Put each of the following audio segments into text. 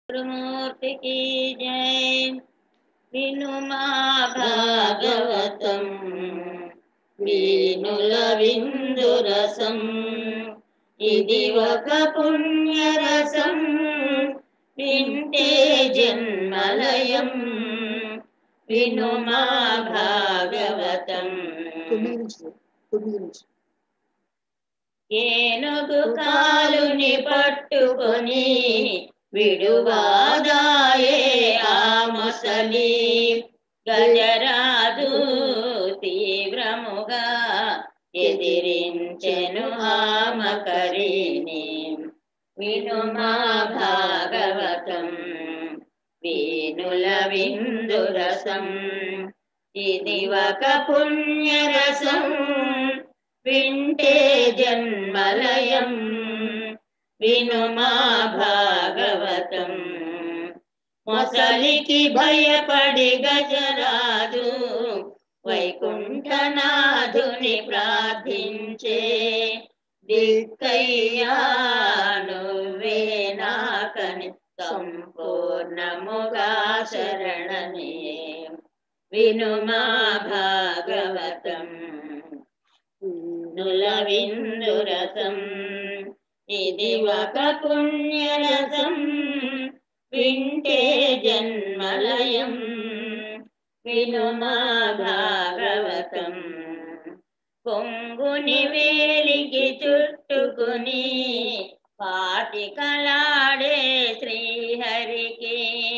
మూర్తికి జై వినుమా భాగవతం వీనుల విందురసం ఇది ఒక పుణ్యరసం వింటే జన్మలయం వినుమా భాగవతం తొమ్మిది నుంచి తొమ్మిది నుంచి ఏనుగు కాలుని పట్టుకొని విడువాదాయే ఆ మొసలి గజరాజు తీవ్రముగా ఎదిరించెను ఆ మకరిని వినుమా భాగవతం వీనుల విందురసం ఇది ఒక పుణ్యరసం వింటే జన్మలయం వినుమా భాగవతం మొసలికి భయపడి గజరాజు వైకుంఠనాథుని ప్రార్థించే దిక్కయ్యా నువ్వే నాకని సంపూర్ణముగా శరణని వినుమా భాగవతం నుల విందురసం ఇది ఒక పుణ్యరసం వింటే జన్మలయం వినుమా భాగవతం పొంగుని వేలికి చుట్టుకుని పాటికలాడే శ్రీహరికి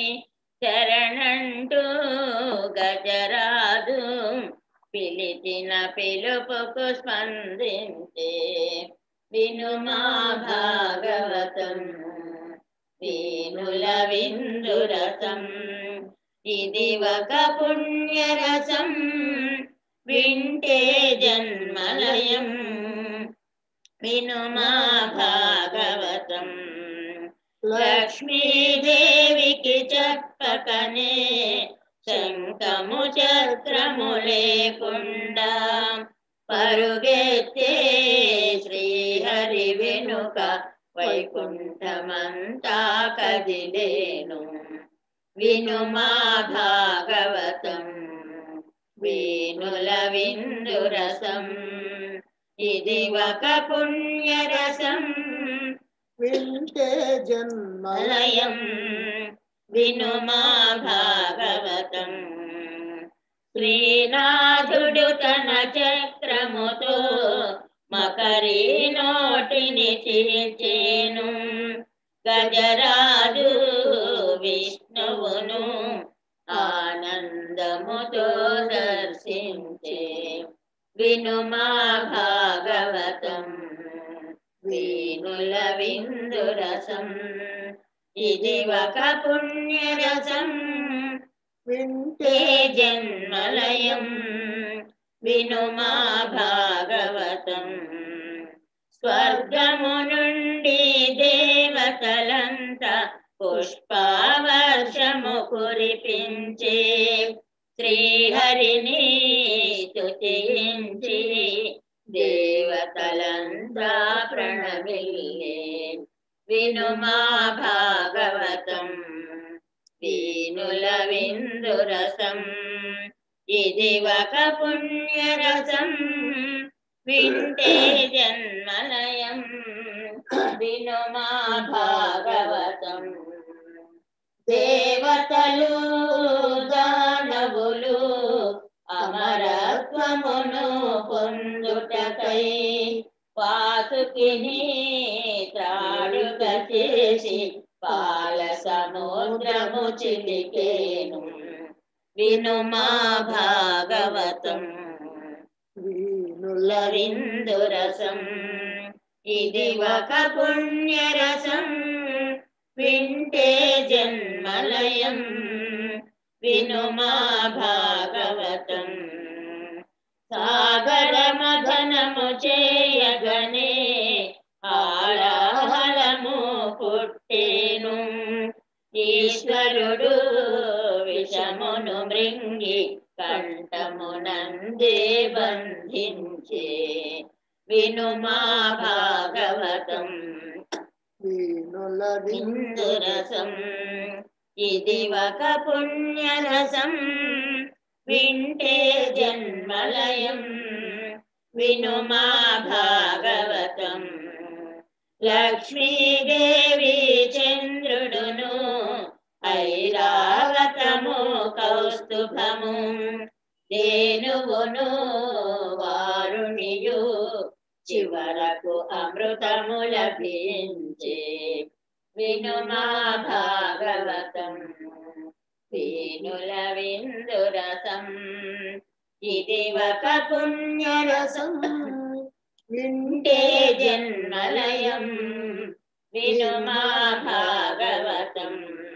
శరణంటూ గజరాజు పిలిచిన పిలుపుకు స్పందించే వినుమా భాగవతం వీనుల విందురసం ఇది ఒక పుణ్యరసం వింటే జన్మలయం వినుమా భాగవతం లక్ష్మీదేవికి చెప్పకనే శంఖము చక్రము లేకుండా పరుగెత్తే శ్రీహరి వెనుక వైకుంఠమంతా కదిలేను వినుమా భాగవతం వీనుల విందురసం ఇది ఒక పుణ్యరసం వింటే జన్మలయం మలయం వినుమా భాగవతం శ్రీనాథుడు తన చక్రముతో మకరీ నోటిని చీల్చేను గజరాజు విష్ణువును ఆనందముతో దర్శించే వినుమా భాగవతం వీనుల విందురసం ఇది ఒక పుణ్యరసం వింటే ఏ జన్మలయం వినుమా భాగవతం స్వర్గము నుండి దేవతలంతా పుష్పవర్షము కురిపించే శ్రీహరిని స్తుతించి దేవతలంతా ప్రణమిల్లే వినుమా భాగవతం వీనుల విందురసం ఇది ఒక పుణ్యరసం వింటే జన్మలయం వినుమా భాగవతం దేవతలు దానవులు అమరత్వమును పొందుటకై వాసుకిని త్రాడుక చేసి పాల సముద్రము చిలికేను వినుమా భాగవతం వీనుల విందురసం ఇది ఒక పుణ్యరసం వింటే జన్మలయం వినుమా భాగవతం సాగర మథనము చేయగనే ఆలాహలము పుట్టేను ఈశ్వరుడు విషమును మృంగి కంఠమునందే బంధించే వినుమా భాగవతం వీనుల ఇందురసం ఇది ఒక పుణ్యరసం వింటే జన్మలయం విను మా భాగవతం లక్ష్మీదేవి చంద్రుడును ఐరావతము కౌస్తుభము దేనువును వారుణియు చివరకు అమృతము లభించే విను మా భాగవతం వేణుల విందురసం ఇది ఒక పుణ్యరసం వింటే జన్మలయం విను మా భాగవతం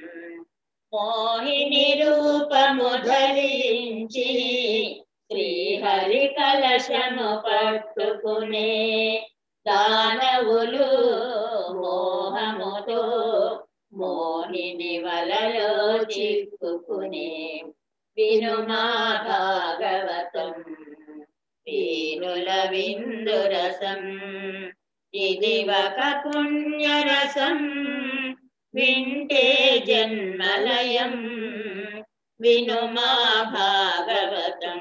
మోహిని రూపము ధరించి శ్రీహరి కలశము పట్టుకునే దానవులు మోహముతో మోహిని వలలో చిక్కుకునే విను మా భాగవతం వీనుల విందురసం ఇది ఒక పుణ్యరసం వింటే జన్మలయం విను మా భాగవతం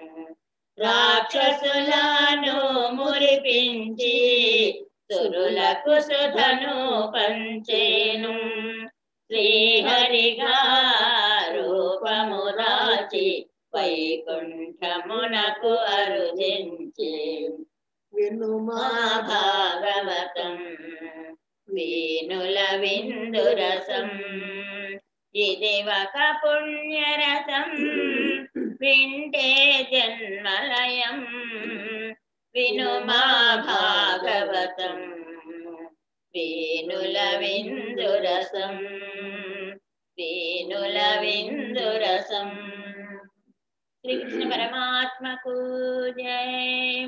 రాక్షసులను మురిపించి సురులకు సుధను పంచేను శ్రీహరిగా రూపము రాచి వైకుంఠమునకు అరుదించే విను మా భాగవతం వేణుల విందురసం ఇది ఒక పుణ్యరసం వింటే జన్మలయం విను మా భాగవతం వేణుల విందురసం వేణుల విందురసం శ్రీకృష్ణ పరమాత్మకు జయ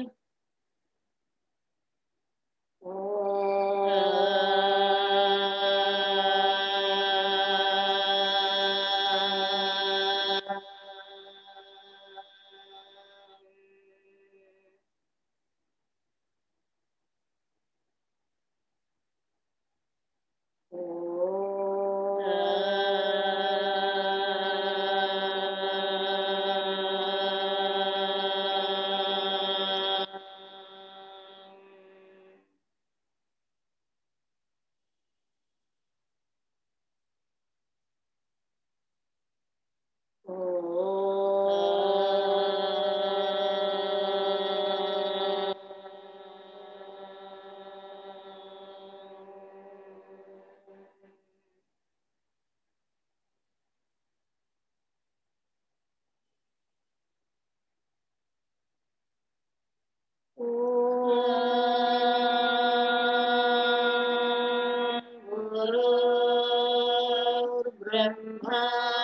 गुरुर्ब्रह्मा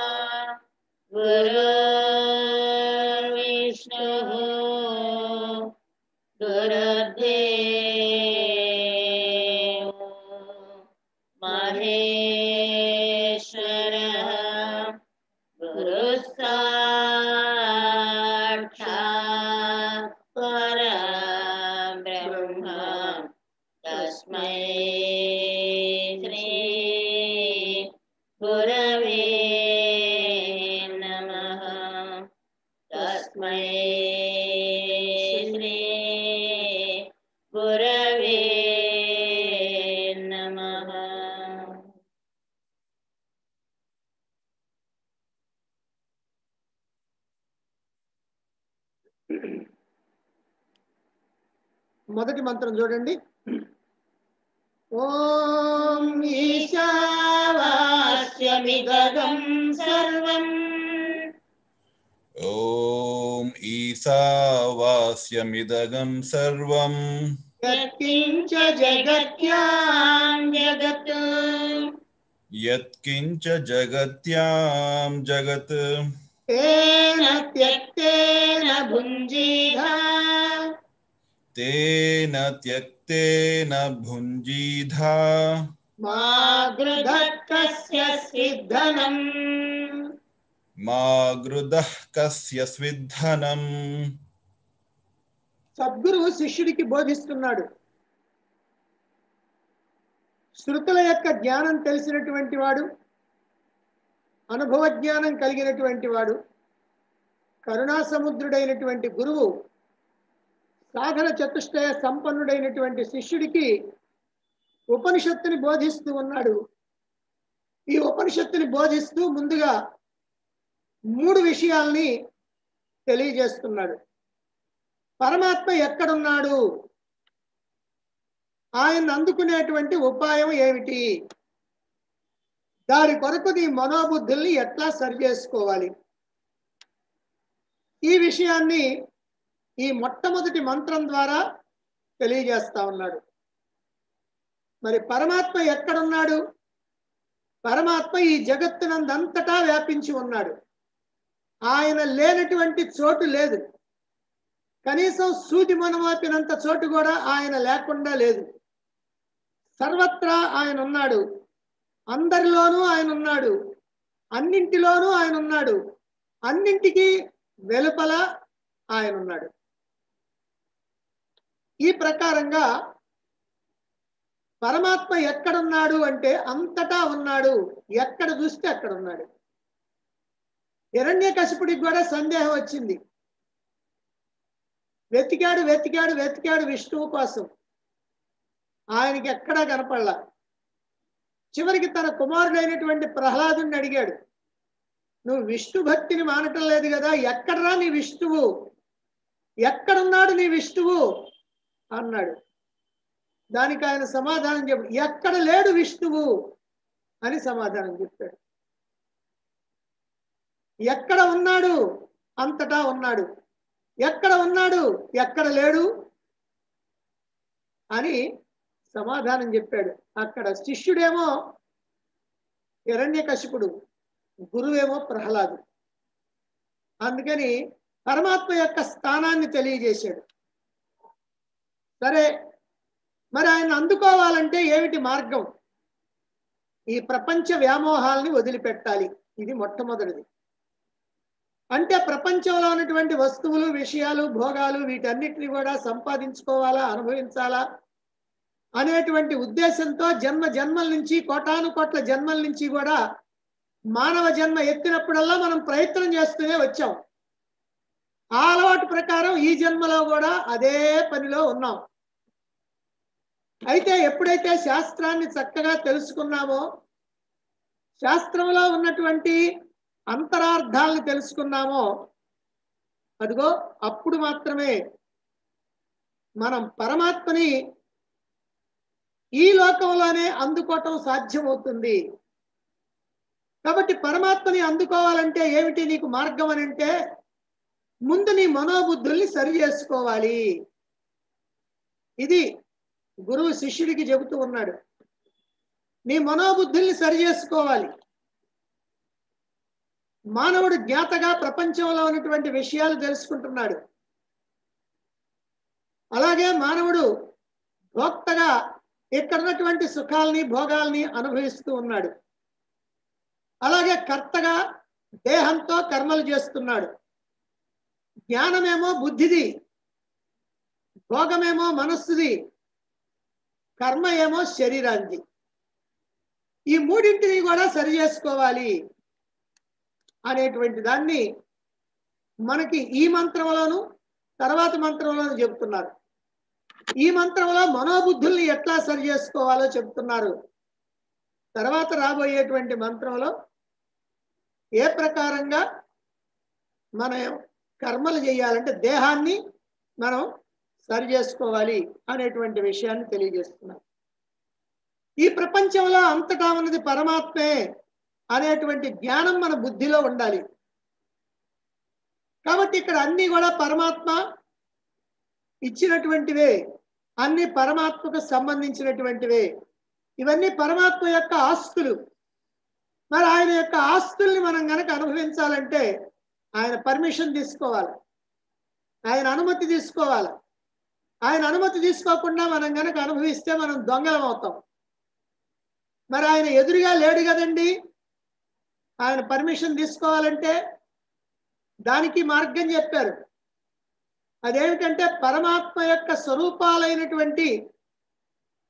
गुरुर्विष्णुः गुरुर्देवो महेश्वरः गुरुसाक्षात् परब्रह्म तस्मै श्री गुरवे नमः तस्मै श्री गुरवे नमः మొదటి మంత్రం చూడండి ఓం ఈశావాస్యమిదగం సర్వం ॐ ईशावास्यमिदगं सर्वं యత్కించ జగత్యాం జగత్ यत्किञ्च जगत्यां जगत् తేన త్యక్తేన భుంజీధా तेन त्यक्तेन भुञ्जीधा మా గృధత్కస్య సిద్ధనం मा गृदः कस्य स्विद्धनम् సద్గురువు శిష్యుడికి బోధిస్తున్నాడు శృతుల యొక్క జ్ఞానం తెలిసినటువంటి వాడు అనుభవ జ్ఞానం కలిగినటువంటి వాడు కరుణా సముద్రుడైనటువంటి గురువు సాధన చతుష్టయ సంపన్నుడైనటువంటి శిష్యుడికి ఉపనిషత్తుని బోధిస్తూ ఉన్నాడు ఈ ఉపనిషత్తుని బోధిస్తూ ముందుగా మూడు విషయాల్ని తెలియజేస్తున్నాడు పరమాత్మ ఎక్కడున్నాడు ఆయన అందుకునేటువంటి ఉపాయం ఏమిటి దాని కొరకు నీ మనోబుద్ధుల్ని ఎట్లా సరి చేసుకోవాలి ఈ విషయాన్ని ఈ మొట్టమొదటి మంత్రం ద్వారా తెలియజేస్తా ఉన్నాడు మరి పరమాత్మ ఎక్కడున్నాడు పరమాత్మ ఈ జగత్తునందంతటా వ్యాపించి ఉన్నాడు ఆయన లేనటువంటి చోటు లేదు కనీసం సూది మనమాపినంత చోటు కూడా ఆయన లేకుండా లేదు సర్వత్రా ఆయన ఉన్నాడు అందరిలోనూ ఆయన ఉన్నాడు అన్నింటిలోనూ ఆయన ఉన్నాడు అన్నింటికి వెలుపల ఆయన ఉన్నాడు ఈ ప్రకారంగా పరమాత్మ ఎక్కడున్నాడు అంటే అంతటా ఉన్నాడు ఎక్కడ చూస్తే అక్కడ ఉన్నాడు హిరణ్య కశిపుడికి కూడా సందేహం వచ్చింది వెతికాడు వెతికాడు వెతికాడు విష్ణువు కోసం ఆయనకి ఎక్కడా కనపడలా చివరికి తన కుమారుడైనటువంటి ప్రహ్లాదుని అడిగాడు నువ్వు విష్ణు భక్తిని మానటం లేదు కదా ఎక్కడరా నీ విష్ణువు ఎక్కడున్నాడు నీ విష్ణువు అన్నాడు దానికి ఆయన సమాధానం చెప్పాడు ఎక్కడ లేడు విష్ణువు అని సమాధానం చెప్పాడు ఎక్కడ ఉన్నాడు అంతటా ఉన్నాడు ఎక్కడ ఉన్నాడు ఎక్కడ లేడు అని సమాధానం చెప్పాడు అక్కడ శిష్యుడేమో హిరణ్యకశిపుడు గురువేమో ప్రహ్లాదు అందుకని పరమాత్మ యొక్క స్థానాన్ని తెలియజేశాడు సరే మరి ఆయన అందుకోవాలంటే ఏమిటి మార్గం ఈ ప్రపంచ వ్యామోహాల్ని వదిలిపెట్టాలి ఇది మొట్టమొదటిది అంటే ప్రపంచంలో ఉన్నటువంటి వస్తువులు విషయాలు భోగాలు వీటన్నిటిని కూడా సంపాదించుకోవాలా అనుభవించాలా అనేటువంటి ఉద్దేశంతో జన్మ జన్మల నుంచి కోటాను కోట్ల జన్మల నుంచి కూడా మానవ జన్మ ఎత్తినప్పుడల్లా మనం ప్రయత్నం చేస్తూనే వచ్చాం ఆ అలవాటు ప్రకారం ఈ జన్మలో కూడా అదే పనిలో ఉన్నాం అయితే ఎప్పుడైతే శాస్త్రాన్ని చక్కగా తెలుసుకున్నామో శాస్త్రంలో ఉన్నటువంటి అంతరార్థాలను తెలుసుకున్నామో అదిగో అప్పుడు మాత్రమే మనం పరమాత్మని ఈ లోకంలోనే అందుకోవటం సాధ్యమవుతుంది కాబట్టి పరమాత్మని అందుకోవాలంటే ఏమిటి నీకు మార్గం అని అంటే ముందు నీ మనోబుద్ధుల్ని సరి చేసుకోవాలి ఇది గురువు శిష్యుడికి చెబుతూ ఉన్నాడు నీ మనోబుద్ధుల్ని సరి చేసుకోవాలి మానవుడు జ్ఞాతగా ప్రపంచంలో ఉన్నటువంటి విషయాలు తెలుసుకుంటున్నాడు అలాగే మానవుడు భోక్తగా ఇక్కడ ఉన్నటువంటి సుఖాల్ని భోగాల్ని అనుభవిస్తూ ఉన్నాడు అలాగే కర్తగా దేహంతో కర్మలు చేస్తున్నాడు జ్ఞానమేమో బుద్ధిది భోగమేమో మనస్సుది కర్మ ఏమో శరీరానికి ఈ మూడింటిని కూడా సరి చేసుకోవాలి అనేటువంటి దాన్ని మనకి ఈ మంత్రంలోను తర్వాత మంత్రంలోను చెప్తున్నారు ఈ మంత్రంలో మనోబుద్ధుల్ని ఎట్లా సరి చేసుకోవాలో చెప్తున్నారు తర్వాత రాబోయేటువంటి మంత్రంలో ఏ ప్రకారంగా మనం కర్మలు చేయాలంటే దేహాన్ని మనం సరి చేసుకోవాలి అనేటువంటి విషయాన్ని తెలియజేస్తున్నారు ఈ ప్రపంచంలో అంతటా ఉన్నది పరమాత్మే అనేటువంటి జ్ఞానం మన బుద్ధిలో ఉండాలి కాబట్టి ఇక్కడ అన్ని కూడా పరమాత్మ ఇచ్చినటువంటివే అన్ని పరమాత్మకు సంబంధించినటువంటివే ఇవన్నీ పరమాత్మ యొక్క ఆస్తులు మరి ఆయన యొక్క ఆస్తుల్ని మనం గనక అనుభవించాలంటే ఆయన పర్మిషన్ తీసుకోవాలి ఆయన అనుమతి తీసుకోవాలి ఆయన అనుమతి తీసుకోకుండా మనం గనక అనుభవిస్తే మనం దొంగలం అవుతాం మరి ఆయన ఎదురుగా లేడు కదండి ఆయన పర్మిషన్ తీసుకోవాలంటే దానికి మార్గం చెప్పారు అదేమిటంటే పరమాత్మ యొక్క స్వరూపాలైనటువంటి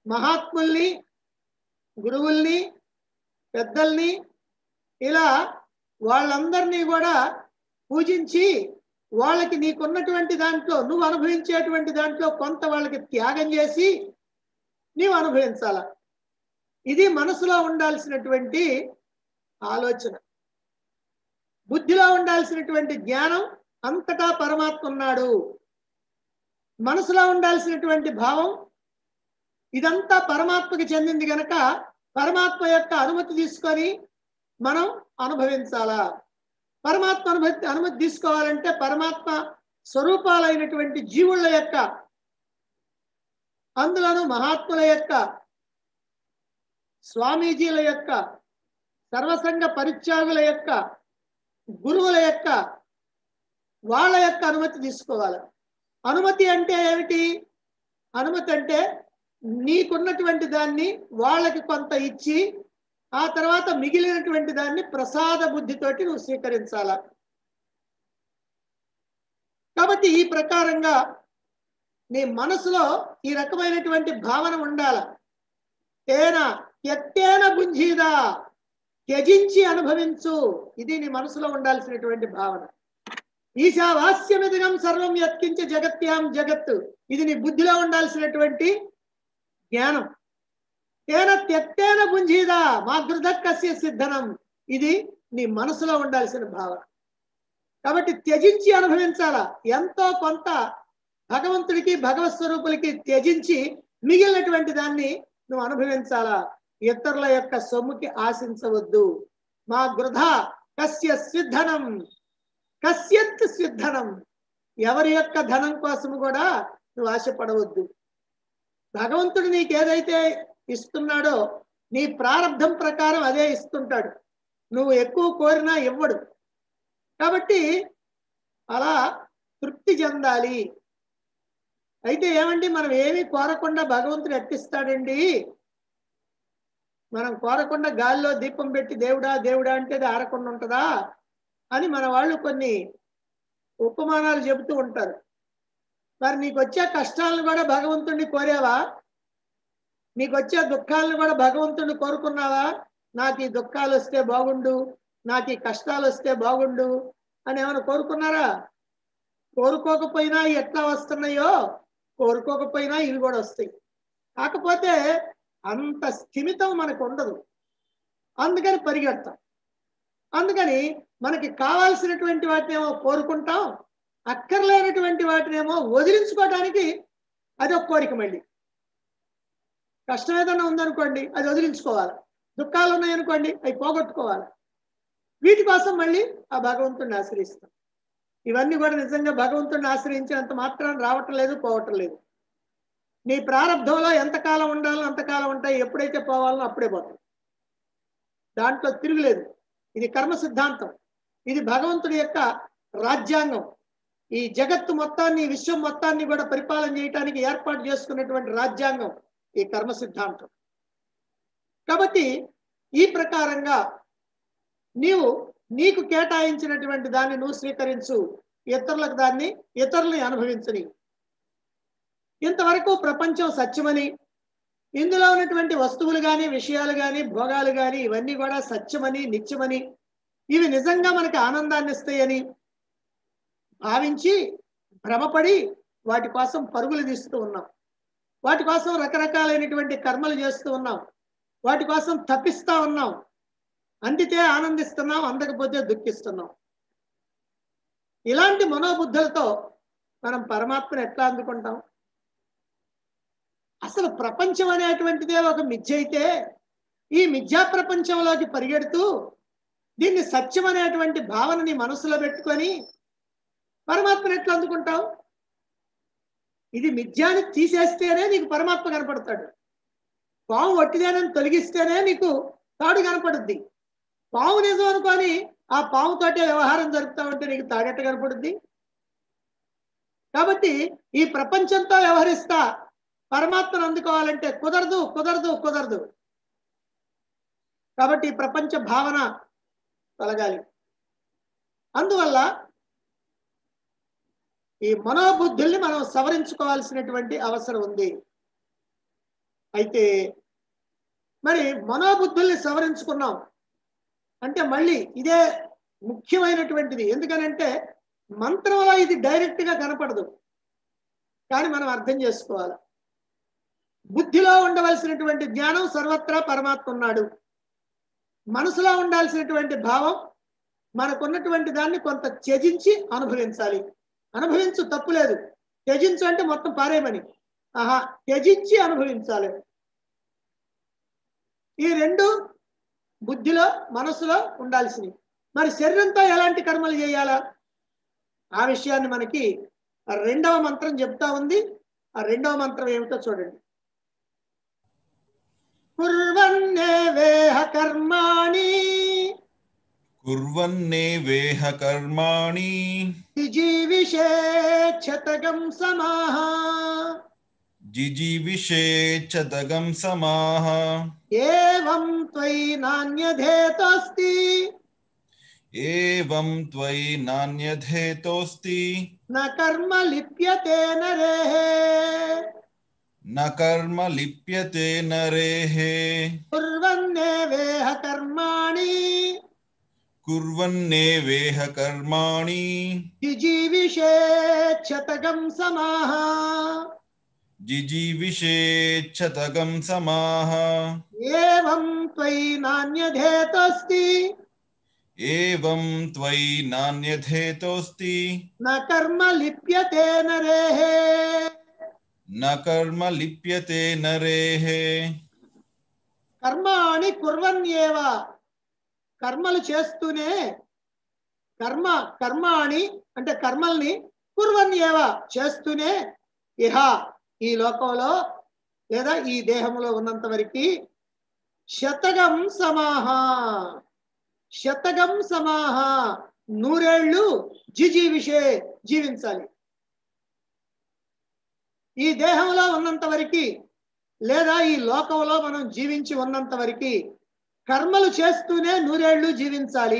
మహాత్ముల్ని గురువుల్ని పెద్దల్ని ఇలా వాళ్ళందరినీ కూడా పూజించి వాళ్ళకి నీకున్నటువంటి దాంట్లో నువ్వు అనుభవించేటువంటి దాంట్లో కొంత వాళ్ళకి త్యాగం చేసి నీవు అనుభవించాల ఇది మనసులో ఉండాల్సినటువంటి ఆలోచన బుద్ధిలో ఉండాల్సినటువంటి జ్ఞానం అంతటా పరమాత్మ ఉన్నాడు మనసులో ఉండాల్సినటువంటి భావం ఇదంతా పరమాత్మకి చెందింది గనక పరమాత్మ యొక్క అనుమతి తీసుకొని మనం అనుభవించాలా పరమాత్మ అనుమతి అనుమతి తీసుకోవాలంటే పరమాత్మ స్వరూపాలైనటువంటి జీవుల యొక్క అందులోను మహాత్ముల యొక్క స్వామీజీల యొక్క సర్వసంగ పరిత్యాగుల యొక్క గురువుల యొక్క వాళ్ళ యొక్క అనుమతి తీసుకోవాలి అనుమతి అంటే ఏమిటి అనుమతి అంటే నీకున్నటువంటి దాన్ని వాళ్ళకి కొంత ఇచ్చి ఆ తర్వాత మిగిలినటువంటి దాన్ని ప్రసాద బుద్ధితోటి నువ్వు స్వీకరించాల కాబట్టి ఈ ప్రకారంగా నీ మనసులో ఈ రకమైనటువంటి భావన ఉండాల తేన ఎత్తేన గుంజీదా త్యజించి అనుభవించు ఇది నీ మనసులో ఉండాల్సినటువంటి భావన ఈశావాస్యమిదిగం సర్వం యత్కించ జగత్యాం జగత్తు ఇది నీ బుద్ధిలో ఉండాల్సినటువంటి జ్ఞానం తేన త్యక్తేన గుంజీదా మా కస్య సిద్ధనం ఇది నీ మనసులో ఉండాల్సిన భావన కాబట్టి త్యజించి అనుభవించాలా ఎంతో కొంత భగవంతుడికి భగవత్ స్వరూపులకి త్యజించి మిగిలినటువంటి దాన్ని నువ్వు అనుభవించాలా ఇతరుల యొక్క సొమ్ముకి ఆశించవద్దు మా గృధ కస్య సిద్ధనం కస్యత్ సిద్ధనం ఎవరి యొక్క ధనం కోసం కూడా నువ్వు ఆశపడవద్దు భగవంతుడు నీకు ఏదైతే ఇస్తున్నాడో నీ ప్రారంధం ప్రకారం అదే ఇస్తుంటాడు నువ్వు ఎక్కువ కోరినా ఇవ్వడు కాబట్టి అలా తృప్తి చెందాలి అయితే ఏమండి మనం ఏమీ కోరకుండా భగవంతుడు ఎట్టిస్తాడండి మనం కోరకుండా గాలిలో దీపం పెట్టి దేవుడా దేవుడా అంటే అది ఆరకుండా ఉంటుందా అని మన వాళ్ళు కొన్ని ఉపమానాలు చెబుతూ ఉంటారు మరి నీకు వచ్చే కష్టాలను కూడా భగవంతుడిని కోరావా నీకు వచ్చే దుఃఖాలను కూడా భగవంతుడిని కోరుకున్నావా నాకు ఈ దుఃఖాలు వస్తే బాగుండు నాకు ఈ కష్టాలు వస్తే బాగుండు అని ఏమైనా కోరుకున్నారా కోరుకోకపోయినా ఎట్లా వస్తున్నాయో కోరుకోకపోయినా ఇవి కూడా వస్తాయి కాకపోతే అంత స్థిమితం మనకు ఉండదు అందుకని పరిగెడతాం అందుకని మనకి కావాల్సినటువంటి వాటినేమో కోరుకుంటాం అక్కర్లేనటువంటి వాటినేమో వదిలించుకోవడానికి అది ఒక కోరిక మళ్ళీ కష్టం ఏదైనా ఉందనుకోండి అది వదిలించుకోవాలి దుఃఖాలు ఉన్నాయనుకోండి అవి పోగొట్టుకోవాలి వీటి కోసం మళ్ళీ ఆ భగవంతుడిని ఆశ్రయిస్తాం ఇవన్నీ కూడా నిజంగా భగవంతుడిని ఆశ్రయించినంత మాత్రం రావటం లేదు పోవటం లేదు నీ ప్రారంభంలో ఎంతకాలం ఉండాలో అంతకాలం ఉంటాయి ఎప్పుడైతే పోవాలో అప్పుడే పోతాయి దాంట్లో తిరుగులేదు ఇది కర్మ సిద్ధాంతం ఇది భగవంతుడి యొక్క రాజ్యాంగం ఈ జగత్తు మొత్తాన్ని ఈ విశ్వం మొత్తాన్ని కూడా పరిపాలన చేయడానికి ఏర్పాటు చేసుకున్నటువంటి రాజ్యాంగం ఈ కర్మ సిద్ధాంతం కాబట్టి ఈ ప్రకారంగా నీవు నీకు కేటాయించినటువంటి దాన్ని నువ్వు స్వీకరించు ఇతరులకు దాన్ని ఇతరులని అనుభవించని ఇంతవరకు ప్రపంచం సత్యమని ఇందులో ఉన్నటువంటి వస్తువులు కానీ విషయాలు కానీ భోగాలు కానీ ఇవన్నీ కూడా సత్యమని నిత్యమని ఇవి నిజంగా మనకి ఆనందాన్ని ఇస్తాయని భావించి భ్రమపడి వాటి కోసం పరుగులు తీస్తూ ఉన్నాం వాటి కోసం రకరకాలైనటువంటి కర్మలు చేస్తూ ఉన్నాం వాటి కోసం తప్పిస్తా ఉన్నాం అందితే ఆనందిస్తున్నాం అందకపోతే దుఃఖిస్తున్నాం ఇలాంటి మనోబుద్ధులతో మనం పరమాత్మను ఎట్లా అందుకుంటాం అసలు ప్రపంచం అనేటువంటిదే ఒక మిథ్య అయితే ఈ మిథ్యా ప్రపంచంలోకి పరిగెడుతూ దీన్ని సత్యం అనేటువంటి భావనని మనసులో పెట్టుకొని పరమాత్మను ఎట్లా అందుకుంటావు ఇది మిథ్యాన్ని తీసేస్తేనే నీకు పరమాత్మ కనపడతాడు పాము వట్టిదేనని తొలగిస్తేనే నీకు తాడు కనపడుద్ది పాము నిజం అనుకొని ఆ పాముతోటే వ్యవహారం జరుపుతా ఉంటే నీకు తాడెట్ట కనపడుద్ది కాబట్టి ఈ ప్రపంచంతో వ్యవహరిస్తా పరమాత్మను అందుకోవాలంటే కుదరదు కుదరదు కుదరదు కాబట్టి ఈ ప్రపంచ భావన తొలగాలి అందువల్ల ఈ మనోబుద్ధుల్ని మనం సవరించుకోవాల్సినటువంటి అవసరం ఉంది అయితే మరి మనోబుద్ధుల్ని సవరించుకున్నాం అంటే మళ్ళీ ఇదే ముఖ్యమైనటువంటిది ఎందుకనంటే మంత్రంలో ఇది డైరెక్ట్ గా కనపడదు కానీ మనం అర్థం చేసుకోవాలి బుద్ధిలో ఉండవలసినటువంటి జ్ఞానం సర్వత్రా పరమాత్మ ఉన్నాడు మనసులో ఉండాల్సినటువంటి భావం మనకున్నటువంటి దాన్ని కొంత త్యజించి అనుభవించాలి అనుభవించు తప్పులేదు త్యజించు అంటే మొత్తం పారేయమని ఆహా త్యజించి అనుభవించాలి ఈ రెండు బుద్ధిలో మనసులో ఉండాల్సినవి మరి శరీరంతో ఎలాంటి కర్మలు చేయాలా ఆ విషయాన్ని మనకి ఆ రెండవ మంత్రం చెప్తా ఉంది ఆ రెండవ మంత్రం ఏమిటో చూడండి కుర్వన్నే వేహ కర్మాణి कुर्वन्नेवेह कर्माणि జీవిషే క్షతగం సమాహ जिजीविषेच्छतगं समाः ఏవం త్వయి నాణ్యధేతోస్తి एवं त्वयि नान्यधेतोऽस्ति న కర్మ లిప్యతే నరేః न कर्म लिप्यते नरेः కుర్వన్నే వేహ కర్మాణి कुर्वन्नेवेह कर्माणि జిజీవిషే క్షతగం సమాహ जिजीविषेच्छतगं समाः ఏవం త్వయి నాణ్యధేతోస్తి एवं त्वयि नान्यधेतोऽस्ति న కర్మ లిప్యతే నరేః न कर्म लिप्यते नरेः కర్మాణి కుర్వన్యేవ కర్మలు చేస్తూనే కర్మ కర్మాణి అంటే కర్మల్ని కుర్వన్యేవ చేస్తూనే ఇహ ఈ లోకంలో లేదా ఈ దేహంలో ఉన్నంత వరకు శతగం సమాహ శతగం సమాహ నూరేళ్లు జిజీవిషే జీవించాలి ఈ దేహంలో ఉన్నంత వరకు లేదా ఈ లోకంలో మనం జీవించి ఉన్నంత వరకు కర్మలు చేస్తూనే నూరేళ్లు జీవించాలి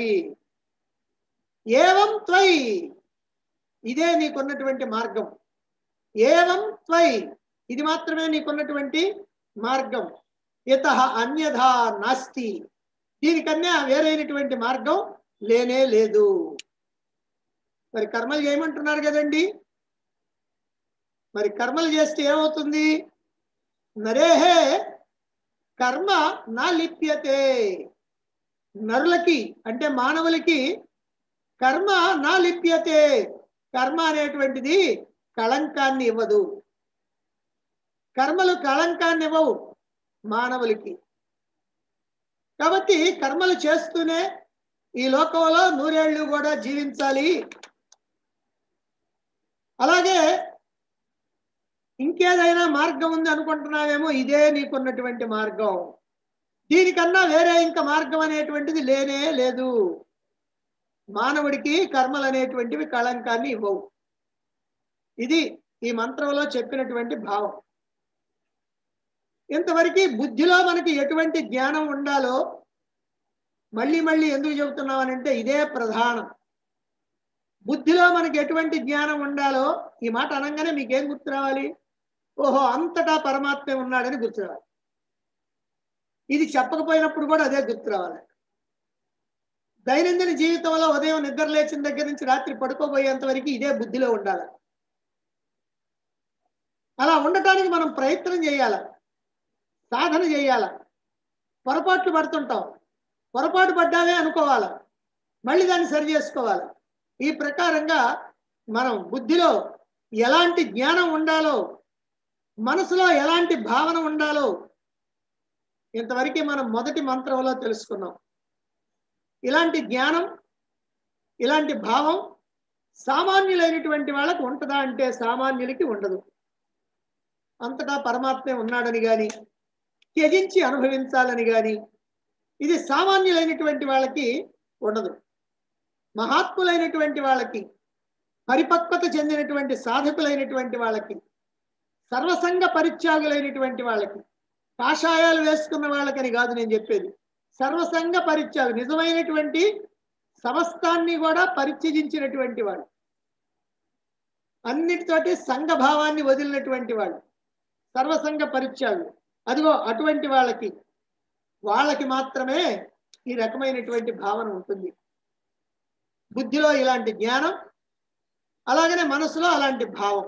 ఏవం త్వై ఇదే నీకున్నటువంటి మార్గం ఏవం త్వై ఇది మాత్రమే నీకున్నటువంటి మార్గం ఇత అన్యథా నాస్తి దీనికన్నా వేరైనటువంటి మార్గం లేనే లేదు మరి కర్మలు చేయమంటున్నారు కదండి మరి కర్మలు చేస్తే ఏమవుతుంది నరేహే కర్మ నా లిప్యతే నరులకి అంటే మానవులకి కర్మ నా లిప్యతే కర్మ అనేటువంటిది కళంకాన్ని ఇవ్వదు కర్మలు కళంకాన్ని ఇవ్వవు మానవులకి కాబట్టి కర్మలు చేస్తూనే ఈ లోకంలో నూరేళ్లు కూడా జీవించాలి అలాగే ఇంకేదైనా మార్గం ఉంది అనుకుంటున్నావేమో ఇదే నీకున్నటువంటి మార్గం దీనికన్నా వేరే ఇంకా మార్గం అనేటువంటిది లేనే లేదు మానవుడికి కర్మలు అనేటువంటివి కళంకాన్ని ఇవ్వవు ఇది ఈ మంత్రంలో చెప్పినటువంటి భావం ఇంతవరకు బుద్ధిలో మనకి ఎటువంటి జ్ఞానం ఉండాలో మళ్ళీ మళ్ళీ ఎందుకు చెబుతున్నామనంటే ఇదే ప్రధానం బుద్ధిలో మనకి ఎటువంటి జ్ఞానం ఉండాలో ఈ మాట అనగానే మీకేం గుర్తు రావాలి ఓహో అంతటా పరమాత్మే ఉన్నాడని గుర్తు రావాలి ఇది చెప్పకపోయినప్పుడు కూడా అదే గుర్తు రావాలి దైనందిన జీవితంలో ఉదయం నిద్ర లేచిన దగ్గర నుంచి రాత్రి పడుకోబోయేంత వరకు ఇదే బుద్ధిలో ఉండాలి అలా ఉండటానికి మనం ప్రయత్నం చేయాల సాధన చేయాల పొరపాట్లు పడుతుంటాం పొరపాటు పడ్డామే అనుకోవాలా మళ్ళీ దాన్ని సరి చేసుకోవాలి ఈ ప్రకారంగా మనం బుద్ధిలో ఎలాంటి జ్ఞానం ఉండాలో మనసులో ఎలాంటి భావన ఉండాలో ఇంతవరకు మనం మొదటి మంత్రంలో తెలుసుకున్నాం ఇలాంటి జ్ఞానం ఇలాంటి భావం సామాన్యులైనటువంటి వాళ్ళకు ఉంటుందా అంటే సామాన్యులకి ఉండదు అంతటా పరమాత్మే ఉన్నాడని గాని త్యజించి అనుభవించాలని గాని ఇది సామాన్యులైనటువంటి వాళ్ళకి ఉండదు మహాత్ములైనటువంటి వాళ్ళకి పరిపక్వత చెందినటువంటి సాధకులైనటువంటి వాళ్ళకి సర్వసంగ పరిత్యాగులైనటువంటి వాళ్ళకి కాషాయాలు వేసుకున్న వాళ్ళకని కాదు నేను చెప్పేది సర్వసంగ పరిత్యాగు నిజమైనటువంటి సమస్తాన్ని కూడా పరిత్యజించినటువంటి వాడు అన్నిటితోటి సంఘభావాన్ని వదిలినటువంటి వాడు సర్వసంగ పరిత్యాగు అదిగో అటువంటి వాళ్ళకి వాళ్ళకి మాత్రమే ఈ రకమైనటువంటి భావన ఉంటుంది బుద్ధిలో ఇలాంటి జ్ఞానం అలాగనే మనసులో అలాంటి భావం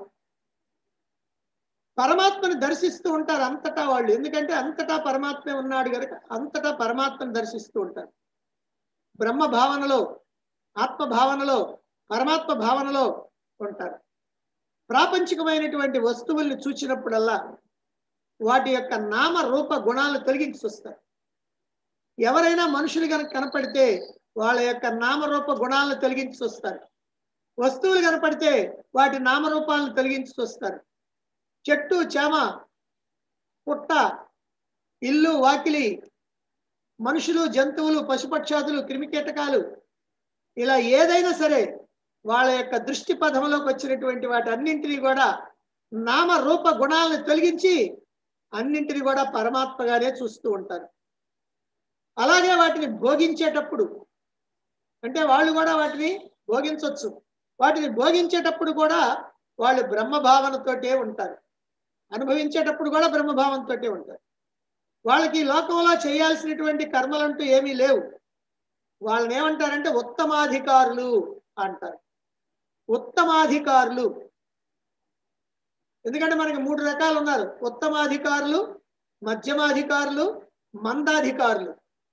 పరమాత్మని దర్శిస్తూ ఉంటారు అంతటా వాళ్ళు ఎందుకంటే అంతటా పరమాత్మే ఉన్నాడు కనుక అంతటా పరమాత్మని దర్శిస్తూ ఉంటారు బ్రహ్మ భావనలో ఆత్మ భావనలో పరమాత్మ భావనలో ఉంటారు ప్రాపంచికమైనటువంటి వస్తువుల్ని చూచినప్పుడల్లా వాటి యొక్క నామ రూప గుణాలను తొలగించి వస్తారు ఎవరైనా మనుషులు కనుక కనపడితే వాళ్ళ యొక్క నామరూప గుణాలను తొలగించి వస్తారు వస్తువులు కనపడితే వాటి నామరూపాలను తొలగించి వస్తారు చెట్టు చేమ పుట్ట ఇల్లు వాకిలి మనుషులు జంతువులు పశుపక్షాదులు క్రిమికీటకాలు ఇలా ఏదైనా సరే వాళ్ళ యొక్క దృష్టి పథంలోకి వచ్చినటువంటి వాటి అన్నింటినీ కూడా నామ రూప గుణాలను తొలగించి అన్నింటినీ కూడా పరమాత్మగానే చూస్తూ ఉంటారు అలాగే వాటిని భోగించేటప్పుడు అంటే వాళ్ళు కూడా వాటిని భోగించవచ్చు వాటిని భోగించేటప్పుడు కూడా వాళ్ళు బ్రహ్మభావనతోటే ఉంటారు అనుభవించేటప్పుడు కూడా బ్రహ్మభావంతోటే ఉంటారు వాళ్ళకి ఈ లోకంలో చేయాల్సినటువంటి కర్మలంటూ ఏమీ లేవు వాళ్ళని ఏమంటారంటే ఉత్తమాధికారులు అంటారు ఉత్తమాధికారులు ఎందుకంటే మనకి మూడు రకాలు ఉన్నారు ఉత్తమాధికారులు మధ్యమాధికారులు మందాధికారులు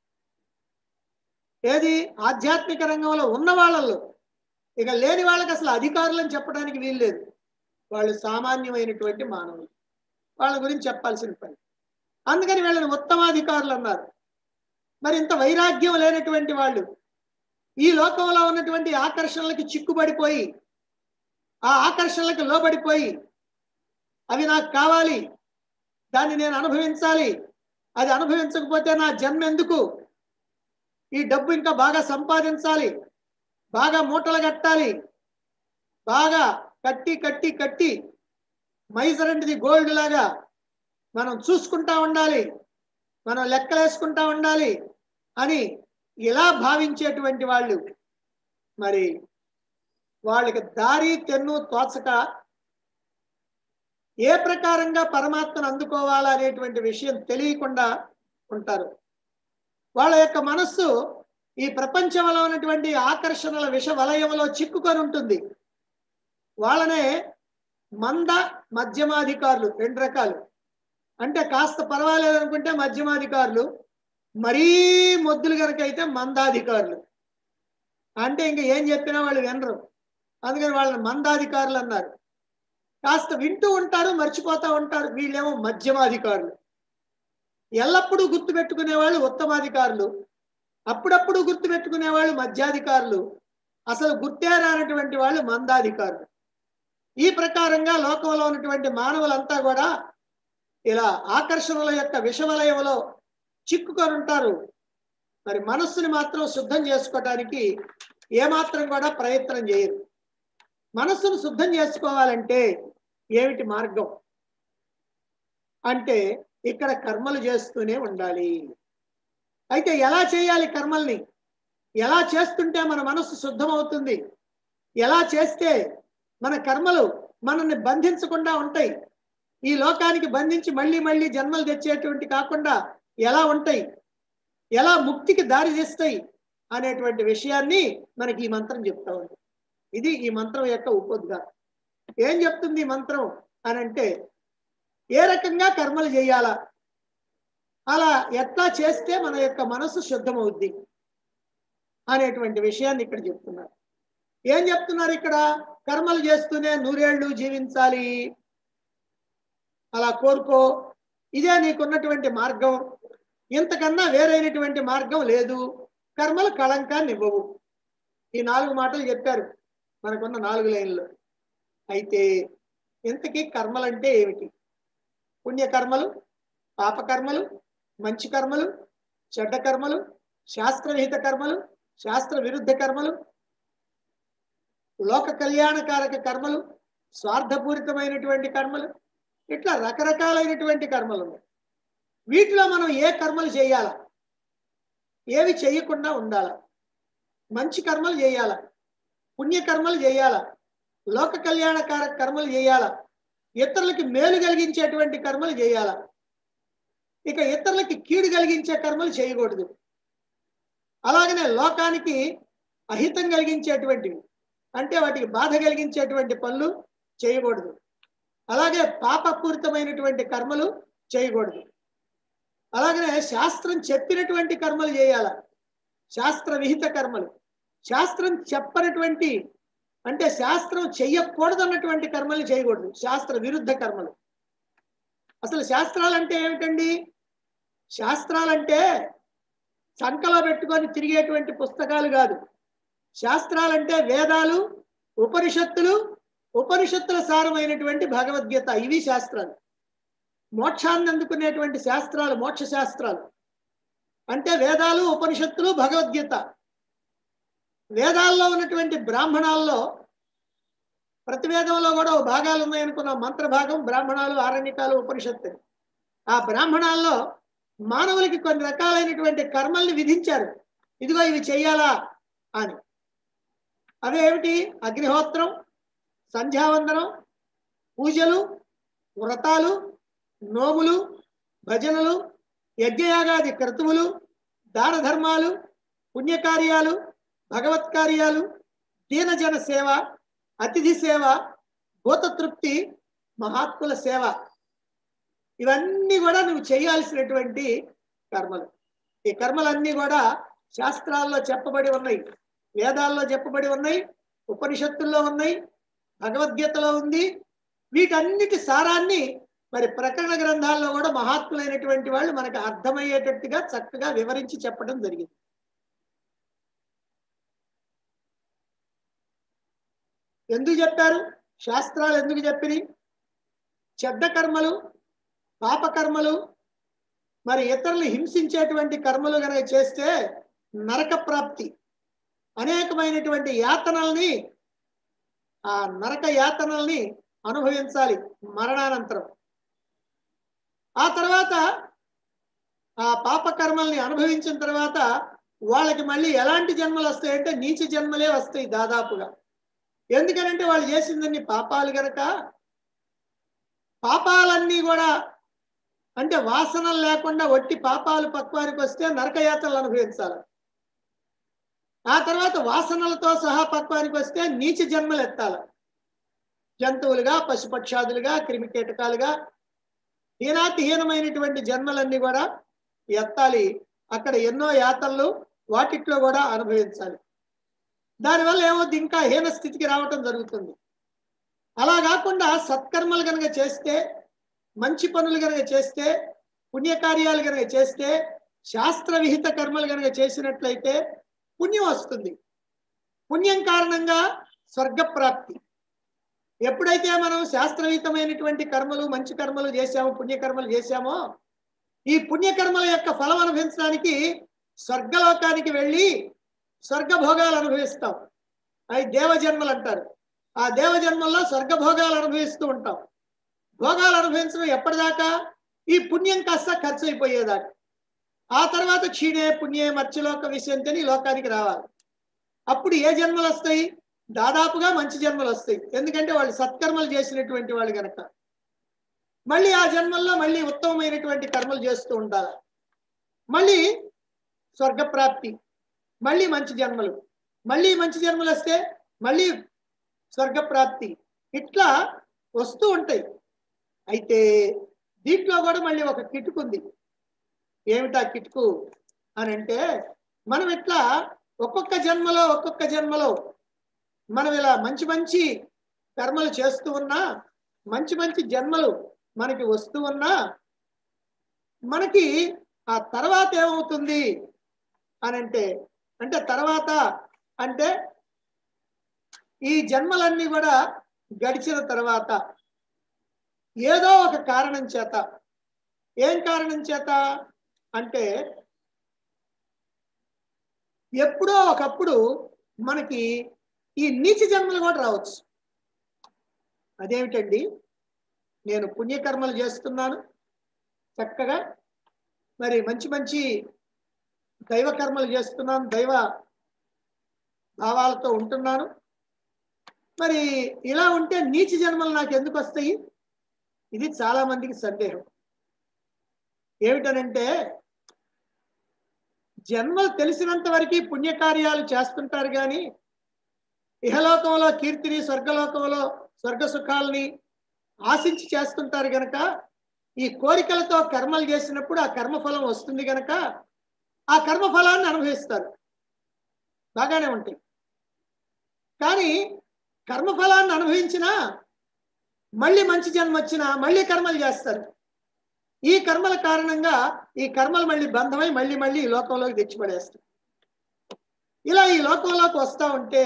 ఏది ఆధ్యాత్మిక రంగంలో ఉన్న వాళ్ళల్లో ఇక లేని వాళ్ళకి అసలు అధికారులు అని చెప్పడానికి వీలు లేదు వాళ్ళు సామాన్యమైనటువంటి మానవులు వాళ్ళ గురించి చెప్పాల్సిన పని అందుకని వీళ్ళని ఉత్తమాధికారులు అన్నారు మరి ఇంత వైరాగ్యం లేనటువంటి వాళ్ళు ఈ లోకంలో ఉన్నటువంటి ఆకర్షణలకి చిక్కుబడిపోయి ఆ ఆకర్షణలకు లోబడిపోయి అవి నాకు కావాలి దాన్ని నేను అనుభవించాలి అది అనుభవించకపోతే నా జన్మ ఎందుకు ఈ డబ్బు ఇంకా బాగా సంపాదించాలి బాగా మూటలు కట్టాలి బాగా కట్టి కట్టి కట్టి మైజరంటిది గోల్డ్ లాగా మనం చూసుకుంటా ఉండాలి మనం లెక్కలేసుకుంటా ఉండాలి అని ఇలా భావించేటువంటి వాళ్ళు మరి వాళ్ళకి దారి తెన్ను తోచక ఏ ప్రకారంగా పరమాత్మను అందుకోవాలా అనేటువంటి విషయం తెలియకుండా ఉంటారు వాళ్ళ యొక్క మనస్సు ఈ ప్రపంచంలో ఉన్నటువంటి ఆకర్షణల విష వలయంలో చిక్కుకొని ఉంటుంది వాళ్ళనే మంద మధ్యమాధికారులు రెండు రకాలు అంటే కాస్త పర్వాలేదు అనుకుంటే మధ్యమాధికారులు మరీ మొద్దులు కనుక అయితే మందాధికారులు అంటే ఇంక ఏం చెప్పినా వాళ్ళు వినరు అందుకని వాళ్ళని మందాధికారులు అన్నారు కాస్త వింటూ ఉంటారు మర్చిపోతూ ఉంటారు వీళ్ళేమో మధ్యమాధికారులు ఎల్లప్పుడూ గుర్తుపెట్టుకునే వాళ్ళు ఉత్తమాధికారులు అప్పుడప్పుడు గుర్తుపెట్టుకునే వాళ్ళు మధ్యాధికారులు అసలు గుర్తే రానటువంటి వాళ్ళు మందాధికారులు ఈ ప్రకారంగా లోకంలో ఉన్నటువంటి మానవులంతా కూడా ఇలా ఆకర్షణల యొక్క విషవలయంలో చిక్కుకొని ఉంటారు మరి మనస్సుని మాత్రం శుద్ధం చేసుకోవటానికి ఏమాత్రం కూడా ప్రయత్నం చేయరు మనస్సును శుద్ధం చేసుకోవాలంటే ఏమిటి మార్గం అంటే ఇక్కడ కర్మలు చేస్తూనే ఉండాలి అయితే ఎలా చేయాలి కర్మల్ని ఎలా చేస్తుంటే మన మనస్సు శుద్ధం అవుతుంది ఎలా చేస్తే మన కర్మలు మనల్ని బంధించకుండా ఉంటాయి ఈ లోకానికి బంధించి మళ్ళీ మళ్ళీ జన్మలు తెచ్చేటువంటి కాకుండా ఎలా ఉంటాయి ఎలా ముక్తికి దారి తీస్తాయి అనేటువంటి విషయాన్ని మనకి ఈ మంత్రం చెప్తా ఉంది ఇది ఈ మంత్రం యొక్క ఉపోద్ఘాతం ఏం చెప్తుంది ఈ మంత్రం అని అంటే ఏ రకంగా కర్మలు చేయాలా అలా ఎట్లా చేస్తే మన యొక్క మనసు శుద్ధమవుద్ది అనేటువంటి విషయాన్ని ఇక్కడ చెప్తున్నారు ఏం చెప్తున్నారు ఇక్కడ కర్మలు చేస్తూనే నూరేళ్లు జీవించాలి అలా కోరుకో ఇదే నీకున్నటువంటి మార్గం ఇంతకన్నా వేరైనటువంటి మార్గం లేదు కర్మలు కళంకాన్ని ఇవ్వవు ఈ నాలుగు మాటలు చెప్పారు మనకున్న నాలుగు లైన్లు అయితే ఇంతకీ కర్మలంటే ఏమిటి పుణ్యకర్మలు పాపకర్మలు మంచి కర్మలు చెడ్డ కర్మలు శాస్త్రవిహిత కర్మలు శాస్త్ర విరుద్ధ కర్మలు లోక కళ్యాణకారక కర్మలు స్వార్థపూరితమైనటువంటి కర్మలు ఇట్లా రకరకాలైనటువంటి కర్మలు ఉన్నాయి వీటిలో మనం ఏ కర్మలు చేయాలా ఏవి చేయకుండా ఉండాలా మంచి కర్మలు చేయాలా పుణ్యకర్మలు చేయాలా లోక కళ్యాణకారక కర్మలు చేయాలా ఇతరులకి మేలు కలిగించేటువంటి కర్మలు చేయాలా ఇక ఇతరులకి కీడు కలిగించే కర్మలు చేయకూడదు అలాగనే లోకానికి అహితం కలిగించేటువంటివి అంటే వాటికి బాధ కలిగించేటువంటి పనులు చేయకూడదు అలాగే పాపపూరితమైనటువంటి కర్మలు చేయకూడదు అలాగనే శాస్త్రం చెప్పినటువంటి కర్మలు చేయాల శాస్త్ర విహిత కర్మలు శాస్త్రం చెప్పనటువంటి అంటే శాస్త్రం చెయ్యకూడదన్నటువంటి కర్మలు చేయకూడదు శాస్త్ర విరుద్ధ కర్మలు అసలు శాస్త్రాలు అంటే ఏమిటండి శాస్త్రాలంటే సంకలో పెట్టుకొని తిరిగేటువంటి పుస్తకాలు కాదు శాస్త్రాలంటే వేదాలు ఉపనిషత్తులు ఉపనిషత్తుల సారమైనటువంటి భగవద్గీత ఇవి శాస్త్రాలు మోక్షాన్ని అందుకునేటువంటి శాస్త్రాలు మోక్ష శాస్త్రాలు అంటే వేదాలు ఉపనిషత్తులు భగవద్గీత వేదాల్లో ఉన్నటువంటి బ్రాహ్మణాల్లో ప్రతి వేదంలో కూడా ఓ భాగాలు ఉన్నాయనుకున్న మంత్ర భాగం బ్రాహ్మణాలు ఆరణ్యకాలు ఉపనిషత్తు ఆ బ్రాహ్మణాల్లో మానవులకి కొన్ని రకాలైనటువంటి కర్మల్ని విధించారు ఇదిగో ఇవి చెయ్యాలా అని అవేమిటి అగ్నిహోత్రం సంధ్యావందనం పూజలు వ్రతాలు నోములు భజనలు యజ్ఞయాగాది క్రతువులు దాన ధర్మాలు పుణ్యకార్యాలు భగవత్ కార్యాలు దీనజన సేవ అతిథి సేవ భూతతృప్తి మహాత్ముల సేవ ఇవన్నీ కూడా నువ్వు చేయాల్సినటువంటి కర్మలు ఈ కర్మలన్నీ కూడా శాస్త్రాల్లో చెప్పబడి ఉన్నాయి వేదాల్లో చెప్పబడి ఉన్నాయి ఉపనిషత్తుల్లో ఉన్నాయి భగవద్గీతలో ఉంది వీటన్నిటి సారాన్ని మరి ప్రకరణ గ్రంథాల్లో కూడా మహాత్ములైనటువంటి వాళ్ళు మనకు అర్థమయ్యేటట్టుగా చక్కగా వివరించి చెప్పడం జరిగింది ఎందుకు చెప్పారు శాస్త్రాలు ఎందుకు చెప్పినాయి చెడ్డ కర్మలు పాపకర్మలు మరి ఇతరులు హింసించేటువంటి కర్మలు కనుక చేస్తే నరక ప్రాప్తి అనేకమైనటువంటి యాతనల్ని ఆ నరక యాతనల్ని అనుభవించాలి మరణానంతరం ఆ తర్వాత ఆ పాపకర్మల్ని అనుభవించిన తర్వాత వాళ్ళకి మళ్ళీ ఎలాంటి జన్మలు వస్తాయంటే నీచ జన్మలే వస్తాయి దాదాపుగా ఎందుకనంటే వాళ్ళు చేసిందన్ని పాపాలు గనక పాపాలన్నీ కూడా అంటే వాసనలు లేకుండా ఒట్టి పాపాలు పక్వానికి వస్తే నరకయాతలు అనుభవించాలి ఆ తర్వాత వాసనలతో సహా పక్వానికి వస్తే నీచ జన్మలు ఎత్తాలి జంతువులుగా పశుపక్షాదులుగా క్రిమికీటకాలుగా హీనాతిహీనమైనటువంటి జన్మలన్నీ కూడా ఎత్తాలి అక్కడ ఎన్నో యాతనలు వాటిట్లో కూడా అనుభవించాలి దానివల్ల ఏమవుద్ది ఇంకా హీన స్థితికి రావటం జరుగుతుంది అలా కాకుండా సత్కర్మలు కనుక చేస్తే మంచి పనులు కనుక చేస్తే పుణ్యకార్యాలు కనుక చేస్తే శాస్త్ర విహిత కర్మలు కనుక చేసినట్లయితే పుణ్యం వస్తుంది పుణ్యం కారణంగా స్వర్గప్రాప్తి ఎప్పుడైతే మనం శాస్త్రవిహితమైనటువంటి కర్మలు మంచి కర్మలు చేశామో పుణ్యకర్మలు చేశామో ఈ పుణ్యకర్మల యొక్క ఫలం అనుభవించడానికి స్వర్గలోకానికి వెళ్ళి స్వర్గభోగాలు అనుభవిస్తాం అవి దేవజన్మలు అంటారు ఆ దేవజన్మల్లో స్వర్గభోగాలు అనుభవిస్తూ ఉంటాం భోగాలు అనుభవించడం ఎప్పటిదాకా ఈ పుణ్యం కాస్త ఖర్చు అయిపోయేదాకా ఆ తర్వాత క్షీణే పుణ్యే మత్స్యలోక విషయంతని ఈ లోకానికి రావాలి అప్పుడు ఏ జన్మలు వస్తాయి దాదాపుగా మంచి జన్మలు వస్తాయి ఎందుకంటే వాళ్ళు సత్కర్మలు చేసినటువంటి వాళ్ళు గనక మళ్ళీ ఆ జన్మల్లో మళ్ళీ ఉత్తమమైనటువంటి కర్మలు చేస్తూ ఉండాలి మళ్ళీ స్వర్గప్రాప్తి మళ్ళీ మంచి జన్మలు మళ్ళీ మంచి జన్మలు వస్తే మళ్ళీ స్వర్గప్రాప్తి ఇట్లా వస్తూ ఉంటాయి అయితే దీంట్లో కూడా మళ్ళీ ఒక కిటుకు ఉంది ఏమిటా కిటుకు అని అంటే మనం ఇట్లా ఒక్కొక్క జన్మలో ఒక్కొక్క జన్మలో మనం ఇలా మంచి మంచి కర్మలు చేస్తూ ఉన్నా మంచి మంచి జన్మలు మనకి వస్తూ ఉన్నా మనకి ఆ తర్వాత ఏమవుతుంది అని అంటే అంటే తర్వాత అంటే ఈ జన్మలన్నీ కూడా గడిచిన తర్వాత ఏదో ఒక కారణం చేత ఏం కారణం చేత అంటే ఎప్పుడో ఒకప్పుడు మనకి ఈ నీచ జన్మలు కూడా రావచ్చు అదేమిటండి నేను పుణ్యకర్మలు చేస్తున్నాను చక్కగా మరి మంచి మంచి దైవ కర్మలు చేస్తున్నాను దైవ భావాలతో ఉంటున్నాను మరి ఇలా ఉంటే నీచ జన్మలు నాకు ఎందుకు వస్తాయి ఇది చాలా మందికి సందేహం ఏమిటనంటే జన్మలు తెలిసినంత వరకు పుణ్యకార్యాలు చేస్తుంటారు కానీ ఇహలోకంలో కీర్తిని స్వర్గలోకంలో స్వర్గ సుఖాలని ఆశించి చేస్తుంటారు గనక ఈ కోరికలతో కర్మలు చేసినప్పుడు ఆ కర్మఫలం వస్తుంది గనక ఆ కర్మఫలాన్ని అనుభవిస్తారు బాగానే ఉంటాయి కానీ కర్మఫలాన్ని అనుభవించినా మళ్ళీ మంచి జన్మ వచ్చినా మళ్ళీ కర్మలు చేస్తారు ఈ కర్మల కారణంగా ఈ కర్మలు మళ్ళీ బంధమై మళ్ళీ మళ్ళీ ఈ లోకంలోకి తెచ్చిపడేస్తారు ఇలా ఈ లోకంలోకి వస్తా ఉంటే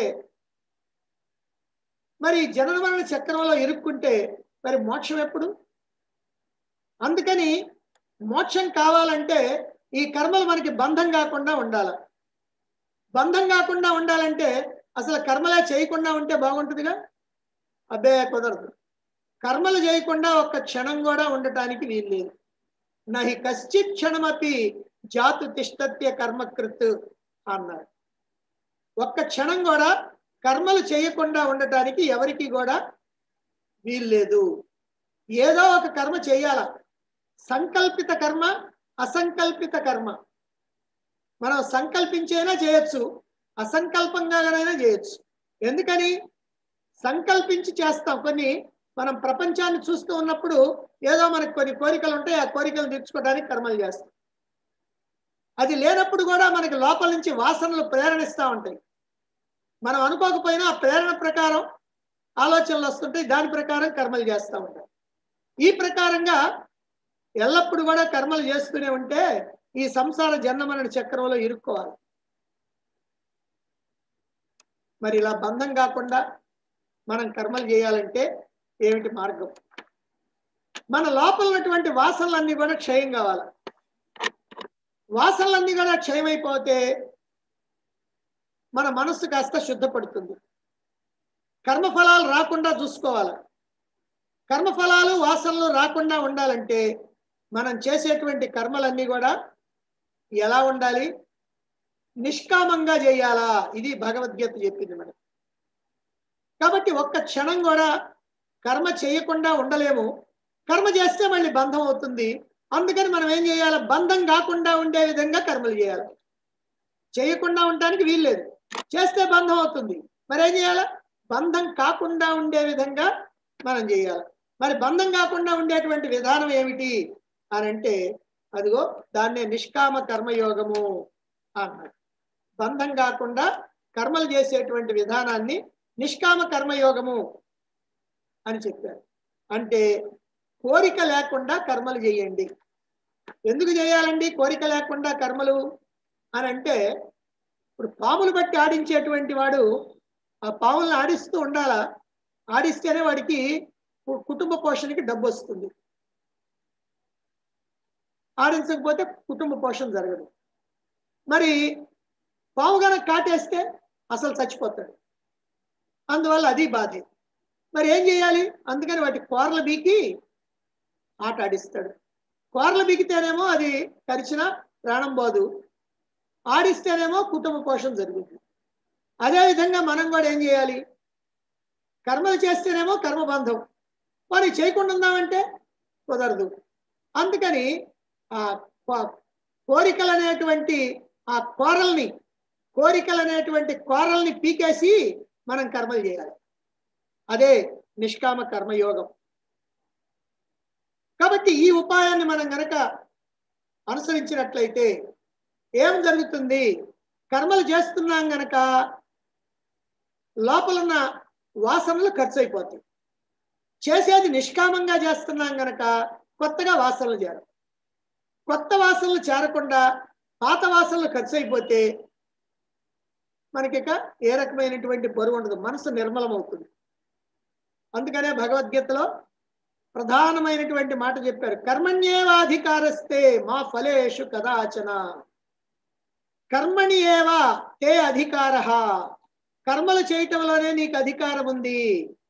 మరి జనన మరణ చక్రంలో ఇరుక్కుంటే మరి మోక్షం ఎప్పుడు అందుకని మోక్షం కావాలంటే ఈ కర్మలు మనకి బంధం కాకుండా ఉండాలి బంధం కాకుండా ఉండాలంటే అసలు కర్మలే చేయకుండా ఉంటే బాగుంటుందిగా అబ్బే కుదరదు కర్మలు చేయకుండా ఒక్క క్షణం కూడా ఉండటానికి వీల్లేదు నహి కశ్చిత్ క్షణమపి జాతు తిష్టత్య కర్మకృత్ అన్నారు ఒక్క క్షణం కూడా కర్మలు చేయకుండా ఉండటానికి ఎవరికి కూడా వీల్లేదు ఏదో ఒక కర్మ చేయాల సంకల్పిత కర్మ అసంకల్పిత కర్మ మనం సంకల్పించైనా చేయొచ్చు అసంకల్పంగానైనా చేయొచ్చు ఎందుకని సంకల్పించి చేస్తాం కొన్ని మనం ప్రపంచాన్ని చూస్తూ ఉన్నప్పుడు ఏదో మనకు కొన్ని కోరికలు ఉంటాయి ఆ కోరికలు తీర్చుకోవడానికి కర్మలు చేస్తాం అది లేనప్పుడు కూడా మనకి లోపల నుంచి వాసనలు ప్రేరణిస్తూ ఉంటాయి మనం అనుకోకపోయినా ఆ ప్రేరణ ప్రకారం ఆలోచనలు వస్తుంటాయి దాని ప్రకారం కర్మలు చేస్తూ ఉంటాం ఈ ప్రకారంగా ఎల్లప్పుడు కూడా కర్మలు చేస్తూనే ఉంటే ఈ సంసార జన్మమరణ చక్రంలో ఇరుక్కోవాలి మరి ఇలా బంధం కాకుండా మనం కర్మలు చేయాలంటే ఏమిటి మార్గం మన లోపల ఉన్నటువంటి వాసనలన్నీ కూడా క్షయం కావాలి వాసనలన్నీ కూడా క్షయమైపోతే మన మనస్సు కాస్త శుద్ధపడుతుంది కర్మఫలాలు రాకుండా చూసుకోవాలి కర్మఫలాలు వాసనలు రాకుండా ఉండాలంటే మనం చేసేటువంటి కర్మలన్నీ కూడా ఎలా ఉండాలి నిష్కామంగా చేయాలా ఇది భగవద్గీత చెప్పింది మనకి కాబట్టి ఒక్క క్షణం కూడా కర్మ చేయకుండా ఉండలేము కర్మ చేస్తే మళ్ళీ బంధం అవుతుంది అందుకని మనం ఏం చేయాలి బంధం కాకుండా ఉండే విధంగా కర్మలు చేయాలి చేయకుండా ఉండడానికి వీల్లేదు చేస్తే బంధం అవుతుంది మరి ఏం చేయాలి బంధం కాకుండా ఉండే విధంగా మనం చేయాలి మరి బంధం కాకుండా ఉండేటువంటి విధానం ఏమిటి అని అంటే అదిగో దాన్నే నిష్కామ కర్మయోగము అన్నాడు బంధం కాకుండా కర్మలు చేసేటువంటి విధానాన్ని నిష్కామ కర్మయోగము అని చెప్పారు అంటే కోరిక లేకుండా కర్మలు చేయండి ఎందుకు చేయాలండి కోరిక లేకుండా కర్మలు అని అంటే ఇప్పుడు పాములు బట్టి ఆడించేటువంటి వాడు ఆ పాములను ఆడిస్తూ ఉండాలా ఆడిస్తేనే వాడికి కు- కుటుంబ పోషణకి డబ్బు వస్తుంది ఆడించకపోతే కుటుంబ పోషణ జరగదు మరి పాము గనక కాటేస్తే అసలు చచ్చిపోతాడు అందువల్ల అది బాధే మరి ఏం చేయాలి అందుకని వాటి కూరలు బీకి ఆట ఆడిస్తాడు కూరలు బీకితేనేమో అది కరిచిన ప్రాణం పోదు ఆడిస్తేనేమో కుటుంబ పోషణ జరుగుతుంది అదేవిధంగా మనం కూడా ఏం చేయాలి కర్మలు చేస్తేనేమో కర్మబంధం మరి చేయకుండా ఉందామంటే కుదరదు అందుకని ఆ కో- కోరికలు అనేటువంటి ఆ కోరల్ని కోరికలు అనేటువంటి కోరల్ని పీకేసి మనం కర్మలు చేయాలి అదే నిష్కామ కర్మయోగం కాబట్టి ఈ ఉపాయాన్ని మనం గనక అనుసరించినట్లయితే ఏం జరుగుతుంది కర్మలు చేస్తున్నాం గనక లోపలున్న వాసనలు ఖర్చు అయిపోతాయి చేసేది నిష్కామంగా చేస్తున్నాం గనక కొత్తగా వాసనలు చేరం కొత్త వాసనలు చేరకుండా పాత వాసనలు ఖర్చు అయిపోతే మనకిక ఏ రకమైనటువంటి బరువు ఉండదు మనసు నిర్మలం అవుతుంది అందుకనే భగవద్గీతలో ప్రధానమైనటువంటి మాట చెప్పారు కర్మణ్యేవాధికారస్తే మా ఫలేషు కదాచన కర్మణి ఏవా తే అధికార కర్మలు చేయటంలోనే నీకు అధికారం ఉంది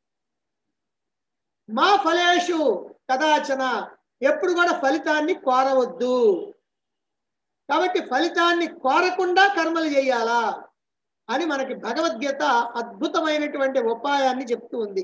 మా ఫలేషు కదాచన ఎప్పుడు కూడా ఫలితాన్ని కోరవద్దు కాబట్టి ఫలితాన్ని కోరకుండా కర్మలు చేయాలా అని మనకి భగవద్గీత అద్భుతమైనటువంటి ఉపాయాన్ని చెప్తూ ఉంది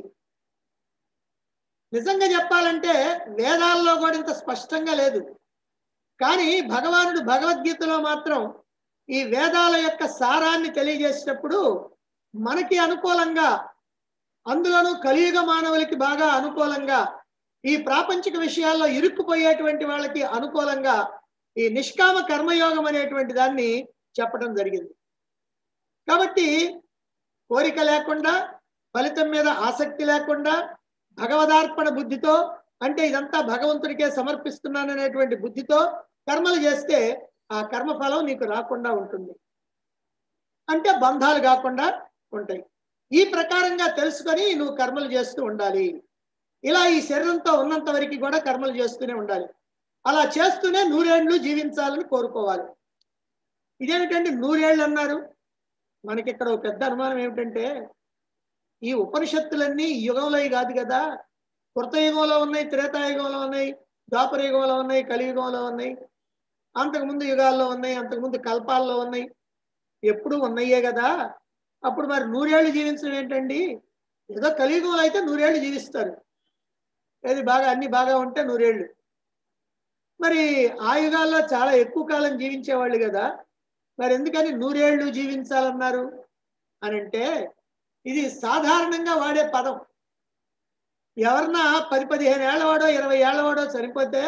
నిజంగా చెప్పాలంటే వేదాల్లో కూడా ఇంత స్పష్టంగా లేదు కానీ భగవానుడు భగవద్గీతలో మాత్రం ఈ వేదాల యొక్క సారాన్ని తెలియజేసేటప్పుడు మనకి అనుకూలంగా అందులోనూ కలియుగ మానవులకి బాగా అనుకూలంగా ఈ ప్రాపంచిక విషయాల్లో ఇరుక్కుపోయేటువంటి వాళ్ళకి అనుకూలంగా ఈ నిష్కామ కర్మయోగం అనేటువంటి దాన్ని చెప్పడం జరిగింది కాబట్టి కోరిక లేకుండా ఫలితం మీద ఆసక్తి లేకుండా భగవదార్పణ బుద్ధితో అంటే ఇదంతా భగవంతుడికే సమర్పిస్తున్నాననేటువంటి బుద్ధితో కర్మలు చేస్తే ఆ కర్మ ఫలం నీకు రాకుండా ఉంటుంది అంటే బంధాలు కాకుండా ఉంటాయి ఈ ప్రకారంగా తెలుసుకొని నువ్వు కర్మలు చేస్తూ ఉండాలి ఇలా ఈ శరీరంతో ఉన్నంత వరకు కూడా కర్మలు చేస్తూనే ఉండాలి అలా చేస్తూనే నూరేళ్లు జీవించాలని కోరుకోవాలి ఇదేమిటంటే నూరేళ్ళు అన్నారు మనకి ఇక్కడ ఒక పెద్ద అనుమానం ఏమిటంటే ఈ ఉపనిషత్తులన్నీ ఈ యుగంలో కాదు కదా కృతయుగంలో ఉన్నాయి త్రేతాయుగంలో ఉన్నాయి ద్వాపర యుగంలో ఉన్నాయి కలియుగంలో ఉన్నాయి అంతకుముందు యుగాల్లో ఉన్నాయి అంతకుముందు కల్పాల్లో ఉన్నాయి ఎప్పుడు ఉన్నాయే కదా అప్పుడు మరి నూరేళ్లు జీవించడం ఏంటండి ఏదో కలియుగంలో అయితే నూరేళ్లు జీవిస్తారు ఏది బాగా అన్ని బాగా ఉంటే నూరేళ్లు మరి ఆ యుగాల్లో చాలా ఎక్కువ కాలం జీవించేవాళ్ళు కదా మరి ఎందుకని నూరేళ్లు జీవించాలన్నారు అని అంటే ఇది సాధారణంగా వాడే పదం ఎవరన్నా పది పదిహేను ఏళ్ళవాడో ఇరవై ఏళ్ళవాడో సరిపోతే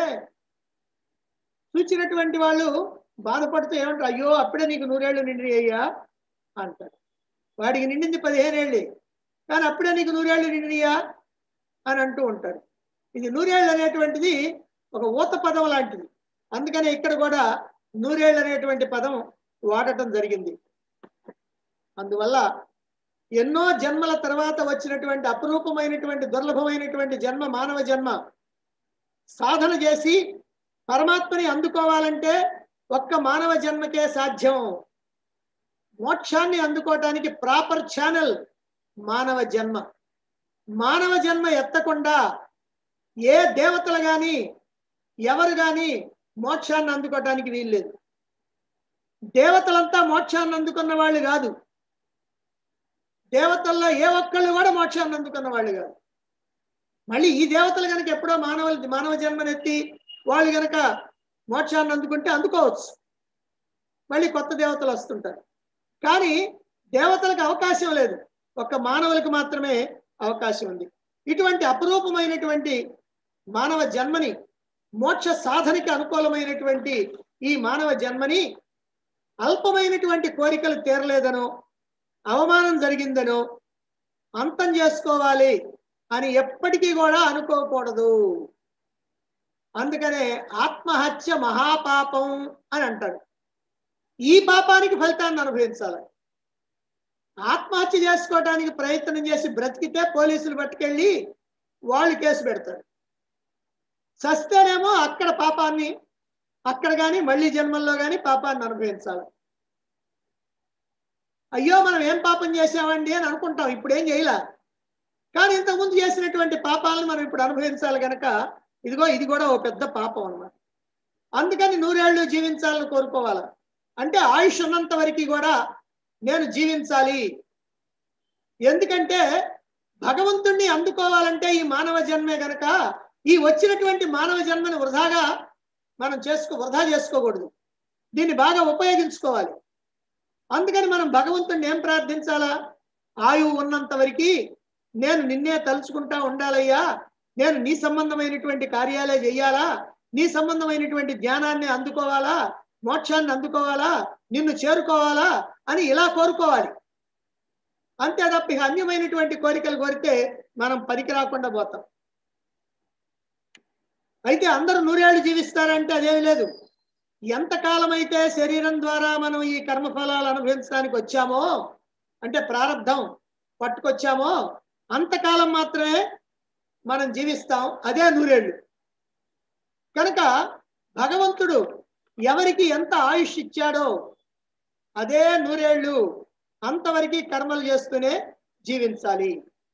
చూచినటువంటి వాళ్ళు బాధపడుతూ ఏమంటారు అయ్యో అప్పుడే నీకు నూరేళ్ళు నిండి అయ్యా అంటారు వాడికి నిండింది పదిహేనేళ్ళే కానీ అప్పుడే నీకు నూరేళ్ళు నిండియా అని అంటూ ఉంటారు ఇది నూరేళ్ళు అనేటువంటిది ఒక ఊత పదం లాంటిది అందుకనే ఇక్కడ కూడా నూరేళ్ళు అనేటువంటి పదం వాడటం జరిగింది అందువల్ల ఎన్నో జన్మల తర్వాత వచ్చినటువంటి అపురూపమైనటువంటి దుర్లభమైనటువంటి జన్మ మానవ జన్మ సాధన చేసి పరమాత్మని అందుకోవాలంటే ఒక్క మానవ జన్మకే సాధ్యం మోక్షాన్ని అందుకోవటానికి ప్రాపర్ ఛానల్ మానవ జన్మ మానవ జన్మ ఎత్తకుండా ఏ దేవతలు గాని ఎవరు గాని మోక్షాన్ని అందుకోవటానికి వీల్లేదు దేవతలంతా మోక్షాన్ని అందుకున్న వాళ్ళు కాదు దేవతల్లో ఏ ఒక్కళ్ళు కూడా మోక్షాన్ని అందుకున్న వాళ్ళు కాదు మళ్ళీ ఈ దేవతలు కనుక ఎప్పుడో మానవ మానవ జన్మనెత్తి వాళ్ళు కనుక మోక్షాన్ని అందుకుంటే అందుకోవచ్చు మళ్ళీ కొత్త దేవతలు వస్తుంటారు కానీ దేవతలకు అవకాశం లేదు ఒక్క మానవులకు మాత్రమే అవకాశం ఉంది ఇటువంటి అపురూపమైనటువంటి మానవ జన్మని మోక్ష సాధనకి అనుకూలమైనటువంటి ఈ మానవ జన్మని అల్పమైనటువంటి కోరికలు తీరలేదనో అవమానం జరిగిందనో అంతం చేసుకోవాలి అని ఎప్పటికీ కూడా అనుకోకూడదు అందుకనే ఆత్మహత్య మహాపాపం అని అంటారు ఈ పాపానికి ఫలితాన్ని అనుభవించాలి ఆత్మహత్య చేసుకోవడానికి ప్రయత్నం చేసి బ్రతికితే పోలీసులు పట్టుకెళ్ళి వాళ్ళు కేసు పెడతారు సస్తేనేమో అక్కడ పాపాన్ని అక్కడ కానీ మళ్ళీ జన్మల్లో కానీ పాపాన్ని అనుభవించాలి అయ్యో మనం ఏం పాపం చేసామండి అని అనుకుంటాం ఇప్పుడు ఏం చేయలే కానీ ఇంతకుముందు చేసినటువంటి పాపాలను మనం ఇప్పుడు అనుభవించాలి కనుక ఇదిగో ఇది కూడా ఓ పెద్ద పాపం అన్నమాట అందుకని నూరేళ్లు జీవించాలని కోరుకోవాలి అంటే ఆయుష్ ఉన్నంత వరకు కూడా నేను జీవించాలి ఎందుకంటే భగవంతుణ్ణి అందుకోవాలంటే ఈ మానవ జన్మే గనక ఈ వచ్చినటువంటి మానవ జన్మని వృధాగా మనం చేసుకో వృధా చేసుకోకూడదు దీన్ని బాగా ఉపయోగించుకోవాలి అందుకని మనం భగవంతుణ్ణి ఏం ప్రార్థించాలా ఆయువు ఉన్నంత వరకు నేను నిన్నే తలుచుకుంటా ఉండాలయ్యా నేను నీ సంబంధమైనటువంటి కార్యాలే చెయ్యాలా నీ సంబంధమైనటువంటి జ్ఞానాన్ని అందుకోవాలా మోక్షాన్ని అందుకోవాలా నిన్ను చేరుకోవాలా అని ఇలా కోరుకోవాలి అంతే తప్ప ఇక అన్యమైనటువంటి కోరికలు కోరితే మనం పనికి రాకుండా పోతాం అయితే అందరూ నూరేళ్లు జీవిస్తారంటే అదేమి లేదు ఎంతకాలం అయితే శరీరం ద్వారా మనం ఈ కర్మఫలాలు అనుభవించడానికి వచ్చామో అంటే ప్రారంధం పట్టుకొచ్చామో అంతకాలం మాత్రమే మనం జీవిస్తాం అదే నూరేళ్ళు కనుక భగవంతుడు ఎవరికి ఎంత ఆయుష్ ఇచ్చాడో అదే నూరేళ్ళు అంతవరకు కర్మలు చేస్తూనే జీవించాలి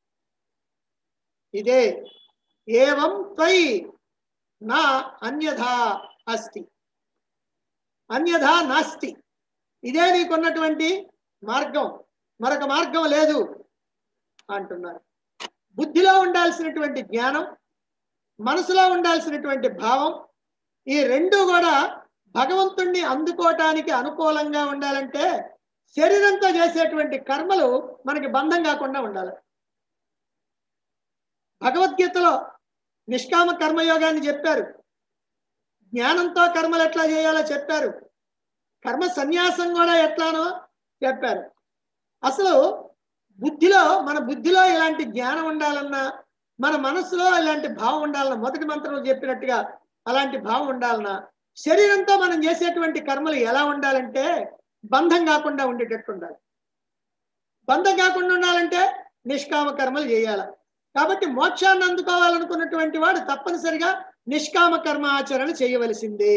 ఇదే ఏవం త్వయి నా అన్యథా అస్తి అన్యథా నాస్తి ఇదే నీకున్నటువంటి మార్గం మరొక మార్గం లేదు అంటున్నారు బుద్ధిలో ఉండాల్సినటువంటి జ్ఞానం మనసులో ఉండాల్సినటువంటి భావం ఈ రెండు కూడా భగవంతుణ్ణి అందుకోవటానికి అనుకూలంగా ఉండాలంటే శరీరంతో చేసేటువంటి కర్మలు మనకి బంధం కాకుండా ఉండాలి భగవద్గీతలో నిష్కామ కర్మయోగాన్ని చెప్పారు జ్ఞానంతో కర్మలు ఎట్లా చేయాలో చెప్పారు కర్మ సన్యాసం కూడా ఎట్లానో చెప్పారు అసలు బుద్ధిలో మన బుద్ధిలో ఇలాంటి జ్ఞానం ఉండాలన్నా మన మనసులో ఇలాంటి భావం ఉండాలన్నా మొదటి మంత్రంలో చెప్పినట్టుగా అలాంటి భావం ఉండాలన్నా శరీరంతో మనం చేసేటువంటి కర్మలు ఎలా ఉండాలంటే బంధం కాకుండా ఉండేటట్టు ఉండాలి బంధం కాకుండా ఉండాలంటే నిష్కామ కర్మలు చేయాల కాబట్టి మోక్షాన్ని అందుకోవాలనుకున్నటువంటి వాడు తప్పనిసరిగా నిష్కామ కర్మ ఆచరణ చేయవలసిందే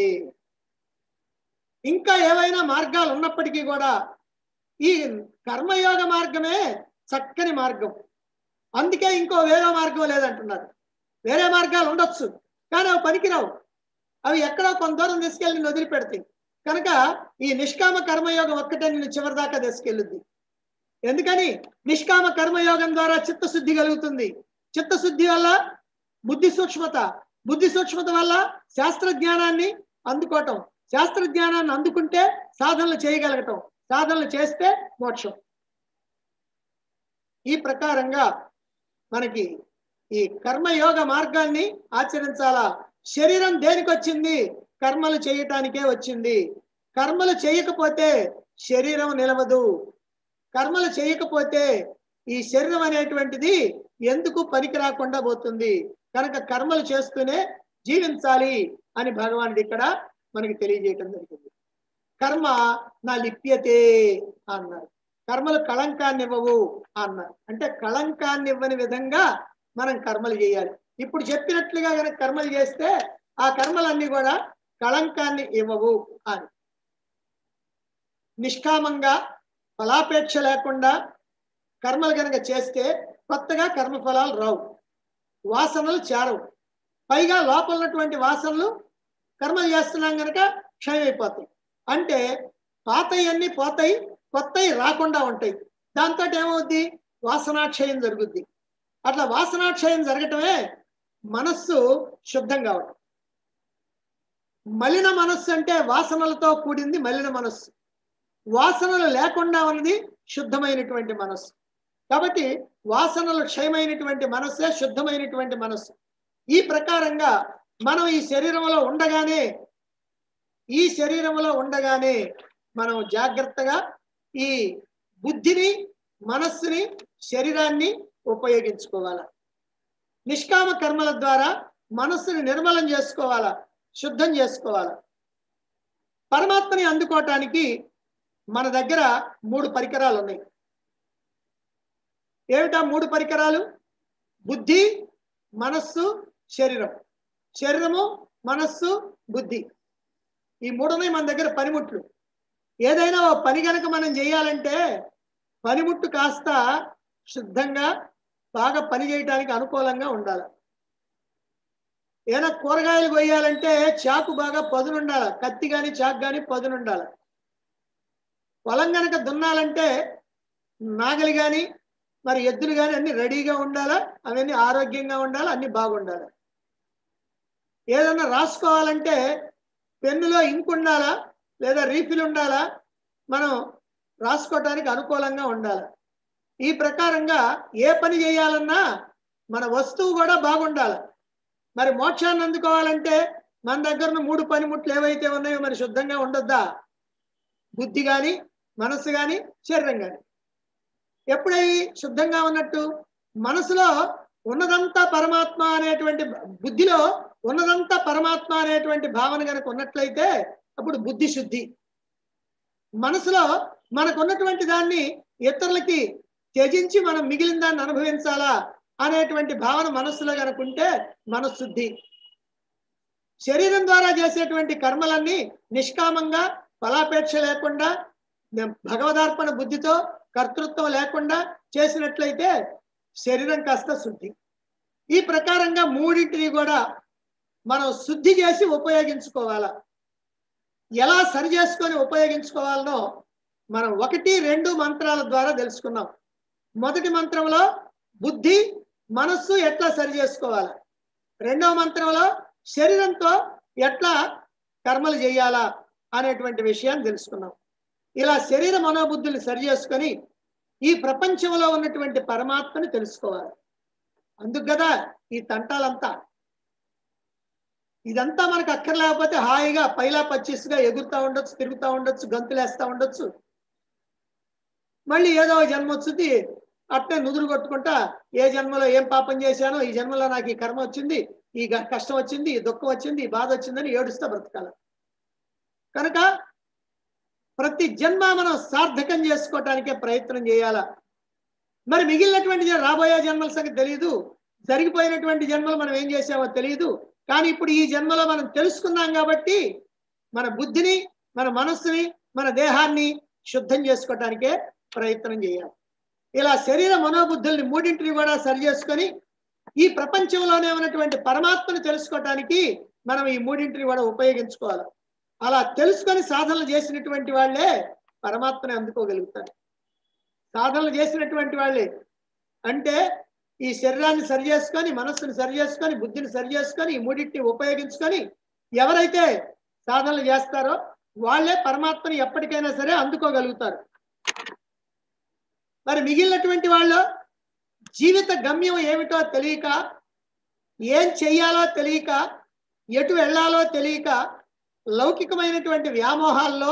ఇంకా ఏవైనా మార్గాలు ఉన్నప్పటికీ కూడా ఈ కర్మయోగ మార్గమే చక్కని మార్గం అందుకే ఇంకో వేరే మార్గం లేదంటున్నారు వేరే మార్గాలు ఉండొచ్చు కానీ అవి పనికిరావు అవి ఎక్కడో కొంత దూరం తీసుకెళ్ళి నిన్ను వదిలిపెడతాయి కనుక ఈ నిష్కామ కర్మయోగం ఒక్కటే నిన్ను చివరిదాకా తీసుకెళ్ళుద్ది ఎందుకని నిష్కామ కర్మయోగం ద్వారా చిత్తశుద్ధి కలుగుతుంది చిత్తశుద్ధి వల్ల బుద్ధి సూక్ష్మత బుద్ధి సూక్ష్మత వల్ల శాస్త్ర జ్ఞానాన్ని అందుకోవటం శాస్త్ర జ్ఞానాన్ని అందుకుంటే సాధనలు చేయగలగటం సాధనలు చేస్తే మోక్షం ఈ ప్రకారంగా మనకి ఈ కర్మయోగ మార్గాన్ని ఆచరించాలా శరీరం దేనికి వచ్చింది కర్మలు చేయటానికే వచ్చింది కర్మలు చేయకపోతే శరీరం నిలవదు కర్మలు చేయకపోతే ఈ శరీరం అనేటువంటిది ఎందుకు పనికి రాకుండా పోతుంది కనుక కర్మలు చేస్తూనే జీవించాలి అని భగవానుడు ఇక్కడ మనకి తెలియజేయటం జరిగింది కర్మ నా లిప్యతే అన్నారు కర్మలు కళంకాన్ని ఇవ్వవు అన్నారు అంటే కళంకాన్ని ఇవ్వని విధంగా మనం కర్మలు చేయాలి ఇప్పుడు చెప్పినట్లుగా కనుక కర్మలు చేస్తే ఆ కర్మలన్నీ కూడా కళంకాన్ని ఇవ్వవు అని నిష్కామంగా ఫలాపేక్ష లేకుండా కర్మలు కనుక చేస్తే కొత్తగా కర్మఫలాలు రావు వాసనలు చేరవు పైగా లోపల ఉన్నటువంటి వాసనలు కర్మలు చేస్తున్నాం కనుక క్షయమైపోతాయి అంటే పాతయన్నీ పోతాయి కొత్తవి రాకుండా ఉంటాయి దాంతో ఏమవుద్ది వాసనాక్షయం జరుగుద్ది అట్లా వాసనాక్షయం జరగటమే మనస్సు శుద్ధం కావడం మలిన మనస్సు అంటే వాసనలతో కూడింది మలిన మనస్సు వాసనలు లేకుండా ఉన్నది శుద్ధమైనటువంటి మనస్సు కాబట్టి వాసనలు క్షయమైనటువంటి మనస్సే శుద్ధమైనటువంటి మనస్సు ఈ ప్రకారంగా మనం ఈ శరీరంలో ఉండగానే ఈ శరీరంలో ఉండగానే మనం జాగ్రత్తగా ఈ బుద్ధిని మనస్సుని శరీరాన్ని ఉపయోగించుకోవాలా నిష్కామ కర్మల ద్వారా మనస్సుని నిర్మలం చేసుకోవాలా శుద్ధం చేసుకోవాలా పరమాత్మని అందుకోవటానికి మన దగ్గర మూడు పరికరాలు ఉన్నాయి ఏమిటా మూడు పరికరాలు బుద్ధి మనస్సు శరీరం శరీరము మనస్సు బుద్ధి ఈ మూడున్నాయి మన దగ్గర పనిముట్లు ఏదైనా ఓ పని కనుక మనం చేయాలంటే పనిముట్టు కాస్త శుద్ధంగా బాగా పని చేయడానికి అనుకూలంగా ఉండాలి ఏదైనా కూరగాయలు కొయ్యాలంటే చాకు బాగా పదునుండాలి కత్తి కానీ చాకు కానీ పదునుండాలి పొలం కనుక దున్నాలంటే నాగలి కానీ మరి ఎద్దులు కానీ అన్ని రెడీగా ఉండాలా అవన్నీ ఆరోగ్యంగా ఉండాలి అన్ని బాగుండాలి ఏదన్నా రాసుకోవాలంటే పెన్నులో ఇంక్ ఉండాలా లేదా రీఫిల్ ఉండాలా మనం రాసుకోవటానికి అనుకూలంగా ఉండాలి ఈ ప్రకారంగా ఏ పని చేయాలన్నా మన వస్తువు కూడా బాగుండాలి మరి మోక్షాన్ని అందుకోవాలంటే మన దగ్గర ఉన్న మూడు పనిముట్లు ఏవైతే ఉన్నాయో మరి శుద్ధంగా ఉండొద్దా బుద్ధి కానీ మనస్సు కానీ శరీరం కానీ ఎప్పుడై శుద్ధంగా ఉన్నట్టు మనసులో ఉన్నదంతా పరమాత్మ అనేటువంటి బుద్ధిలో ఉన్నదంతా పరమాత్మ అనేటువంటి భావన కనుక ఉన్నట్లయితే అప్పుడు బుద్ధి శుద్ధి మనసులో మనకు ఉన్నటువంటి దాన్ని ఇతరులకి త్యజించి మనం మిగిలిన దాన్ని అనుభవించాలా అనేటువంటి భావన మనస్సులో కనుకుంటే మనశుద్ధి శరీరం ద్వారా చేసేటువంటి కర్మలన్నీ నిష్కామంగా ఫలాపేక్ష లేకుండా భగవదార్పణ బుద్ధితో కర్తృత్వం లేకుండా చేసినట్లయితే శరీరం కాస్త శుద్ధి ఈ ప్రకారంగా మూడింటిని కూడా మనం శుద్ధి చేసి ఉపయోగించుకోవాలా ఎలా సరి చేసుకొని ఉపయోగించుకోవాలనో మనం ఒకటి రెండు మంత్రాల ద్వారా తెలుసుకున్నాం మొదటి మంత్రంలో బుద్ధి మనస్సు ఎట్లా సరి చేసుకోవాలా రెండవ మంత్రంలో శరీరంతో ఎట్లా కర్మలు చేయాలా అనేటువంటి విషయాన్ని తెలుసుకున్నాం ఇలా శరీర మనోబుద్ధుల్ని సరి చేసుకొని ఈ ప్రపంచంలో ఉన్నటువంటి పరమాత్మని తెలుసుకోవాలి అందుకు కదా ఈ తంటాలంతా ఇదంతా మనకు అక్కర్లేకపోతే హాయిగా పైలా పచ్చిస్గా ఎగురుతా ఉండొచ్చు తిరుగుతూ ఉండొచ్చు గంతులేస్తా ఉండొచ్చు మళ్ళీ ఏదో ఒక జన్మ వచ్చింది అట్నే నుదురు కొట్టుకుంటా ఏ జన్మలో ఏం పాపం చేశానో ఈ జన్మలో నాకు ఈ కర్మ వచ్చింది ఈ గ- కష్టం వచ్చింది ఈ దుఃఖం వచ్చింది ఈ బాధ వచ్చిందని ఏడుస్తా బ్రతకాలి కనుక ప్రతి జన్మ మనం సార్థకం చేసుకోవటానికే ప్రయత్నం చేయాలా మరి మిగిలినటువంటి జ- రాబోయే జన్మల సంగతి తెలియదు జరిగిపోయినటువంటి జన్మలు మనం ఏం చేసామో తెలియదు కానీ ఇప్పుడు ఈ జన్మలో మనం తెలుసుకున్నాం కాబట్టి మన బుద్ధిని మన మనస్సుని మన దేహాన్ని శుద్ధం చేసుకోవటానికే ప్రయత్నం చేయాలి ఇలా శరీర మనోబుద్ధుల్ని మూడింటిని కూడా సరి చేసుకొని ఈ ప్రపంచంలోనే ఉన్నటువంటి పరమాత్మను తెలుసుకోవటానికి మనం ఈ మూడింటిని కూడా ఉపయోగించుకోవాలి అలా తెలుసుకొని సాధనలు చేసినటువంటి వాళ్ళే పరమాత్మని అందుకోగలుగుతారు సాధనలు చేసినటువంటి వాళ్ళే అంటే ఈ శరీరాన్ని సరి చేసుకొని మనస్సుని సరి చేసుకొని బుద్ధిని సరి చేసుకొని ఈ మూడింటిని ఉపయోగించుకొని ఎవరైతే సాధనలు చేస్తారో వాళ్ళే పరమాత్మని ఎప్పటికైనా సరే అందుకోగలుగుతారు మరి మిగిలినటువంటి వాళ్ళు జీవిత గమ్యం ఏమిటో తెలియక ఏం చెయ్యాలో తెలియక ఎటు వెళ్ళాలో తెలియక లౌకికమైనటువంటి వ్యామోహాల్లో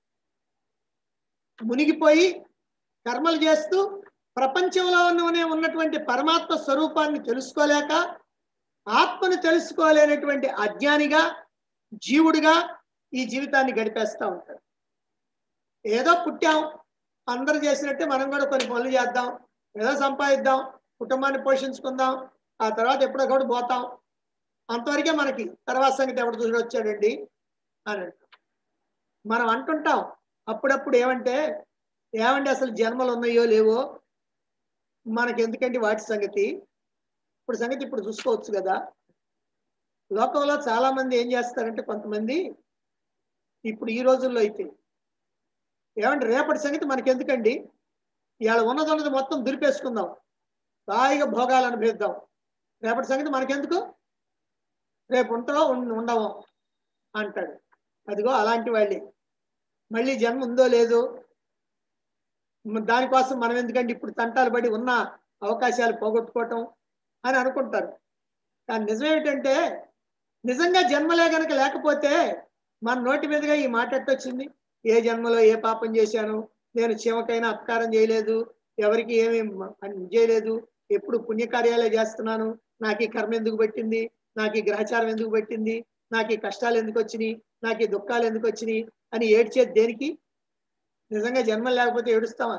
మునిగిపోయి కర్మలు చేస్తూ ప్రపంచంలోనే ఉన్నటువంటి పరమాత్మ స్వరూపాన్ని తెలుసుకోలేక ఆత్మను తెలుసుకోలేనటువంటి అజ్ఞానిగా జీవుడిగా ఈ జీవితాన్ని గడిపేస్తూ ఉంటాడు ఏదో పుట్టాం అందరూ చేసినట్టే మనం కూడా కొన్ని పనులు చేద్దాం ఏదో సంపాదిద్దాం కుటుంబాన్ని పోషించుకుందాం ఆ తర్వాత ఎప్పుడో కూడా పోతాం అంతవరకే మనకి తర్వాత సంగతి ఎవడు చూసి వచ్చాడండి అని అంటాం మనం అంటుంటాం అప్పుడప్పుడు ఏమంటే ఏమంటే అసలు జన్మలు ఉన్నాయో లేవో మనకి ఎందుకంటే వాటి సంగతి ఇప్పుడు సంగతి ఇప్పుడు చూసుకోవచ్చు కదా లోకంలో చాలా మంది ఏం చేస్తారంటే కొంతమంది ఇప్పుడు ఈ రోజుల్లో అయితే ఏమంటే రేపటి సంగతి మనకి ఎందుకండి ఇవాళ ఉన్నది ఉన్నది మొత్తం దులిపేసుకుందాం హాయిగా భోగాలు అనుభవిద్దాం రేపటి సంగతి మనకెందుకు రేపు ఉంటావో ఉం- ఉండవో అంటాడు అదిగో అలాంటి వాళ్ళే మళ్ళీ జన్మ ఉందో లేదో మ- దానికోసం మనం ఎందుకంటే ఇప్పుడు తంటాలు పడి ఉన్న అవకాశాలు పోగొట్టుకోవటం అని అనుకుంటారు కానీ నిజం ఏమిటంటే నిజంగా జన్మలే గనక లేకపోతే మన నోటి మీదుగా ఈ మాట ఎట్టొచ్చింది ఏ జన్మలో ఏ పాపం చేశాను నేను చీమకైనా అపకారం చేయలేదు ఎవరికి ఏమీ మ- పని చేయలేదు ఎప్పుడు పుణ్యకార్యాలే చేస్తున్నాను నాకు ఈ కర్మ ఎందుకు పెట్టింది నాకు ఈ గ్రహచారం ఎందుకు పెట్టింది నాకు ఈ కష్టాలు ఎందుకు వచ్చినాయి నాకు ఈ దుఃఖాలు ఎందుకు వచ్చినాయి అని ఏడ్చేది దేనికి నిజంగా జన్మ లేకపోతే ఏడుస్తామా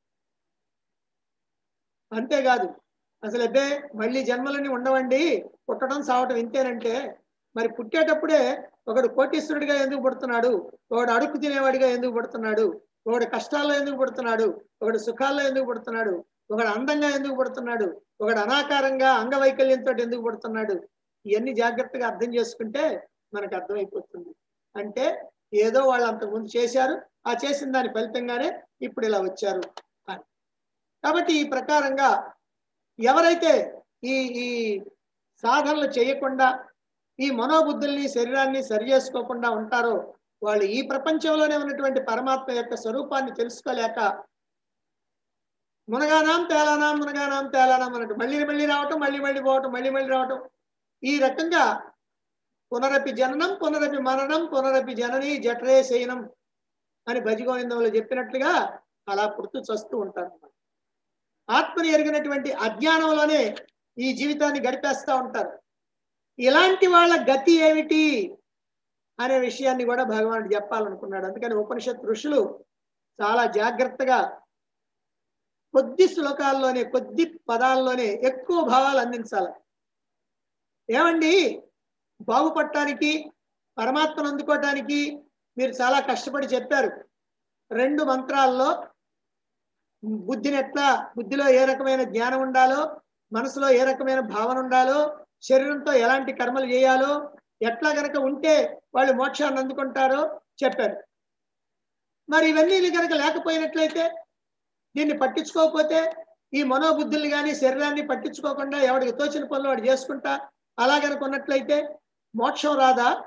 అంతేకాదు అసలు అబ్బే మళ్ళీ జన్మలని ఉండవండి పుట్టడం సావటం ఇంతేనంటే మరి పుట్టేటప్పుడే ఒకడు కోటీశ్వరుడిగా ఎందుకు పుడుతున్నాడు ఒకడు అడుక్కు తినేవాడిగా ఎందుకు పుడుతున్నాడు ఒకడు కష్టాల్లో ఎందుకు పుడుతున్నాడు ఒకడు సుఖాల్లో ఎందుకు పుడుతున్నాడు ఒకడు అందంగా ఎందుకు పుడుతున్నాడు ఒకడు అనాకారంగా అంగవైకల్యంతో ఎందుకు పుడుతున్నాడు ఇవన్నీ జాగ్రత్తగా అర్థం చేసుకుంటే మనకు అర్థమైపోతుంది అంటే ఏదో వాళ్ళు అంతకుముందు చేశారు ఆ చేసిన దాని ఫలితంగానే ఇప్పుడు ఇలా వచ్చారు అని కాబట్టి ఈ ప్రకారంగా ఎవరైతే ఈ ఈ సాధనలు చేయకుండా ఈ మనోబుద్ధుల్ని శరీరాన్ని సరి చేసుకోకుండా ఉంటారో వాళ్ళు ఈ ప్రపంచంలోనే ఉన్నటువంటి పరమాత్మ యొక్క స్వరూపాన్ని తెలుసుకోలేక మునగానాం తేలానాం మునగానాం తేలానాం అన్నట్టు మళ్ళీ మళ్ళీ రావటం మళ్ళీ మళ్ళీ పోవటం మళ్ళీ మళ్ళీ రావటం ఈ రకంగా పునరపి జననం పునరపి మరణం పునరపి జనని జఠరే శయనం అని భజగోవిందంలో చెప్పినట్లుగా అలా పుడుతూ చస్తూ ఉంటారు ఆత్మని ఎరిగినటువంటి అజ్ఞానంలోనే ఈ జీవితాన్ని గడిపేస్తూ ఉంటారు ఇలాంటి వాళ్ళ గతి ఏమిటి అనే విషయాన్ని కూడా భగవానుడు చెప్పాలనుకున్నాడు అందుకని ఉపనిషత్ ఋషులు చాలా జాగ్రత్తగా కొద్ది శ్లోకాల్లోనే కొద్ది పదాల్లోనే ఎక్కువ భావాలు అందించాలి ఏమండి బాగుపడటానికి పరమాత్మను అందుకోవటానికి మీరు చాలా కష్టపడి చెప్పారు రెండు మంత్రాల్లో బుద్ధిని ఎట్లా బుద్ధిలో ఏ రకమైన జ్ఞానం ఉండాలో మనసులో ఏ రకమైన భావన ఉండాలో శరీరంతో ఎలాంటి కర్మలు చేయాలో ఎట్లా గనక ఉంటే వాళ్ళు మోక్షాన్ని అందుకుంటారో చెప్పారు మరి ఇవన్నీ కనుక లేకపోయినట్లయితే దీన్ని పట్టించుకోకపోతే ఈ మనోబుద్ధుల్ని కానీ శరీరాన్ని పట్టించుకోకుండా ఎవడికి తోచిన పనులు వాడు చేసుకుంటా అలా గనక ఉన్నట్లయితే మోక్షం రాదా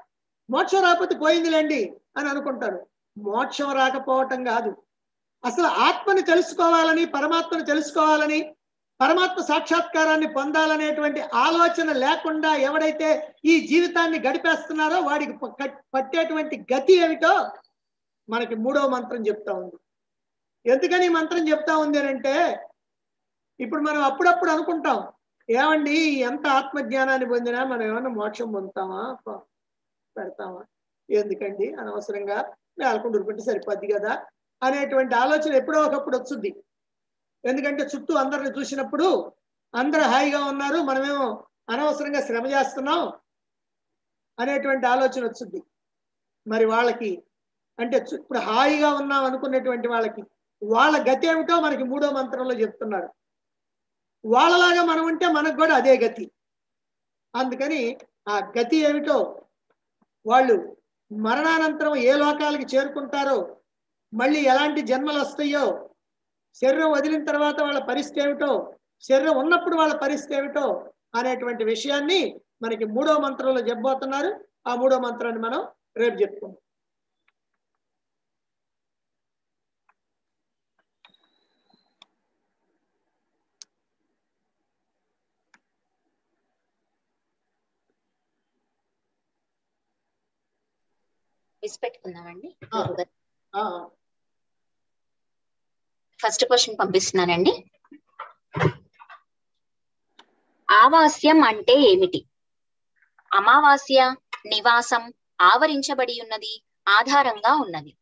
మోక్షం రాకపోతే పోయిందిలేండి అని అనుకుంటారు మోక్షం రాకపోవటం కాదు అసలు ఆత్మని తెలుసుకోవాలని పరమాత్మని తెలుసుకోవాలని పరమాత్మ సాక్షాత్కారాన్ని పొందాలనేటువంటి ఆలోచన లేకుండా ఎవడైతే ఈ జీవితాన్ని గడిపేస్తున్నారో వాడికి ప- పట్టేటువంటి గతి ఏమిటో మనకి మూడో మంత్రం చెప్తా ఉంది ఎందుకని ఈ మంత్రం చెప్తా ఉంది అని అంటే ఇప్పుడు మనం అప్పుడప్పుడు అనుకుంటాం ఏమండి ఎంత ఆత్మజ్ఞానాన్ని పొందినా మనం ఏమన్నా మోక్షం పొందుతామా ప- పెడతామా ఎందుకండి అనవసరంగా నేలకుండా ఉరుకుంటే సరిపోద్ది కదా అనేటువంటి ఆలోచన ఎప్పుడో ఒకప్పుడు వచ్చుద్ది ఎందుకంటే చుట్టూ అందరిని చూసినప్పుడు అందరూ హాయిగా ఉన్నారు మనమేమో అనవసరంగా శ్రమ చేస్తున్నాం అనేటువంటి ఆలోచన వచ్చుద్ది మరి వాళ్ళకి అంటే చు- ఇప్పుడు హాయిగా ఉన్నాం అనుకునేటువంటి వాళ్ళకి వాళ్ళ గతి ఏమిటో మనకి మూడో మంత్రంలో చెప్తున్నారు వాళ్ళలాగా మనం ఉంటే మనకు కూడా అదే గతి అందుకని ఆ గతి ఏమిటో వాళ్ళు మరణానంతరం ఏ లోకాలకి చేరుకుంటారో మళ్ళీ ఎలాంటి జన్మలు వస్తాయో శరీరం వదిలిన తర్వాత వాళ్ళ పరిస్థితి ఏమిటో శరీరం ఉన్నప్పుడు వాళ్ళ పరిస్థితి ఏమిటో అనేటువంటి విషయాన్ని మనకి మూడో మంత్రంలో చెప్పబోతున్నారు ఆ మూడో మంత్రాన్ని మనం రేపు చెప్పుకుందాం మిస్ పెట్టుకుందామండి ఆ. ఆ, ఫస్ట్ క్వశ్చన్ పంపిస్తున్నానండి ఆవాస్యం అంటే ఏమిటి అమావాస్య నివాసం ఆవరించబడి ఉన్నది ఆధారంగా ఉన్నది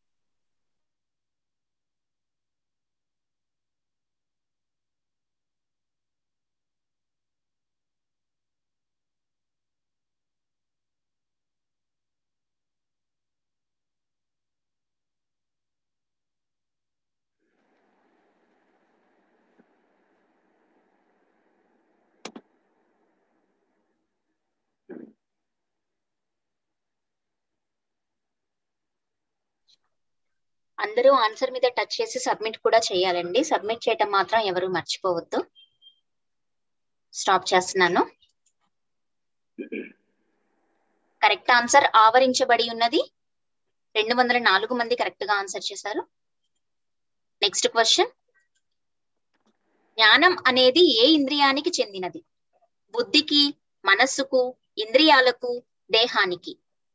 అందరూ ఆన్సర్ మీద టచ్ చేసి సబ్మిట్ కూడా చేయాలండి సబ్మిట్ చేయటం మాత్రం ఎవరు మర్చిపోవద్దు స్టాప్ చేస్తున్నాను కరెక్ట్ ఆన్సర్ ఆవరించబడి ఉన్నది రెండు వందల నాలుగు మంది కరెక్ట్ గా ఆన్సర్ చేశారు నెక్స్ట్ క్వశ్చన్ జ్ఞానం అనేది ఏ ఇంద్రియానికి చెందినది బుద్ధికి మనస్సుకు ఇంద్రియాలకు దేహానికి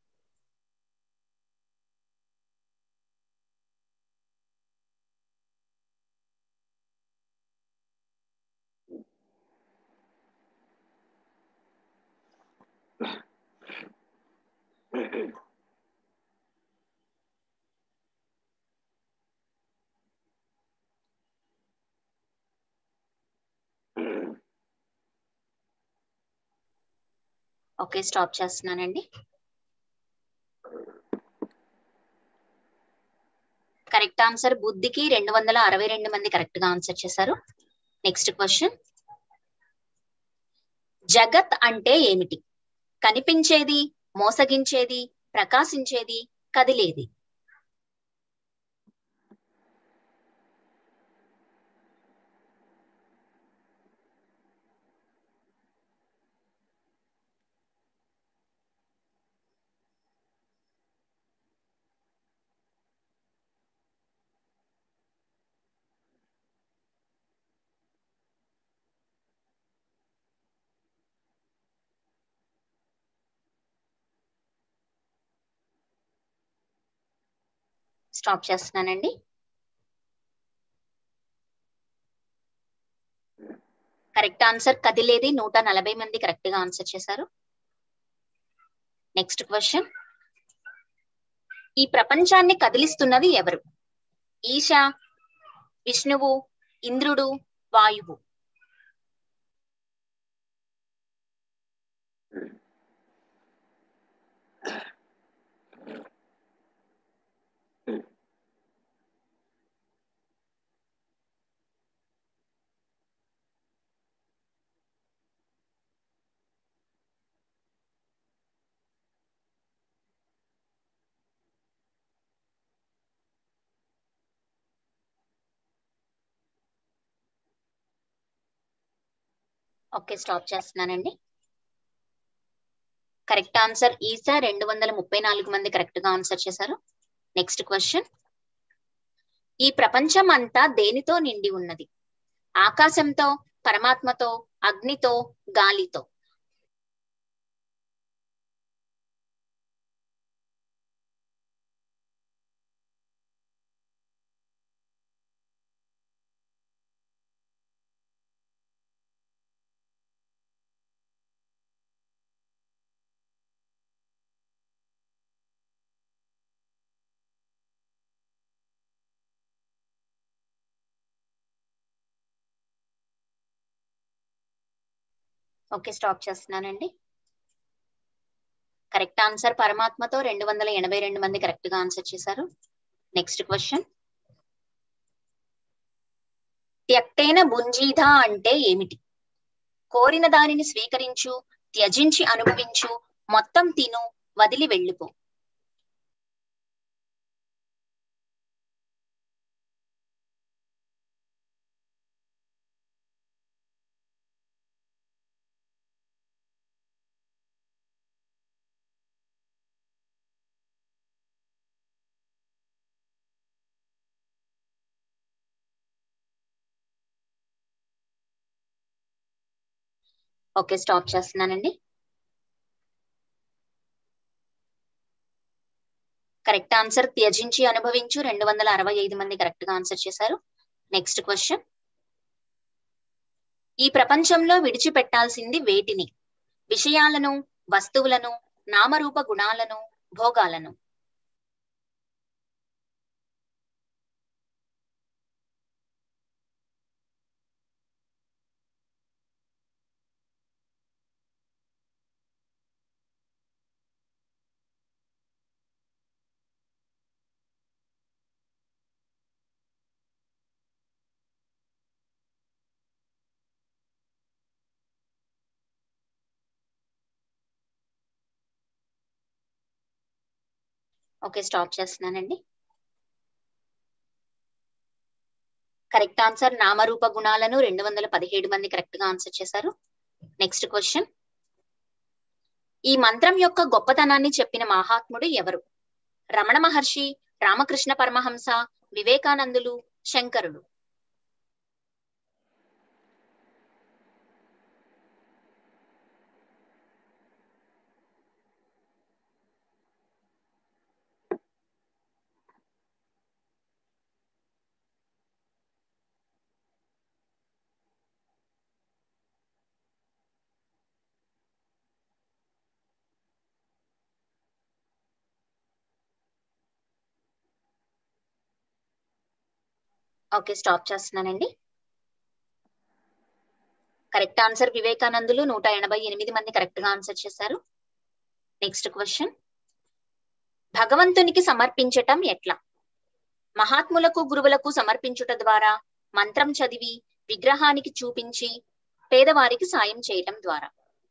ఓకే స్టాప్ చేస్తున్నానండి కరెక్ట్ ఆన్సర్ బుద్ధికి రెండు వందల అరవై రెండు మంది కరెక్ట్ గా ఆన్సర్ చేశారు నెక్స్ట్ క్వశ్చన్ జగత్ అంటే ఏమిటి కనిపించేది మోసగించేది ప్రకాశించేది కదిలేది స్టాప్ చేస్తున్నానండి కరెక్ట్ ఆన్సర్ కదిలేది నూట నలభై మంది కరెక్ట్ గా ఆన్సర్ చేశారు నెక్స్ట్ క్వశ్చన్ ఈ ప్రపంచాన్ని కదిలిస్తున్నది ఎవరు ఈశ విష్ణువు ఇంద్రుడు వాయువు ఓకే స్టాప్ చేస్తున్నానండి కరెక్ట్ ఆన్సర్ ఈసా రెండు వందల ముప్పై నాలుగు మంది కరెక్ట్ గా ఆన్సర్ చేశారు నెక్స్ట్ క్వశ్చన్ ఈ ప్రపంచం అంతా దేనితో నిండి ఉన్నది ఆకాశంతో పరమాత్మతో అగ్నితో గాలితో ఓకే స్టాప్ చేస్తున్నానండి కరెక్ట్ ఆన్సర్ పరమాత్మతో రెండు వందల ఎనభై రెండు మంది కరెక్ట్ గా ఆన్సర్ చేశారు నెక్స్ట్ క్వశ్చన్ త్యక్తేన భుంజీధ అంటే ఏమిటి కోరిన దానిని స్వీకరించు త్యజించి అనుభవించు మొత్తం తిను వదిలి వెళ్ళిపో ఓకే స్టాప్ చేస్తున్నానండి కరెక్ట్ ఆన్సర్ త్యజించి అనుభవించు రెండు వందల అరవై ఐదు మంది కరెక్ట్ గా ఆన్సర్ చేశారు నెక్స్ట్ క్వశ్చన్ ఈ ప్రపంచంలో విడిచిపెట్టాల్సింది వేటిని విషయాలను వస్తువులను నామరూప గుణాలను భోగాలను ఓకే స్టాప్ చేస్తున్నానండి కరెక్ట్ ఆన్సర్ నామరూప గుణాలను రెండు వందల పదిహేడు మంది కరెక్ట్ గా ఆన్సర్ చేశారు నెక్స్ట్ క్వశ్చన్ ఈ మంత్రం యొక్క గొప్పతనాన్ని చెప్పిన మహాత్ముడు ఎవరు రమణ మహర్షి రామకృష్ణ పరమహంస వివేకానందులు శంకరుడు ఓకే స్టాప్ చేస్తున్నానండి కరెక్ట్ ఆన్సర్ వివేకానందులు నూట ఎనభై ఎనిమిది మంది కరెక్ట్ గా ఆన్సర్ చేశారు నెక్స్ట్ క్వశ్చన్ భగవంతునికి సమర్పించటం ఎట్లా మహాత్ములకు గురువులకు సమర్పించుట ద్వారా మంత్రం చదివి విగ్రహానికి చూపించి పేదవారికి సాయం చేయటం ద్వారా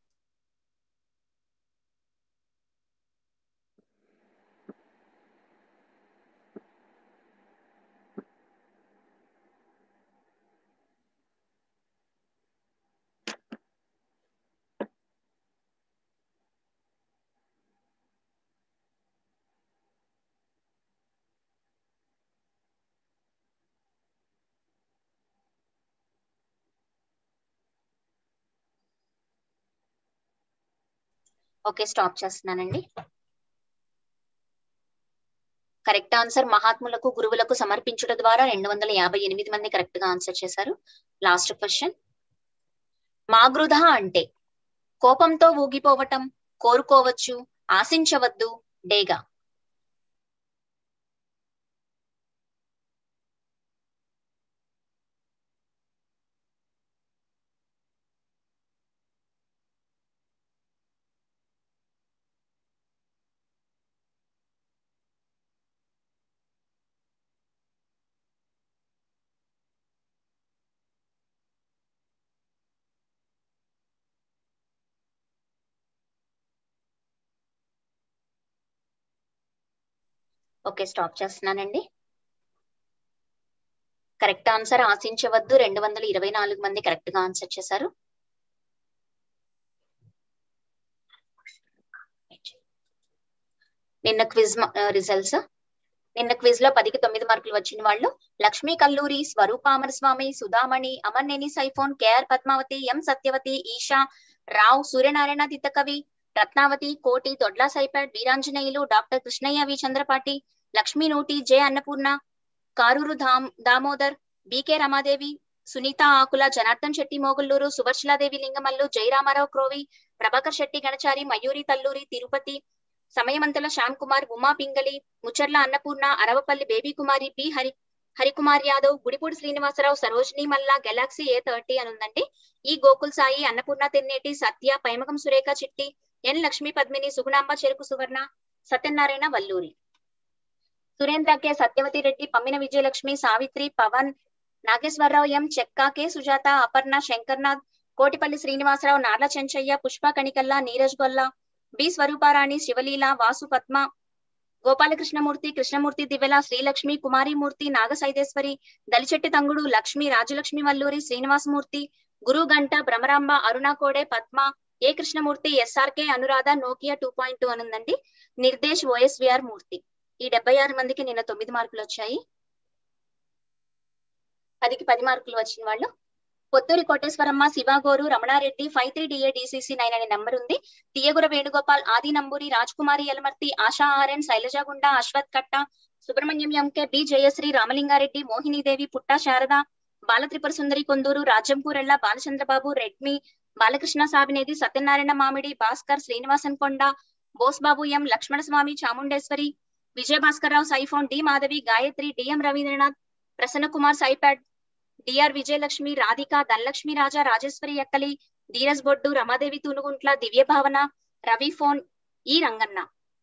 ఓకే స్టాప్ చేస్తున్నానండి కరెక్ట్ ఆన్సర్ మహాత్ములకు గురువులకు సమర్పించుట ద్వారా రెండు వందల యాభై ఎనిమిది మంది కరెక్ట్ గా ఆన్సర్ చేశారు లాస్ట్ క్వశ్చన్ మాగృధ అంటే కోపంతో ఊగిపోవటం కోరుకోవచ్చు ఆశించవద్దు డేగా ఓకే స్టాప్ చేస్తున్నానండి కరెక్ట్ ఆన్సర్ ఆశించవద్దు రెండు వందల ఇరవై నాలుగు మంది కరెక్ట్ గా ఆన్సర్ చేశారు నిన్న క్విజ్ రిజల్ట్స్ నిన్న క్విజ్ లో పదికి తొమ్మిది మార్కులు వచ్చిన వాళ్ళు Lakshmi Kalluri Swarupa Amaraswamy Sudhamani Amarneni iPhone KR Padmavathi M Satyavathi Esha Rao Suryanarayana Tittakavi Ratnavathi Koti Dodla iPad Veeranjaneyulu doctor Krishnaiah V Chandrapati Lakshmi Nuti J Annapurna Karuru దామ్ దామోదర్ బికే రమాదేవి సునీత ఆకుల జనార్దన్ శెట్టి మోగుల్లూరు సువర్చలాదేవి లింగమల్లు జయరామారావు క్రోవి ప్రభాకర్ శెట్టి గణచారి మయూరి తల్లూరి తిరుపతి సమయమంతల శ్యామ్ కుమార్ ఉమా పింగళి ముచ్చర్ల అన్నపూర్ణ అరవపల్లి బేబీ కుమారి పి హరి హరికుమార్ యాదవ్ గుడిపూడి శ్రీనివాసరావు సరోజిని మల్లా గెలాక్సీ ఏ థర్టీ అని ఉందండి ఈ గోకుల్ సాయి అన్నపూర్ణ తెన్నేటి సత్య పైమకం సురేఖ చిట్టి ఎన్ Lakshmi Padmini Sugunamba Cheruku Suvarna Satyanarayana Valluri Surendra K Satyavathi Reddy Pammina Vijayalakshmi Savitri Pavan Nageswararao M Chekka K Sujatha Aparna Shankarnath Kotipalli Srinivasarao Narla Chenchaiah Pushpa Kanikalla Neeraj Golla B Swaruparani Sivaleela Vasu Padma Gopalakrishnamurthy Krishnamurthy Divyala Srilakshmi Kumarimurthy Nagasaideswari Dalichetti Tangudu Lakshmi Rajalakshmi Valluri Srinivasamurthy Guru Ganta Bhramaramba Aruna Kode Padma A Krishnamurthy SRK Anuradha Nokia two point two అనుందండి నిర్దేశ్ ఓఎస్విఆర్ మూర్తి ఈ డెబ్బై ఆరు మందికి నిన్న తొమ్మిది మార్కులు వచ్చాయి పదికి పది మార్కులు వచ్చిన వాళ్ళు పొత్తూరి కోటేశ్వరమ్మ శివాగోరు Ramanareddy five three DA DCC nine అనే నంబర్ ఉంది తీయగుర Venugopal Adi Namburi Raj Kumari Yalamarthi Asha RN Sailajagunda Ashwath Katta Subrahmanyam MK B Jayasri Ramalingareddy Mohinidevi Putta Sarada Balatripura Sundari Konduru Rajampurella Balachandrababu Redmi Balakrishna Sabinedi Satyanarayana Mamidi Bhaskar Srinivasan Konda Bose Babu M Lakshmana Swamy Chamundeswari Vijayabhaskar iPhone D Madhavi Gayatri DM Ravindranath Prasanna Kumar iPad DR Vijayalakshmi Radhika Dhanalakshmi రాజా రాజేశ్వరి ఎక్కలి ధీరజ్ బొడ్డు రమాదేవి తునుగుంట్ల దివ్య భావన రవి ఫోన్ ఈ రంగన్న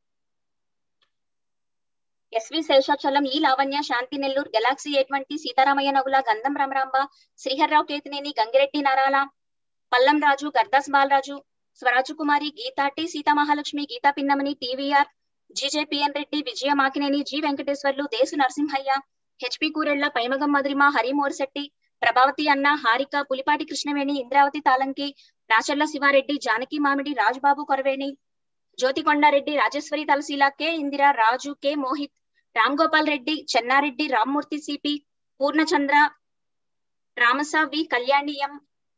ఎస్వి శేషాచలం ఈ Lavanya Shanti Nellore Galaxy A twenty Sitaramaiah Nagula Gandham Ramaramba Sriharrao Ketineni Gangireddy Narala Pallam Raju Gardas Balaraju Swaraju Kumari Geetha T Sitamahalakshmi Geetha Pinnamani TVR GJPN Reddy Vijaya Makineni G Venkateswarlu Desu Narasimhaiah HP Kurella Paimagam Madhurima Hari Morsetti Prabhavathi అన్న Harika Pulipati Krishnaveni Indravati తాలంకి Racharla Sivareddy Janaki Mamidi Rajubabu Koraveni Jyothikondareddy Rajeswari Talasila K Indira Raju K Mohit Ram Gopal Reddy Chennareddy Rammurthy CP Purnachandra Ramasa V Kalyani M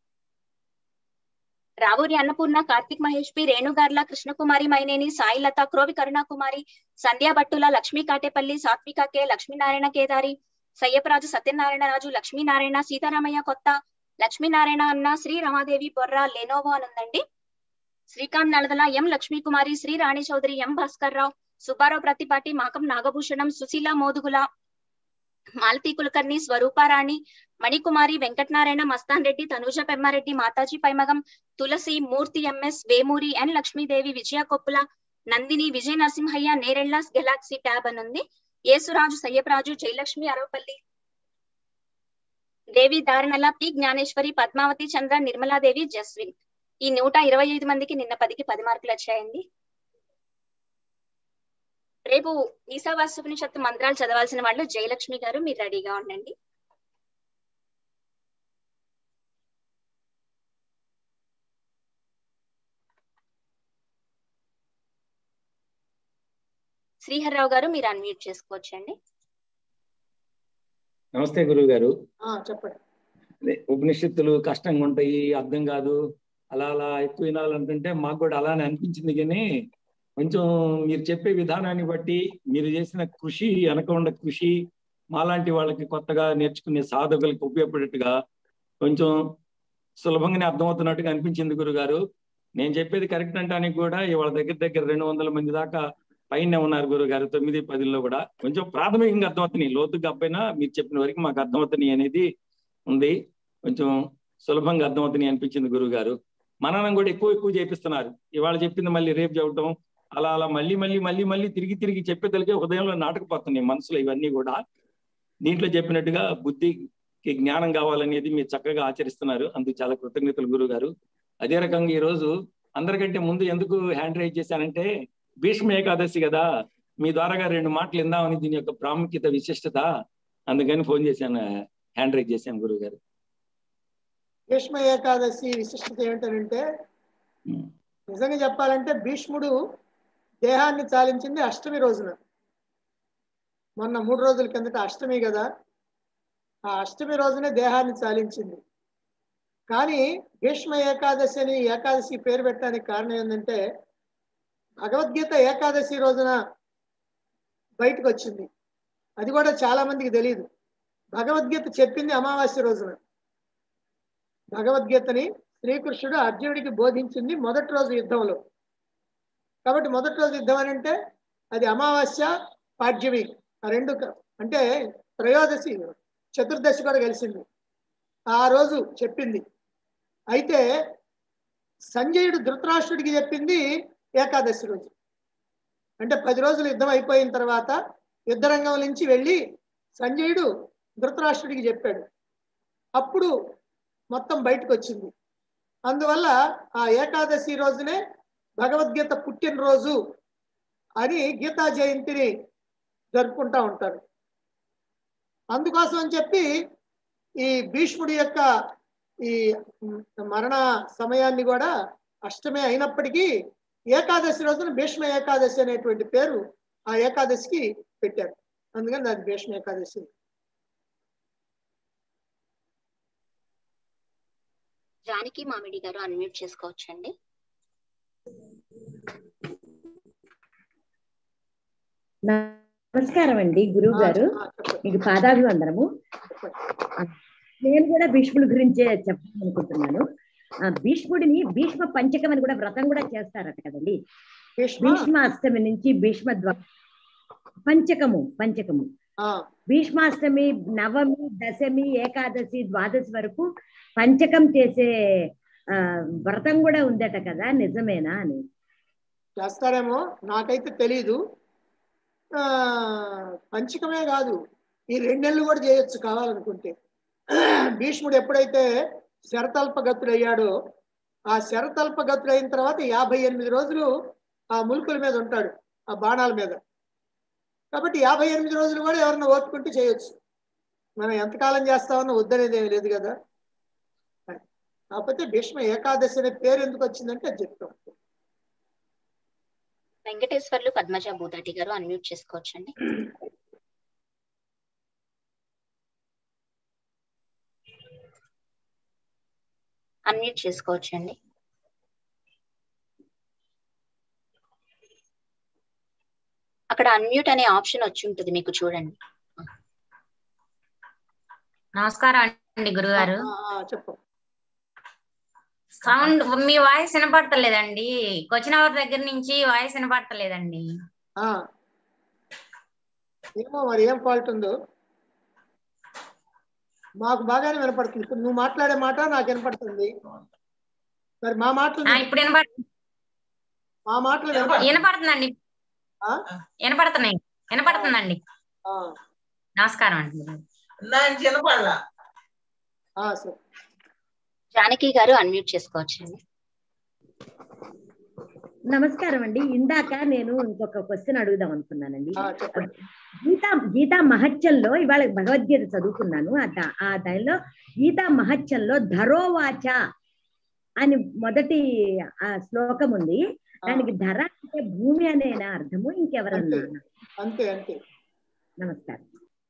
Ravuri Annapurna Karthik Mahesh P Renugarla Krishnakumari Maineni Sailatha Krovi Karunakumari Sandhya Bhattula Lakshmi Katepalli Satvika K Lakshminarayana Kedari Sayyaparaju Satyanarayana Raju Lakshminarayana Sitaramaiah Kotha Lakshminarayana అన్న Sri Ramadevi Borra Lenovo అనుందండి Srikanth Naladala M Lakshmikumari Sri Rani Chowdary M Bhaskar Rao Subbarao Pratipati మాకం Nagabhushanam Susheela Modugula Malathi Kulkarni Swaruparani Manikumari Venkatanarayana Mastan Reddy Tanuja Pemmareddy Mataji Paimagam Tulasi Murthy MS Vemuri N Lakshmidevi Vijaya Koppula Nandini Vijaya Narasimhaiah Nerella Galaxy tab అని ఉంది Yesuraju Sayyaparaju Jayalakshmi Aravapalli Devi Daranala P Gnaneswari Padmavathi Chandra Nirmaladevi Jaswin ఈ నూట ఇరవై ఐదు మందికి నిన్న పదికి పది మార్కులు వచ్చాయండి రేపు ఈశావాసోపనిషత్తు మంత్రాలు చదవాల్సిన వాళ్ళు జయలక్ష్మి గారు మీరు రెడీగా ఉండండి శ్రీహర్రావు గారు మీరు అన్మ్యూట్ చేసుకోవచ్చండి నమస్తే గురువు గారు ఆ, చెప్పండి అదే ఉపనిషత్తులు కష్టంగా ఉంటాయి అర్థం కాదు అలా అలా ఎక్కువ వినాలంటుంటే మాకు కూడా అలానే అనిపించింది కానీ కొంచెం మీరు చెప్పే విధానాన్ని బట్టి మీరు చేసిన కృషి వెనక కృషి మాలాంటి వాళ్ళకి కొత్తగా నేర్చుకునే సాధకులకి ఉపయోగపడేట్టుగా కొంచెం సులభంగానే అర్థమవుతున్నట్టుగా అనిపించింది గురుగారు నేను చెప్పేది కరెక్ట్ అంటానికి కూడా ఇవాళ దగ్గర దగ్గర రెండు వందల మంది దాకా పైన ఉన్నారు గురుగారు తొమ్మిది పదిలో కూడా కొంచెం ప్రాథమికంగా అర్థమవుతున్నాయి లోతుగా అప్పైనా మీరు చెప్పిన వరకు మాకు అర్థమవుతున్నాయి అనేది ఉంది కొంచెం సులభంగా అర్థమవుతున్నాయి అనిపించింది గురువు గారు మననం కూడా ఎక్కువ ఎక్కువ చేపిస్తున్నారు ఇవాళ చెప్పింది మళ్ళీ రేపు చెప్పటం అలా అలా మళ్ళీ మళ్ళీ మళ్ళీ మళ్ళీ తిరిగి తిరిగి చెప్పేదలికే హృదయంలో నాటకపోతున్నాయి మనసులో ఇవన్నీ కూడా దీంట్లో చెప్పినట్టుగా బుద్ధికి జ్ఞానం కావాలనేది మీరు చక్కగా ఆచరిస్తున్నారు అందుకు చాలా కృతజ్ఞతలు గురువు గారు అదే రకంగా ఈ రోజు అందరికంటే ముందు ఎందుకు హ్యాండ్ రైజ్ చేశానంటే భీష్మ ఏకాదశి కదా మీ ద్వారాగా రెండు మాటలు విందామని దీని యొక్క ప్రాముఖ్యత విశిష్టత అందుకని ఫోన్ చేశాను హ్యాండ్ రైజ్ చేశాను గురువు గారు భీష్మ ఏకాదశి విశిష్టత ఏమిటంటే నిజంగా చెప్పాలంటే భీష్ముడు దేహాన్ని చాలించింది అష్టమి రోజున మొన్న మూడు రోజుల కిందట అష్టమి కదా ఆ అష్టమి రోజునే దేహాన్ని చాలించింది కానీ భీష్మ ఏకాదశి అని ఏకాదశి పేరు పెట్టడానికి కారణం ఏంటంటే భగవద్గీత ఏకాదశి రోజున బయటకు వచ్చింది అది కూడా చాలా మందికి తెలియదు భగవద్గీత చెప్పింది అమావాస్య రోజున భగవద్గీతని శ్రీకృష్ణుడు అర్జునుడికి బోధించింది మొదటి రోజు యుద్ధంలో కాబట్టి మొదటి రోజు యుద్ధం అని అంటే అది అమావాస్య పాడ్యమి ఆ రెండు క- అంటే త్రయోదశి చతుర్దశి కూడా కలిసింది ఆ రోజు చెప్పింది అయితే సంజయుడు ధృతరాష్ట్రుడికి చెప్పింది ఏకాదశి రోజు అంటే పది రోజులు యుద్ధం అయిపోయిన తర్వాత యుద్ధరంగం నుంచి వెళ్ళి సంజయుడు ధృతరాష్ట్రుడికి చెప్పాడు అప్పుడు మొత్తం బయటకు వచ్చింది అందువల్ల ఆ ఏకాదశి రోజునే భగవద్గీత పుట్టినరోజు అని గీతా జయంతిని జరుపుకుంటా ఉంటారు అందుకోసం అని చెప్పి ఈ భీష్ముడి యొక్క ఈ మరణ సమయాన్ని కూడా అష్టమే అయినప్పటికీ ఏకాదశి రోజున భీష్మ ఏకాదశి అనేటువంటి పేరు ఆ ఏకాదశికి పెట్టారు అందుకని అది భీష్మ ఏకాదశి జానకి మామిడి గారు అన్మ్యూట్ చేసుకోవచ్చండి నమస్కారం అండి గురువు గారు ఆ, చెప్పండి, మీకు పాదాభివందనము చెప్పండి. నేను కూడా భీష్ముడి గురించే చెప్పాలనుకుంటున్నాను ఆ భీష్ముడిని భీష్మ పంచకం అని కూడా వ్రతం కూడా చేస్తారట కదండి భీష్మ భీష్మ అష్టమి నుంచి భీష్మ ద్వా పంచకము పంచకము ఆ, భీష్మాష్టమి నవమి దశమి ఏకాదశి ద్వాదశి వరకు పంచకం చేసే ఆ వ్రతం కూడా ఉందట కదా నిజమేనా అని చేస్తారేమో నాకైతే తెలీదు ఆ పంచకమే కాదు ఈ రెండు నెలలు కూడా చేయొచ్చు కావాలనుకుంటే భీష్ముడు ఎప్పుడైతే శరతల్పగతుడు అయ్యాడో ఆ శరతల్పగతుడు అయిన తర్వాత యాభై ఎనిమిది రోజులు ఆ ములుకుల మీద ఉంటాడు ఆ బాణాల మీద కాబట్టి యాభై ఎనిమిది రోజులు కూడా ఎవరన్నా ఓపుకుంటే చేయొచ్చు మనం ఎంతకాలం చేస్తామన్నా వద్దనేది ఏమీ లేదు కదా కాకపోతే భీష్మ ఏకాదశి అనే పేరు ఎందుకు వచ్చిందంటే అది చెప్తాం వెంకటేశ్వర్లు పద్మజ భూదాటి గారు అన్మ్యూట్ చేసుకోవచ్చండి అన్మ్యూట్ చేసుకోవచ్చండి అక్కడ అన్మ్యూట్ అనే ఆప్షన్ వచ్చి ఉంటుంది మీకు చూడండి నమస్కారం అండి గురుగారు ఆ, ఆ, చెప్పు సౌండ్ మీ వాయిస్ వినపడతలేదండి క్వశ్చన్ అవర్ దగ్గర నుంచి వాయిస్ వినపడతలేదండి ఆ. ఏమో మరి ఏం ఫాల్ట్ ఉందో మాకు బాగానే వినపడుతుంది ఇప్పుడు నువ్వు మాట్లాడే మాట నాకు వినపడుతుంది మరి మా మాటలు ఆ, ఇప్పుడు వినపడ మా మాటలు వినపడ వినపడుతుందండి ఆ? వినపడుతున్నాయి వినపడుతుందండి ఆ, నమస్కారం అండి ఆ, సరే జానకి గారు అన్మ్యూట్ చేసుకోవచ్చండి నమస్కారం అండి ఇందాక నేను ఇంకొక క్వశ్చన్ అడుగుదాం అనుకున్నానండి ఆ, చెప్పండి గీతా గీతా మహత్యంలో ఇవాళ భగవద్గీత చదువుకున్నాను ఆ దా- ఆ దానిలో గీతా మహత్యంలో ధరోవాచ అని మొదటి ఆ శ్లోకం ఉంది ఆ, దానికి ధర అంటే భూమి అనేనా అర్థము ఇంకెవరన్నా అంతే అంతే నమస్కారం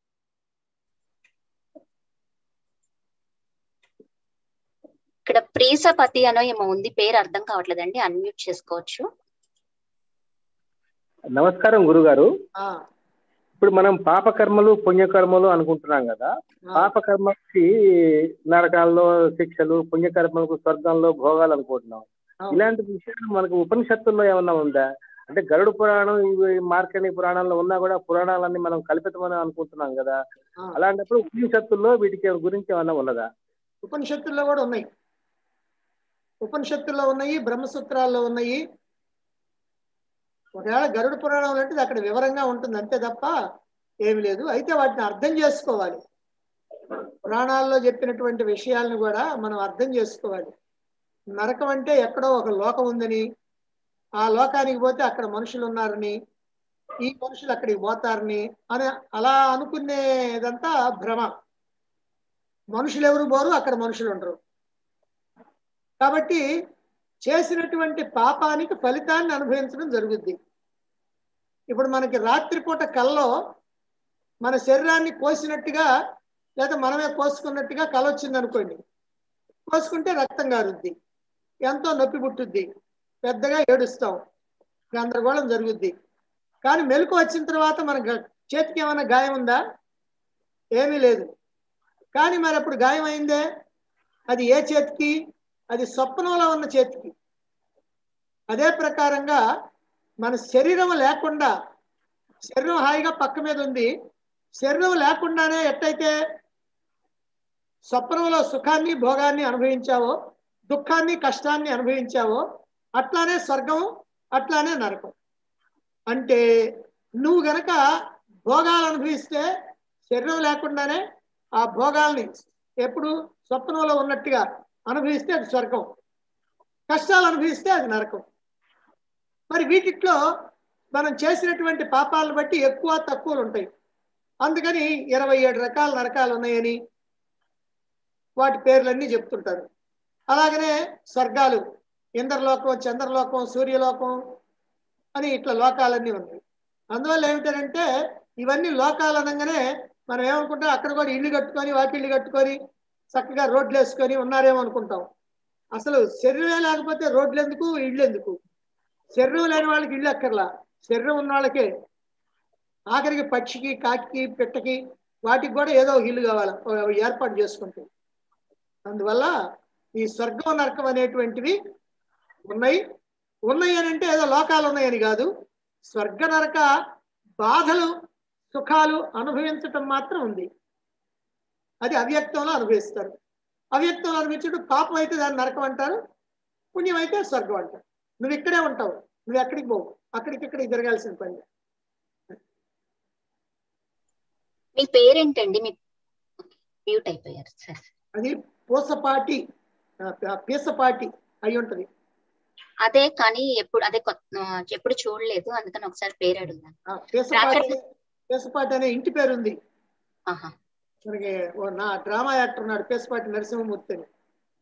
ఇక్కడ ప్రీసపతి అనో ఏమో ఉంది పేరు అర్థం కావట్లేదండి అన్మ్యూట్ చేసుకోవచ్చు నమస్కారం గురుగారు ఆ, ఇప్పుడు మనం పాపకర్మలు పుణ్యకర్మలు అనుకుంటున్నాం కదా ఆ, పాపకర్మకి నరకాల్లో శిక్షలు పుణ్యకర్మలకు స్వర్గంలో భోగాలు అనుకుంటున్నాం అవును. ఇలాంటి విషయాలు మనకు ఉపనిషత్తుల్లో ఏమన్నా ఉందా అంటే గరుడ పురాణం ఇవి మార్కండి పురాణంలో ఉన్నా కూడా పురాణాలన్నీ మనం కల్పితమని అనుకుంటున్నాం కదా ఆ. అలాంటప్పుడు ఉపనిషత్తుల్లో వీటికి గురించి ఏమన్నా ఉన్నదా ఉపనిషత్తుల్లో కూడా ఉన్నాయి ఉపనిషత్తుల్లో ఉన్నాయి బ్రహ్మసూత్రాల్లో ఉన్నాయి ఒకవేళ గరుడ పురాణం అంటే అక్కడ వివరంగా ఉంటుంది అంతే తప్ప ఏమి లేదు అయితే వాటిని అర్థం చేసుకోవాలి పురాణాల్లో చెప్పినటువంటి విషయాలను కూడా మనం అర్థం చేసుకోవాలి నరకం అంటే ఎక్కడో ఒక లోకం ఉందని ఆ లోకానికి పోతే అక్కడ మనుషులు ఉన్నారని ఈ మనుషులు అక్కడికి పోతారని అని అలా అనుకునేదంతా భ్రమ మనుషులు ఎవరు పోరు అక్కడ మనుషులు ఉండరు కాబట్టి చేసినటువంటి పాపానికి ఫలితాన్ని అనుభవించడం జరుగుద్ది ఇప్పుడు మనకి రాత్రిపూట కల్లో మన శరీరాన్ని కోసినట్టుగా లేదా మనమే కోసుకున్నట్టుగా కల వచ్చింది అనుకోండి కోసుకుంటే రక్తం కారుద్ది ఎంతో నొప్పి పుట్టుద్ది పెద్దగా ఏడుస్తాం గందరగోళం జరుగుద్ది కానీ మెలకు వచ్చిన తర్వాత మన గ- చేతికి ఏమైనా గాయం ఉందా ఏమీ లేదు కానీ మరి అప్పుడు గాయం అయిందే అది ఏ చేతికి అది స్వప్నంలో ఉన్న చేతికి అదే ప్రకారంగా మన శరీరం లేకుండా శరీరం హాయిగా పక్క మీద ఉంది శరీరం లేకుండానే ఎట్టయితే స్వప్నంలో సుఖాన్ని భోగాన్ని అనుభవించావో దుఃఖాన్ని కష్టాన్ని అనుభవించావో అట్లానే స్వర్గం అట్లానే నరకం అంటే నువ్వు గనక భోగాలు అనుభవిస్తే శరీరం లేకుండానే ఆ భోగాల్ని ఎప్పుడు స్వప్నంలో ఉన్నట్టుగా అనుభవిస్తే అది స్వర్గం కష్టాలు అనుభవిస్తే అది నరకం మరి వీటిట్లో మనం చేసినటువంటి పాపాలను బట్టి ఎక్కువ తక్కువలు ఉంటాయి అందుకని ఇరవై ఏడు రకాల నరకాలు ఉన్నాయని వాటి పేర్లన్నీ చెప్తుంటారు అలాగనే స్వర్గాలు ఇంద్రలోకం చంద్రలోకం సూర్యలోకం అని ఇట్లా లోకాలన్నీ ఉన్నాయి అందువల్ల ఏమిటంటే ఇవన్నీ లోకాలు అనగానే మనం ఏమనుకుంటాం అక్కడ కూడా ఇల్లు కట్టుకొని వాకిళ్ళు కట్టుకొని చక్కగా రోడ్లు వేసుకొని ఉన్నారేమో అనుకుంటాం అసలు శరీరమే లేకపోతే రోడ్లు ఎందుకు ఇళ్ళు ఎందుకు శరీరం లేని వాళ్ళకి ఇల్లు అక్కర్లా శరీరం ఉన్న వాళ్ళకే ఆఖరికి పక్షికి కాకికి పిట్టకి వాటికి కూడా ఏదో ఒక ఇల్లు కావాలి ఓ ఏర్పాటు చేసుకుంటే అందువల్ల ఈ స్వర్గం నరకం అనేటువంటివి ఉన్నాయి ఉన్నాయి అని అంటే ఏదో లోకాలు ఉన్నాయని కాదు స్వర్గ నరక బాధలు సుఖాలు అనుభవించటం మాత్రం ఉంది అది అవ్యక్తంలో అనుభవిస్తారు అవ్యక్తంలో అనుభవించడం పాపం అయితే దాన్ని నరకం అంటారు పుణ్యం అయితే స్వర్గం అంటారు నువ్వు ఇక్కడే ఉంటావు నువ్వు ఎక్కడికి పోవు అక్కడికి ఇక్కడికి తిరగాల్సిన పని మీ పేరేంటండి మీ మ్యూట్ అయిపోయారు సరే అది పూసపాటి ఆ, పీసపాటి అయి ఉంటది అదే కానీ ఎప్పుడు అదే కొత్త ఆ, ఎప్పుడు చూడలేదు అందుకని ఒకసారి పేరు అడుగుదాం ఆ, పీసపాటి పీసపాటి అనే ఇంటి పేరు ఉంది ఆహా మనకి ఓ నా డ్రామా యాక్టర్ ఉన్నాడు పీసపాటి నరసింహమూర్తి అని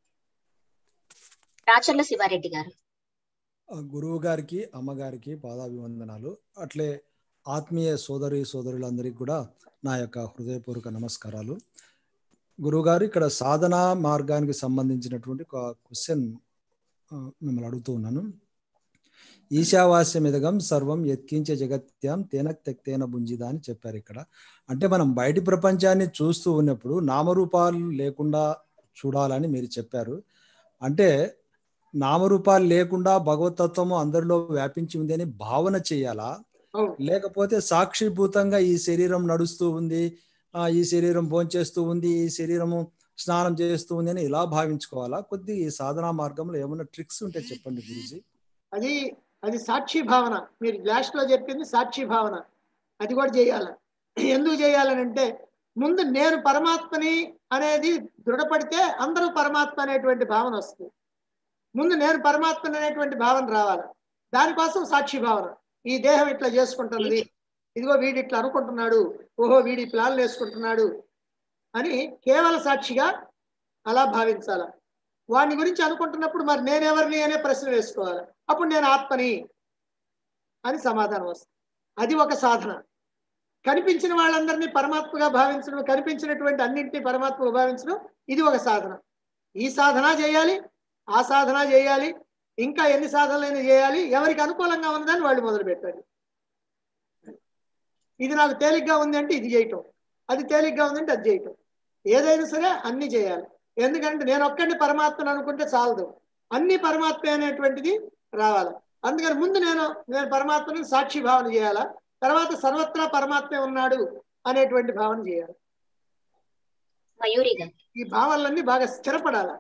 రాచర్ల శివారెడ్డి గారు ఆ గురువు గారికి అమ్మగారికి పాదాభివందనాలు అట్లే ఆత్మీయ సోదరి సోదరులందరికీ కూడా నా యొక్క హృదయపూర్వక నమస్కారాలు గురువుగారు ఇక్కడ సాధనా మార్గానికి సంబంధించినటువంటి ఒక క్వశ్చన్ మిమ్మల్ని అడుగుతూ ఉన్నాను ఈశావాస్యమిదగం సర్వం ఎత్కించే జగత్యాం తేన తెక్తేన బుంజిదా అని చెప్పారు ఇక్కడ అంటే మనం బయటి ప్రపంచాన్ని చూస్తూ ఉన్నప్పుడు నామరూపాలు లేకుండా చూడాలని మీరు చెప్పారు అంటే నామరూపాలు లేకుండా భగవతత్వము అందరిలో వ్యాపించి ఉంది అని భావన చేయాలా అవును లేకపోతే సాక్షిభూతంగా ఈ శరీరం నడుస్తూ ఉంది ఆ ఈ శరీరం భోంచేస్తూ ఉంది ఈ శరీరము స్నానం చేస్తూ ఉంది అని ఇలా భావించుకోవాలా కొద్ది ఈ సాధనా మార్గంలో ఏమైనా ట్రిక్స్ ఉంటే చెప్పండి గురుజీ అది అది సాక్షి భావన మీరు లాస్ట్ లో చెప్పింది సాక్షి భావన అది కూడా చేయాలి ఎందుకు చేయాలని అంటే ముందు నేను పరమాత్మని అనేది దృఢపడితే అందరూ పరమాత్మ అనేటువంటి భావన వస్తుంది ముందు నేను పరమాత్మని అనేటువంటి భావన రావాలి దానికోసం సాక్షి భావన ఈ దేహం ఇట్లా చేసుకుంటున్నది ఇదిగో వీడు ఇట్లా అనుకుంటున్నాడు ఓహో వీడి ప్లాన్లు వేసుకుంటున్నాడు అని కేవల సాక్షిగా అలా భావించాల వాడిని గురించి అనుకుంటున్నప్పుడు మరి నేనెవరిని అనే ప్రశ్న వేసుకోవాలి అప్పుడు నేను ఆత్మని అని సమాధానం వస్తుంది అది ఒక సాధన కనిపించిన వాళ్ళందరినీ పరమాత్మగా భావించడం కనిపించినటువంటి అన్నింటినీ పరమాత్మగా భావించడం ఇది ఒక సాధన ఈ సాధన చేయాలి ఆ సాధన చేయాలి ఇంకా ఎన్ని సాధనలైనా చేయాలి ఎవరికి అనుకూలంగా ఉన్నదని వాళ్ళు మొదలు పెట్టాలి ఇది నాకు తేలిగ్గా ఉంది అంటే ఇది చేయటం అది తేలిగ్గా ఉందంటే అది చేయటం ఏదైనా సరే అన్ని చేయాలి ఎందుకంటే నేను ఒక్కడిని పరమాత్మను అనుకుంటే చాలదు అన్ని పరమాత్మ అనేటువంటిది రావాలి అందుకని ముందు నేను నేను పరమాత్మని సాక్షి భావన చేయాలా తర్వాత సర్వత్రా పరమాత్మే ఉన్నాడు అనేటువంటి భావన చేయాలి మయూరి గారు ఈ భావాలన్నీ బాగా స్థిరపడాలి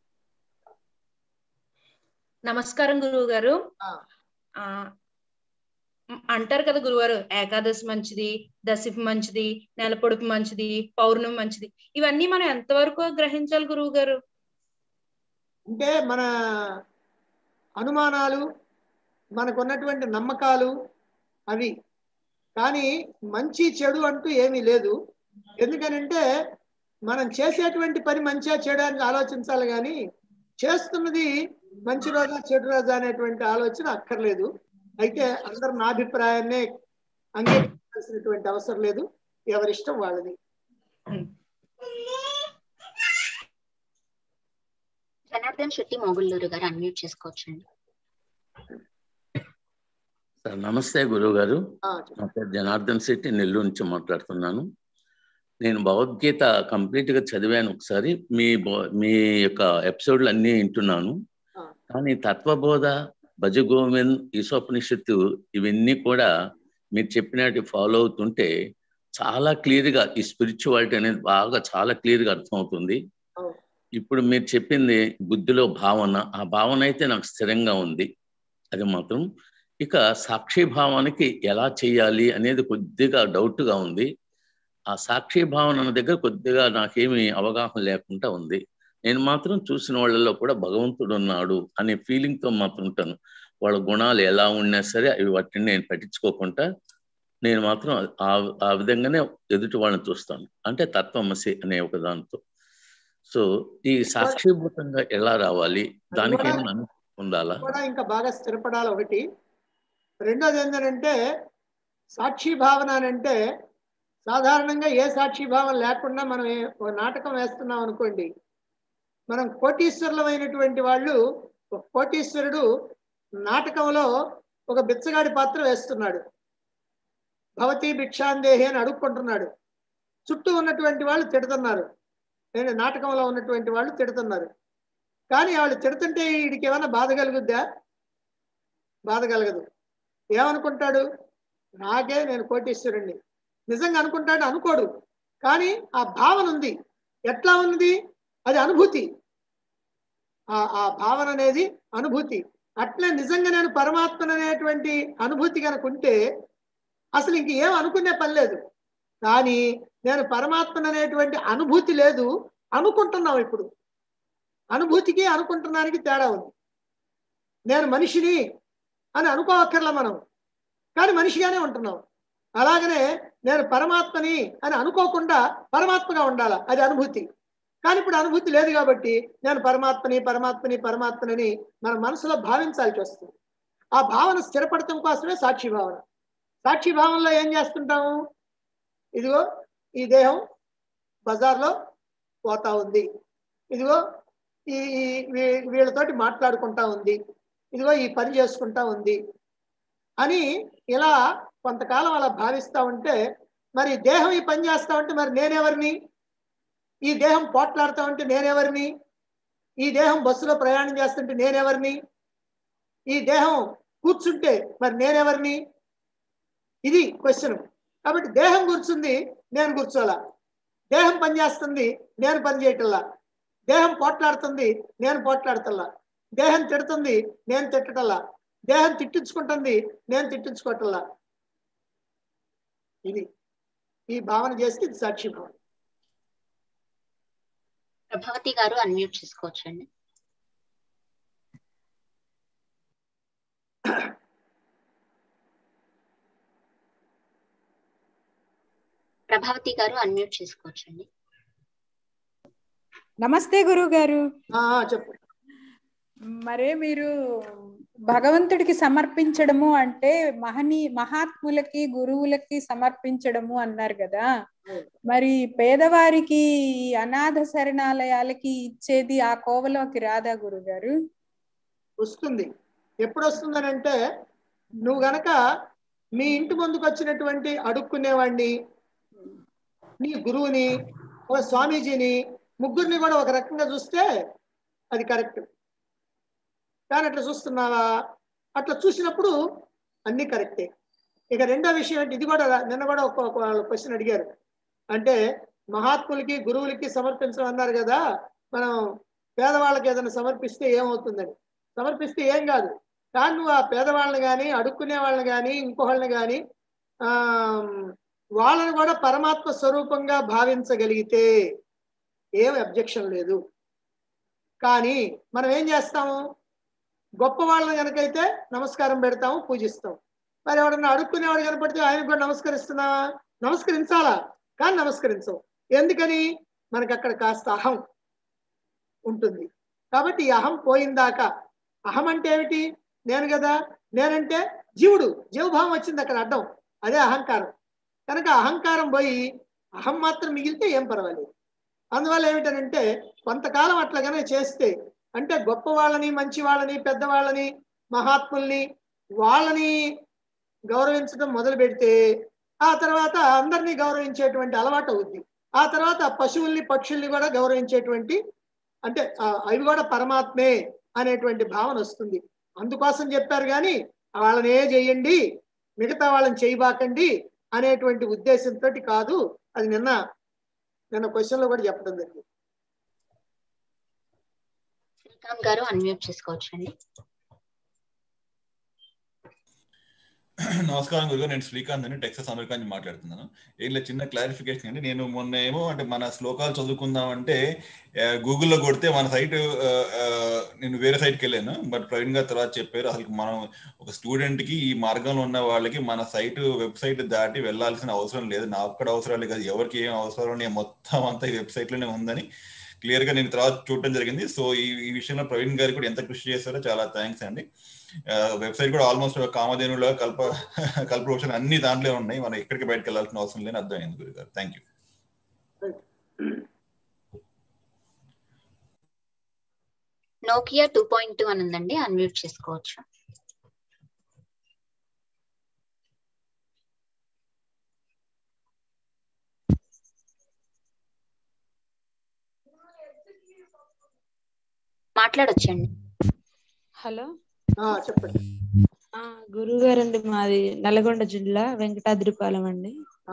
నమస్కారం గురువు గారు ఆ. ఆ, మ్, అంటారు కదా గురువారు ఏకాదశి మంచిది దశమి మంచిది నెల పొడుపు మంచిది పౌర్ణమి మంచిది ఇవన్నీ మనం ఎంతవరకు గ్రహించాలి గురువు గారు అంటే మన అనుమానాలు మనకు ఉన్నటువంటి నమ్మకాలు అవి కానీ మంచి చెడు అంటూ ఏమీ లేదు ఎందుకనంటే మనం చేసేటువంటి పని మంచిగా చేయడానికి ఆలోచించాలి కానీ చేస్తున్నది మంచి రోజా చెడు రోజా అనేటువంటి ఆలోచన అక్కర్లేదు అయితే అందరు నా అభిప్రాయాన్నే అంగీకరించాల్సినటువంటి అవసరం లేదు ఎవరిష్టం వాళ్ళది జనార్దన్ శెట్టి మోగుల్లూరు గారు అన్మ్యూట్ చేసుకోవచ్చండి సార్ నమస్తే గురువు గారు ఆ, నా పేరు జనార్దన్ శెట్టి నెల్లూరు నుంచి మాట్లాడుతున్నాను నేను భగవద్గీత కంప్లీట్ గా చదివాను ఒకసారి మీ బో- మీ యొక్క ఎపిసోడ్లు అన్నీ వింటున్నాను ఆ. కానీ తత్వబోధ భజ గోవింద్ ఈశోపనిషత్తు ఇవన్నీ కూడా మీరు చెప్పినట్టు ఫాలో అవుతుంటే చాలా క్లియర్ గా ఈ స్పిరిచువాలిటీ అనేది బాగా చాలా క్లియర్ గా అర్థమవుతుంది అవును. ఇప్పుడు మీరు చెప్పింది బుద్ధిలో భావన ఆ భావన అయితే నాకు స్థిరంగా ఉంది అది మాత్రం ఇక సాక్షి భావానికి ఎలా చేయాలి అనేది కొద్దిగా డౌట్ గా ఉంది ఆ సాక్షి భావన అన్న దగ్గర కొద్దిగా నాకేమీ అవగాహన లేకుండా ఉంది నేను మాత్రం చూసిన వాళ్ళలో కూడా భగవంతుడు ఉన్నాడు అనే ఫీలింగ్ తో మాత్రం ఉంటాను వాళ్ళ గుణాలు ఎలా ఉన్నా సరే అవి వాటిని నేను పట్టించుకోకుండా నేను మాత్రం ఆ ఆ విధంగానే ఎదుటి వాళ్ళని చూస్తాను అంటే తత్వమసి అనే ఒక దాంతో సో ఈ సాక్షిభూతంగా ఎలా రావాలి దానికి కూడా- ఏమైనా అనుభవం ఉండాలా కూడా ఇంకా బాగా స్థిరపడాలి ఒకటి రెండోది ఏంటంటే సాక్షి భావన అని అంటే సాధారణంగా ఏ సాక్షి భావన లేకుండా మనం ఏ- ఒక నాటకం వేస్తున్నాం అనుకోండి మనం కోటీశ్వరులమైనటువంటి వాళ్ళు ఒక కోటీశ్వరుడు నాటకంలో ఒక బిచ్చగాడి పాత్ర వేస్తున్నాడు భవతి భిక్షాందేహి అని అడుక్కుంటున్నాడు చుట్టూ ఉన్నటువంటి వాళ్ళు తిడుతున్నారు నేను నాటకంలో ఉన్నటువంటి వాళ్ళు తిడుతున్నారు కానీ వాళ్ళు తిడుతుంటే వీడికి ఏమైనా బాధ కలుగుద్దా బాధ కలగదు ఏమనుకుంటాడు నాకే నేను కోటీశ్వరుణ్ణి నిజంగా అనుకుంటాడు అనుకోడు కానీ ఆ భావన ఉంది ఎట్లా ఉంది అది అనుభూతి ఆ ఆ భావన అనేది అనుభూతి అట్లే నిజంగా నేను పరమాత్మను అనేటువంటి అనుభూతి కనుక ఉంటే అసలు ఇంక ఏం అనుకునే పని లేదు కానీ నేను పరమాత్మను అనేటువంటి అనుభూతి లేదు అనుకుంటున్నాం ఇప్పుడు అనుభూతికి అనుకుంటున్నానికి తేడా ఉంది నేను మనిషిని అని అనుకోవక్కర్లా మనం కానీ మనిషిగానే ఉంటున్నాం అలాగనే నేను పరమాత్మని అని అనుకోకుండా పరమాత్మగా ఉండాల అది అనుభూతి కానీ ఇప్పుడు అనుభూతి లేదు కాబట్టి నేను పరమాత్మని పరమాత్మని పరమాత్మని మన మనసులో భావించాల్సి వస్తుంది ఆ భావన స్థిరపడటం కోసమే సాక్షి భావన సాక్షి భావనలో ఏం చేస్తుంటాము ఇదిగో ఈ దేహం బజార్లో పోతా ఉంది ఇదిగో ఈ ఈ వీ- వీళ్ళతోటి మాట్లాడుకుంటా ఉంది ఇదిగో ఈ పని చేసుకుంటా ఉంది అని ఇలా కొంతకాలం అలా భావిస్తా ఉంటే మరి దేహం ఈ పని చేస్తా ఉంటే మరి నేనెవరిని ఈ దేహం పోట్లాడుతా ఉంటే నేనెవరిని ఈ దేహం బస్సులో ప్రయాణం చేస్తుంటే నేనెవరిని ఈ దేహం కూర్చుంటే మరి నేనెవరిని ఇది క్వశ్చన్ కాబట్టి దేహం కూర్చుంది నేను కూర్చోలా దేహం పని చేస్తుంది నేను పని చేయటల్లా దేహం పోట్లాడుతుంది నేను పోట్లాడుతల్లా దేహం తిడుతుంది నేను తిట్టటల్లా దేహం తిట్టించుకుంటుంది నేను తిట్టించుకోవటల్లా ఇది ఈ భావన చేస్తే ఇది సాక్షి భావన ప్రభావతి గారు అన్మ్యూట్ చేసుకోవచ్చండి ప్రభావతి గారు అన్మ్యూట్ చేసుకోవచ్చండి నమస్తే గురువు గారు ఆ, ఆ, చెప్పు మరే మీరు భగవంతుడికి సమర్పించడము అంటే మహనీ మహాత్ములకి గురువులకి సమర్పించడము అన్నారు కదా మరి పేదవారికి ఈ అనాథ శరణాలయాలకి ఇచ్చేది ఆ కోవలోకి రాదా గురుగారు వస్తుంది ఎప్పుడు వస్తుందనంటే నువ్వు గనక మీ ఇంటి ముందుకు వచ్చినటువంటి అడుక్కునేవాడిని నీ గురువుని ఒక స్వామీజీని ముగ్గురిని కూడా ఒక రకంగా చూస్తే అది కరెక్ట్ కానీ అట్లా చూస్తున్నావా అట్లా చూసినప్పుడు అన్ని కరెక్టే ఇక రెండో విషయం ఏంటి ఇది కూడా నిన్న కూడా ఒక క్వశ్చన్ అడిగారు అంటే మహాత్ములకి గురువులకి సమర్పించడం అన్నారు కదా మనం పేదవాళ్ళకి ఏదైనా సమర్పిస్తే ఏమవుతుందని సమర్పిస్తే ఏం కాదు కానీ నువ్వు ఆ పేదవాళ్ళని కానీ అడుక్కునే వాళ్ళని కానీ ఇంకోళ్ళని కానీ ఆ వాళ్ళని కూడా పరమాత్మ స్వరూపంగా భావించగలిగితే ఏం అబ్జెక్షన్ లేదు కానీ మనం ఏం చేస్తాము గొప్ప వాళ్ళని కనుకైతే నమస్కారం పెడతాము పూజిస్తాం మరి ఎవడన్నా అడుక్కునేవాడు కనపడితే ఆయనకు కూడా నమస్కరిస్తున్నావా నమస్కరించాలా కానీ నమస్కరించవు ఎందుకని మనకి అక్కడ కాస్త అహం ఉంటుంది కాబట్టి ఈ అహం పోయిందాక అహం అంటే ఏమిటి నేను కదా నేనంటే జీవుడు జీవభావం వచ్చింది అక్కడ అడ్డం అదే అహంకారం కనుక అహంకారం పోయి అహం మాత్రం మిగిలితే ఏం పర్వాలేదు అందువల్ల ఏమిటనంటే కొంతకాలం అట్లాగనే చేస్తే అంటే గొప్ప వాళ్ళని మంచి వాళ్ళని పెద్దవాళ్ళని మహాత్ముల్ని వాళ్ళని గౌరవించడం మొదలు పెడితే ఆ తర్వాత అందరినీ గౌరవించేటువంటి అలవాటు అవుద్ది ఆ తర్వాత పశువుల్ని పక్షుల్ని కూడా గౌరవించేటువంటి అంటే ఆ, అవి కూడా పరమాత్మే అనేటువంటి భావన వస్తుంది అందుకోసం చెప్పారు కానీ వాళ్ళనే చేయండి మిగతా వాళ్ళని చేయబాకండి అనేటువంటి ఉద్దేశంతో కాదు అది నిన్న నిన్న క్వశ్చన్ లో కూడా చెప్పడం జరిగింది శ్రీకాంత్ గారు అన్మ్యూట్ చేసుకోవచ్చండి నమస్కారం గురుగారు నేను శ్రీకాంత్ అని టెక్సస్ అమెరికా నుంచి మాట్లాడుతున్నాను ఏం లేదు చిన్న క్లారిఫికేషన్ అండి నేను మొన్న ఏమో అంటే మన శ్లోకాలు చదువుకుందాం అంటే గూగుల్లో కొడితే మన సైట్ నేను వేరే సైట్కి వెళ్ళాను బట్ ప్రవీణ్ గారు తర్వాత చెప్పారు అసలు మనం ఒక స్టూడెంట్ కి ఈ మార్గంలో ఉన్న వాళ్ళకి మన సైట్ వెబ్సైట్ దాటి వెళ్ళాల్సిన అవసరం లేదు నా ఒక్కడ అవసరాలు కాదు ఎవరికి ఏం అవసరం ఉన్నాయి మొత్తం అంతా ఈ వెబ్సైట్ లోనే ఉందని క్లియర్ గా నేను తర్వాత చూడటం జరిగింది సో ఈ ఈ విషయంలో ప్రవీణ్ గారు కూడా ఎంత కృషి చేస్తారో చాలా థ్యాంక్స్ అండి వెబ్సైట్ కూడా ఆల్మోస్ట్ కామధేనులో కల్ప కల్పవృక్షం అన్ని దాంట్లో ఉన్నాయి మనం ఎక్కడికి బయటకు వెళ్ళాల్సిన అవసరం లేని అర్థమైంది గురుగారు thank you Nokia two point two అని ఉందండి అన్మ్యూట్ చేసుకోవచ్చు మాట్లాడొచ్చండి హలో చెప్పండి గురువు గారండి మాది నల్గొండ జిల్లా వెంకటాద్రిపాలెం అండి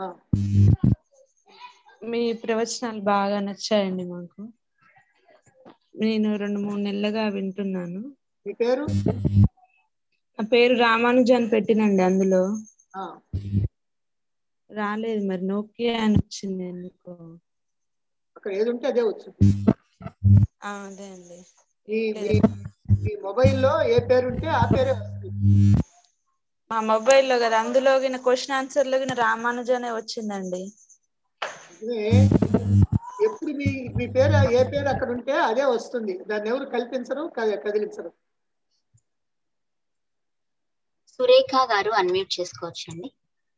మీ ప్రవచనాలు బాగా నచ్చాయండి మాకు నేను రెండు మూడు నెలలుగా వింటున్నాను మీ పేరు నా పేరు రామానుజ అని పెట్టినండి అందులో ఆ, రాలేదు మరి నోకియా అని వచ్చింది ఎందుకో అక్కడ ఏది ఉంటే అదే వచ్చింది ఆ, అదే అండి ఈ మీ- మీ మొబైల్లో ఏ పేరు ఉంటే ఆ పేరే వస్తుంది మా మొబైల్లో కదా అందులో గిన క్వశ్చన్ ఆన్సర్ లో గిన రామానుజ అనే వచ్చిందండి ఇదే ఎప్పుడు మీ మీ పేరు ఏ పేరు అక్కడ ఉంటే అదే వస్తుంది దాన్ని ఎవరు కల్పించరు క- కదిలించరు సురేఖ గారు అన్మ్యూట్ చేసుకోవచ్చండి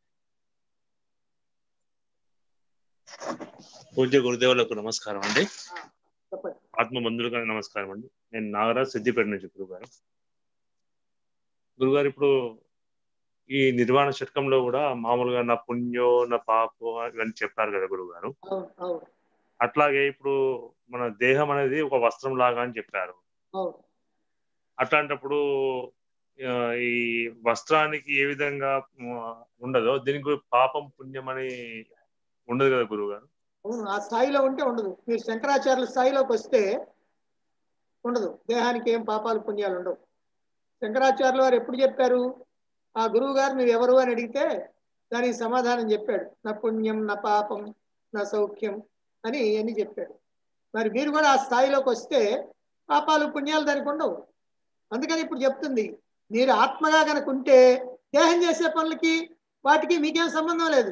పూజ్య గురుదేవులకు నమస్కారం అండి చెప్పండి ఆత్మ బంధువులకు నమస్కారం అండి నేను నాగరాజ్ సిద్దిపేట నుంచి గురుగారు గురుగారు ఇప్పుడు ఈ నిర్వాణ శతకంలో కూడా మామూలుగా నా పుణ్యో నా పాపో ఇవన్నీ చెప్పారు కదా గురుగారు అవును అవును అట్లాగే ఇప్పుడు మన దేహం అనేది ఒక వస్త్రం లాగా అని చెప్పారు అవును అట్లాంటప్పుడు ఆ, ఈ వస్త్రానికి ఏ విధంగా ఆ, ఉండదో దీనికి పాపం పుణ్యం అని ఉండదు కదా గురుగారు అవును ఆ స్థాయిలో ఉంటే ఉండదు మీరు శంకరాచార్యుల స్థాయిలోకి వస్తే ఉండదు దేహానికి ఏం పాపాలు పుణ్యాలు ఉండవు శంకరాచార్యుల వారు ఎప్పుడు చెప్పారు ఆ గురువు గారు మీరు ఎవరు అని అడిగితే దానికి సమాధానం చెప్పాడు నా పుణ్యం నా పాపం నా సౌఖ్యం అని అన్ని చెప్పాడు మరి మీరు కూడా ఆ స్థాయిలోకి వస్తే పాపాలు పుణ్యాలు దానికి ఉండవు అందుకని ఇప్పుడు చెప్తుంది మీరు ఆత్మగా కనుక ఉంటే దేహం చేసే పనులకి వాటికి మీకేం సంబంధం లేదు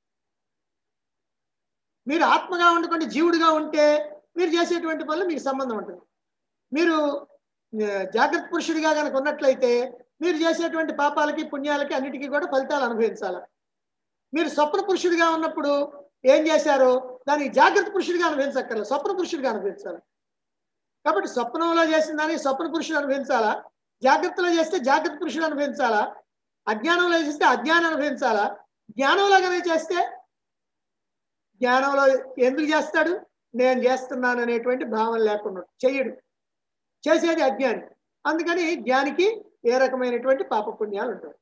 మీరు ఆత్మగా ఉండకుండా జీవుడిగా ఉంటే మీరు చేసేటువంటి పనులు మీకు సంబంధం ఉంటుంది మీరు ఆ, జాగ్రత్త పురుషుడిగా కనుక ఉన్నట్లయితే మీరు చేసేటువంటి పాపాలకి పుణ్యాలకి అన్నిటికీ కూడా ఫలితాలు అనుభవించాలి మీరు స్వప్న పురుషుడిగా ఉన్నప్పుడు ఏం చేశారో దానికి జాగ్రత్త పురుషుడిగా అనుభవించక్కర్లేదు స్వప్న పురుషుడిగా అనుభవించాలి కాబట్టి స్వప్నంలో చేసిన దానికి స్వప్న పురుషుడు అనుభవించాలా జాగ్రత్తలో చేస్తే జాగ్రత్త పురుషుడు అనుభవించాలా అజ్ఞానంలో చేస్తే అజ్ఞానం అనుభవించాలా జ్ఞానంలో కనుక చేస్తే జ్ఞానంలో ఎందుకు చేస్తాడు నేను చేస్తున్నాను అనేటువంటి భావన లేకుండా చెయ్యడు చేసేది అజ్ఞాని అందుకని జ్ఞానికి ఏ రకమైనటువంటి పాపపుణ్యాలు ఉంటాయి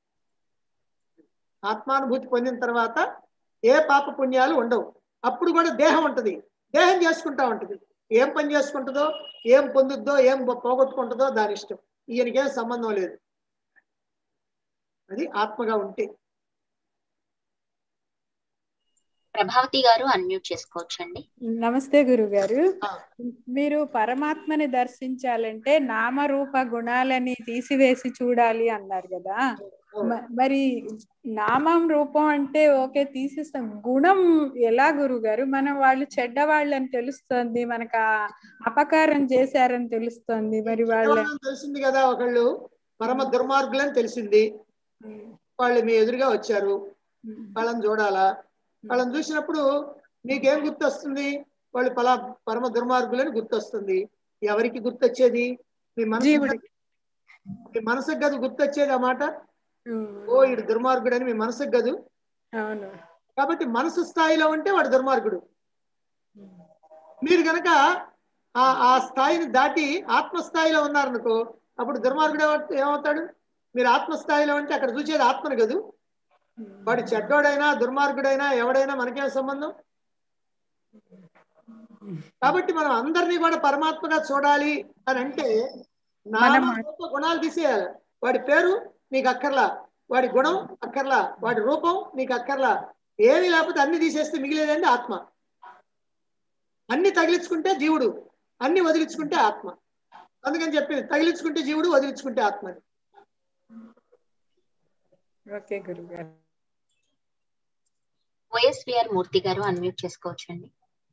ఆత్మానుభూతి పొందిన తర్వాత ఏ పాపపుణ్యాలు ఉండవు అప్పుడు కూడా దేహం ఉంటుంది దేహం చేసుకుంటా ఉంటుంది ఏం పని చేసుకుంటుందో ఏం పొందుద్దో ఏం పోగొట్టుకుంటుందో దాని ఇష్టం ఈయనకేం సంబంధం లేదు అది ఆత్మగా ఉంటే ప్రభావతి గారు అన్మ్యూట్ చేసుకోవచ్చండి నమస్తే గురుగారు మీరు పరమాత్మని దర్శించాలంటే నామరూప గుణాలని తీసివేసి చూడాలి అన్నారు కదా మ- మరి నామం రూపం అంటే ఓకే తీసేస్తాం గుణం ఎలా గురుగారు మనం వాళ్ళు చెడ్డవాళ్ళని తెలుస్తోంది మనకు ఆ అపకారం చేశారని తెలుస్తోంది మరి వాళ్ళ కేవలం తెలిసింది కదా ఒకళ్ళు పరమ దుర్మార్గులని తెలిసింది వాళ్ళు మీ ఎదురుగా వచ్చారు వాళ్ళని చూడాలా వాళ్ళని చూసినప్పుడు మీకేం గుర్తొస్తుంది వాళ్ళు పలా పరమ దుర్మార్గులని గుర్తొస్తుంది ఎవరికి గుర్తొచ్చేది మీ మనసు జీవుడికి. మీ మనసుకు గదు గుర్తొచ్చేది ఆ మాట ఓ ఇడు దుర్మార్గుడని మీ మనసుకు గదు అవును కాబట్టి మనసు స్థాయిలో ఉంటే వాడు దుర్మార్గుడు మీరు గనక ఆ ఆ స్థాయిని దాటి ఆత్మస్థాయిలో ఉన్నారనుకో అప్పుడు దుర్మార్గుడు ఏమ- ఏమవుతాడు మీరు ఆత్మస్థాయిలో ఉంటే అక్కడ చూసేది ఆత్మను కదూ వాడు చెడ్డోడైనా దుర్మార్గుడైనా ఎవడైనా మనకేం సంబంధం కాబట్టి మనం అందరినీ కూడా పరమాత్మగా చూడాలి అని అంటే మనం- నామ రూప గుణాలు తీసేయాలి వాడి పేరు నీకు అక్కర్లా వాడి గుణం అక్కర్లా వాడి రూపం నీకు అక్కర్లా ఏమీ లేకపోతే అన్ని తీసేస్తే మిగిలేదండి ఆత్మ అన్ని తగిలించుకుంటే జీవుడు అన్ని వదిలించుకుంటే ఆత్మ అందుకని చెప్పింది తగిలించుకుంటే జీవుడు వదిలించుకుంటే ఆత్మ అని. ఓకే గురుగారు వైఎస్విఆర్ మూర్తి గారు అన్మ్యూట్ చేసుకోవచ్చండి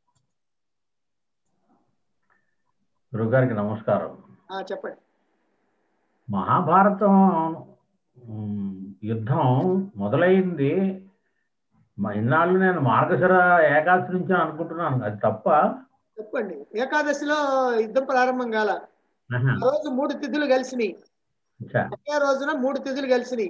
గురుగారికి నమస్కారం ఆ, చెప్పండి మహాభారతం ఉమ్, యుద్ధం మొదలైంది మ- ఇన్నాళ్ళు నేను మార్గశిర ఏకాదశి నుంచి అనుకుంటున్నాను అది తప్ప చెప్పండి ఏకాదశిలో యుద్ధం ప్రారంభం కాల ఆహా, ఆ రోజు మూడు తిథులు కలిసినాయి అచ్చా. ఒకే రోజున మూడు తిథులు కలిసినాయి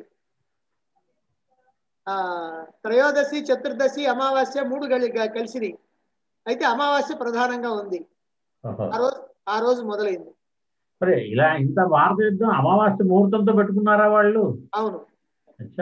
ఆ త్రయోదశి చతుర్దశి అమావాస్య మూడు గలి- గ- కలిసినాయి అయితే అమావాస్య ప్రధానంగా ఉంది ఓహో. ఆ రోజు ఆ రోజు మొదలైంది మరి ఇలా ఇంత భారత యుద్ధం అమావాస్య ముహూర్తంతో పెట్టుకున్నారా వాళ్ళు అవును అచ్చా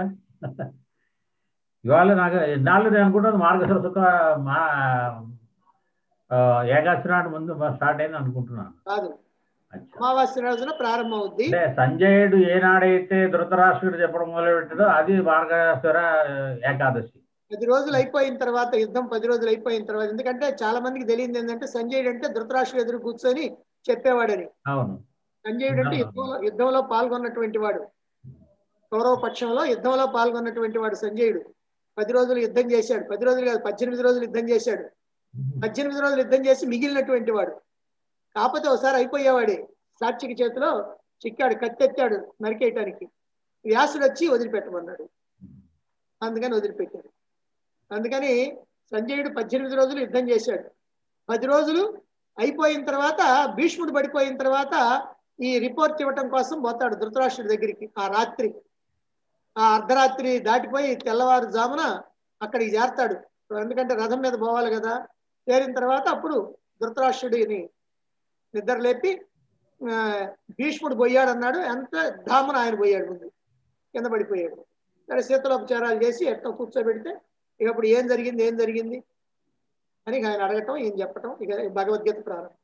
ఇవాళ నాకు ఇన్నాళ్ళు నేను అనుకుంటాను మార్గశిర శుక్ర మా ఆ, ఏకాదశి నాడు ముందు స్టార్ట్ అయింది అనుకుంటున్నాను కాదు అమావాస్య రోజున ప్రారంభం అవుద్ది అంటే సంజయుడు ఏనాడైతే ధృతరాష్ట్రుడు చెప్పడం మొదలుపెట్టాడో అది మార్గశిర ఏకాదశి పది రోజులు అయిపోయిన తర్వాత యుద్ధం పది రోజులు అయిపోయిన తర్వాత ఎందుకంటే చాలా మందికి తెలియదు ఏంటంటే సంజయుడు అంటే ధృతరాష్ట్రుడు ఎదురు కూర్చొని చెప్పేవాడని అవును సంజయుడు అంటే యుద్ధంలో యుద్ధంలో పాల్గొన్నటువంటి వాడు కౌరవ పక్షంలో యుద్ధంలో పాల్గొన్నటువంటి వాడు సంజయుడు పది రోజులు యుద్ధం చేశాడు పది రోజులు కాదు పద్దెనిమిది రోజులు యుద్ధం చేశాడు పద్దెనిమిది రోజులు యుద్ధం చేసి మిగిలినటువంటి వాడు కాకపోతే ఒకసారి అయిపోయేవాడే సాక్షికి చేతిలో చిక్కాడు కత్తెత్తాడు నరికేయటానికి వ్యాసుడు వచ్చి వదిలిపెట్టమన్నాడు అందుకని వదిలిపెట్టాడు అందుకని సంజయుడు పద్దెనిమిది రోజులు యుద్ధం చేశాడు పది రోజులు అయిపోయిన తర్వాత భీష్ముడు పడిపోయిన తర్వాత ఈ రిపోర్ట్ ఇవ్వటం కోసం పోతాడు ధృతరాష్ట్రుడి దగ్గరికి ఆ రాత్రి ఆ అర్ధరాత్రి దాటిపోయి తెల్లవారుజామున అక్కడికి చేరతాడు ఎందుకంటే రథం మీద పోవాలి కదా చేరిన తర్వాత అప్పుడు ధృతరాష్ట్రుడిని నిద్ర లేపి ఆ, భీష్ముడు పోయాడు అన్నాడు ఎంత ధామన ఆయన పోయాడు ముందు కింద పడిపోయాడు సరే శీతలోపచారాలు చేసి ఎట్లా కూర్చోబెడితే ఇక అప్పుడు ఏం జరిగింది ఏం జరిగింది అని ఇక ఆయన అడగటం ఏం చెప్పటం ఇక భగవద్గీత ప్రారంభం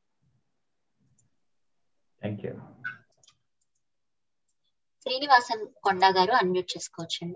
థ్యాంక్ యూ శ్రీనివాసన్ కొండ గారు అన్మ్యూట్ చేసుకోవచ్చండి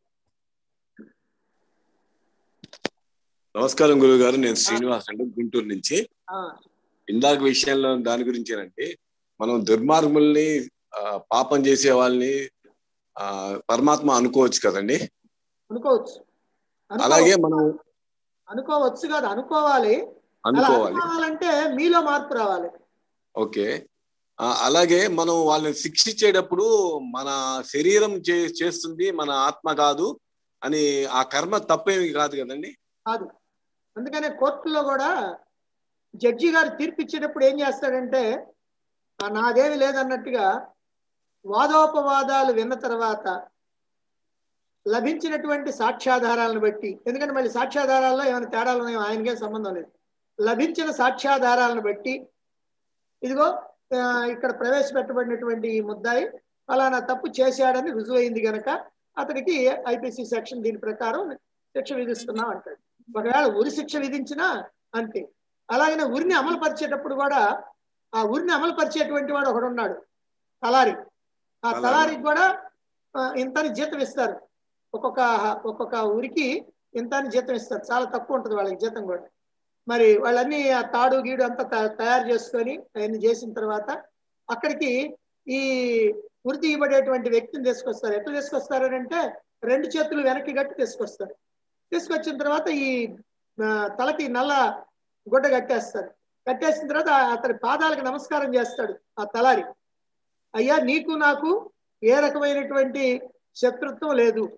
నమస్కారం గురువు గారు నేను శ్రీనివాస్ అండి గుంటూరు నుంచి ఆ, ఇందాక విషయంలో దాని గురించేనండి మనం దుర్మార్గుల్ని ఆ, పాపం చేసే వాళ్ళని ఆ, పరమాత్మ అనుకోవచ్చు కదండి అనుకోవచ్చు అనుకో- అలాగే మనం అనుకోవచ్చు కాదు అనుకోవాలి అలా అనుకోవాలి అనుకోవాలంటే మీలో మార్పు రావాలి ఓకే ఆ, అలాగే మనం వాళ్ళని శిక్షించేటప్పుడు మన శరీరం చే చేస్తుంది మన ఆత్మ కాదు అని ఆ కర్మ తప్పేమి కాదు కదండి కాదు అందుకనే కోర్టులో కూడా జడ్జి గారు తీర్పు ఇచ్చేటప్పుడు ఏం చేస్తాడంటే "ఆ, నాదేమి లేదన్నట్టుగా వాదోపవాదాలు విన్న తర్వాత లభించినటువంటి సాక్ష్యాధారాలను బట్టి ఎందుకంటే మళ్ళీ సాక్ష్యాధారాల్లో ఏమైనా తేడాలు ఉన్నాయో ఆయనకేం సంబంధం లేదు లభించిన సాక్ష్యాధారాలను బట్టి ఇదిగో ఆ, ఇక్కడ ప్రవేశపెట్టబడినటువంటి ఈ ముద్దాయి ఫలానా తప్పు చేశాడని రుజువైంది గనక అతనికి ఐపీసీ సెక్షన్ దీని ప్రకారం శిక్ష విధిస్తున్నాం అంటాడు ఒకవేళ ఉరి శిక్ష విధించినా అంతే అలాగనే ఉరిని అమలు పరిచేటప్పుడు కూడా ఆ ఉరిని అమలు పరిచేటువంటి వాడు ఒకడు ఉన్నాడు తలారి ఆ తలారి. తలారికి కూడా ఆ, ఇంతని జీతం ఇస్తారు ఒక్కొక్క ఒక్కొక్క ఊరికి ఇంతని జీతం ఇస్తారు చాలా తక్కువ ఉంటుంది వాళ్ళకి జీతం కూడా మరి వాళ్ళన్నీ ఆ తాడు గీడు అంతా త- తయారు చేసుకొని అవన్నీ చేసిన తర్వాత అక్కడికి ఈ ఉరి తీయబడేటువంటి వ్యక్తిని తీసుకొస్తారు ఎట్లా తీసుకొస్తారు అని అంటే రెండు చేతులు వెనక్కి గట్టి తీసుకొస్తారు తీసుకొచ్చిన తర్వాత ఈ ఆ, తలకి నల్ల గుడ్డ కట్టేస్తారు కట్టేసిన తర్వాత ఆ- అతని పాదాలకు నమస్కారం చేస్తాడు ఆ తలారి అయ్యా నీకు నాకు ఏ రకమైనటువంటి శత్రుత్వం లేదు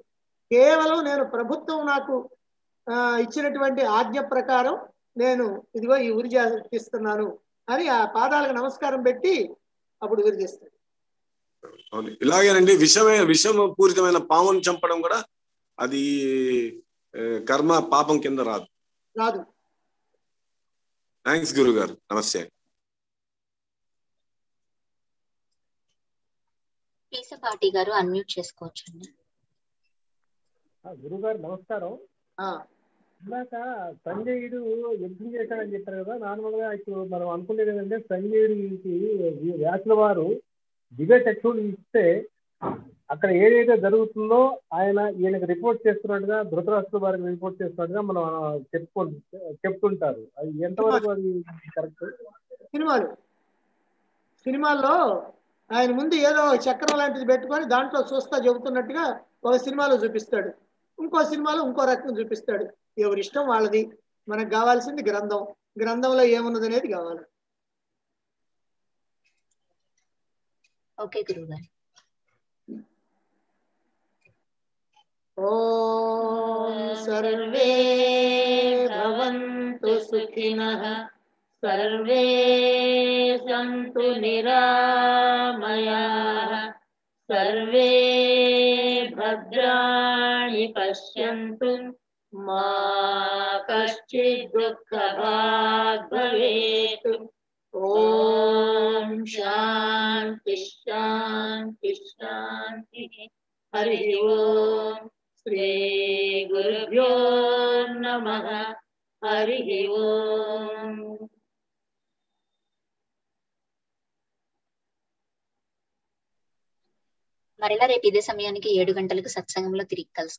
కేవలం నేను ప్రభుత్వం నాకు ఆ, ఇచ్చినటువంటి ఆజ్ఞ ప్రకారం నేను ఇదిగో ఈ ఉరి చేస్తున్నాను అని ఆ పాదాలకు నమస్కారం పెట్టి అప్పుడు ఉరి చేస్తాడు అవును ఇలాగేనండి విషమే విషమ పూరితమైన పామును చంపడం కూడా అది ఏ, కర్మ పాపం కింద రాదు రాదు థ్యాంక్స్ గురువు గారు నమస్తే పీసపాటి గారు అన్మ్యూట్ చేసుకోవచ్చండి గురుగారు నమస్కారం ఆ, ఇందాక సంజయుడు యుద్ధం చేశాడని చెప్పారు కదా నార్మల్ గా ఇప్పుడు మనం అనుకునేది ఏంటంటే సంజయుడికి వ్యాసుల వారు దివ్య చక్షుడు ఇస్తే అక్కడ ఏదైతే జరుగుతుందో ఆయన ఈయనకి రిపోర్ట్ చేస్తున్నట్టుగా ధృతరాష్ట్ర వారికి రిపోర్ట్ చేస్తున్నట్టుగా మనం చెప్పుకో చెప్తుంటారు అది ఎంతవరకు అది కరెక్ట్ సినిమాలు సినిమాల్లో ఆయన ముందు ఏదో చక్రం లాంటిది పెట్టుకొని దాంట్లో చూస్తా చెబుతున్నట్టుగా ఒక సినిమాలో చూపిస్తాడు ఇంకో సినిమాలో ఇంకో రకం చూపిస్తాడు ఎవరి ఇష్టం వాళ్ళది మనకు కావాల్సింది గ్రంథం గ్రంథంలో ఏమున్నది అనేది కావాలి ఓకే గురువు గారు ఓం सर्वे भवन्तु सुखिनः सर्वे सन्तु निरामयाः सर्वे भद्राणि पश्यन्तु मा कश्चित् दुःखभाग् भवेत् ॐ शान्ति शान्ति शान्तिः हरिः ओम् श्रीगुरुभ्यो नमः हरिः ओम् మరలా రేపు ఇదే సమయానికి ఏడు గంటలకు సత్సంగంలో తిరిగి కలుసుకుందాం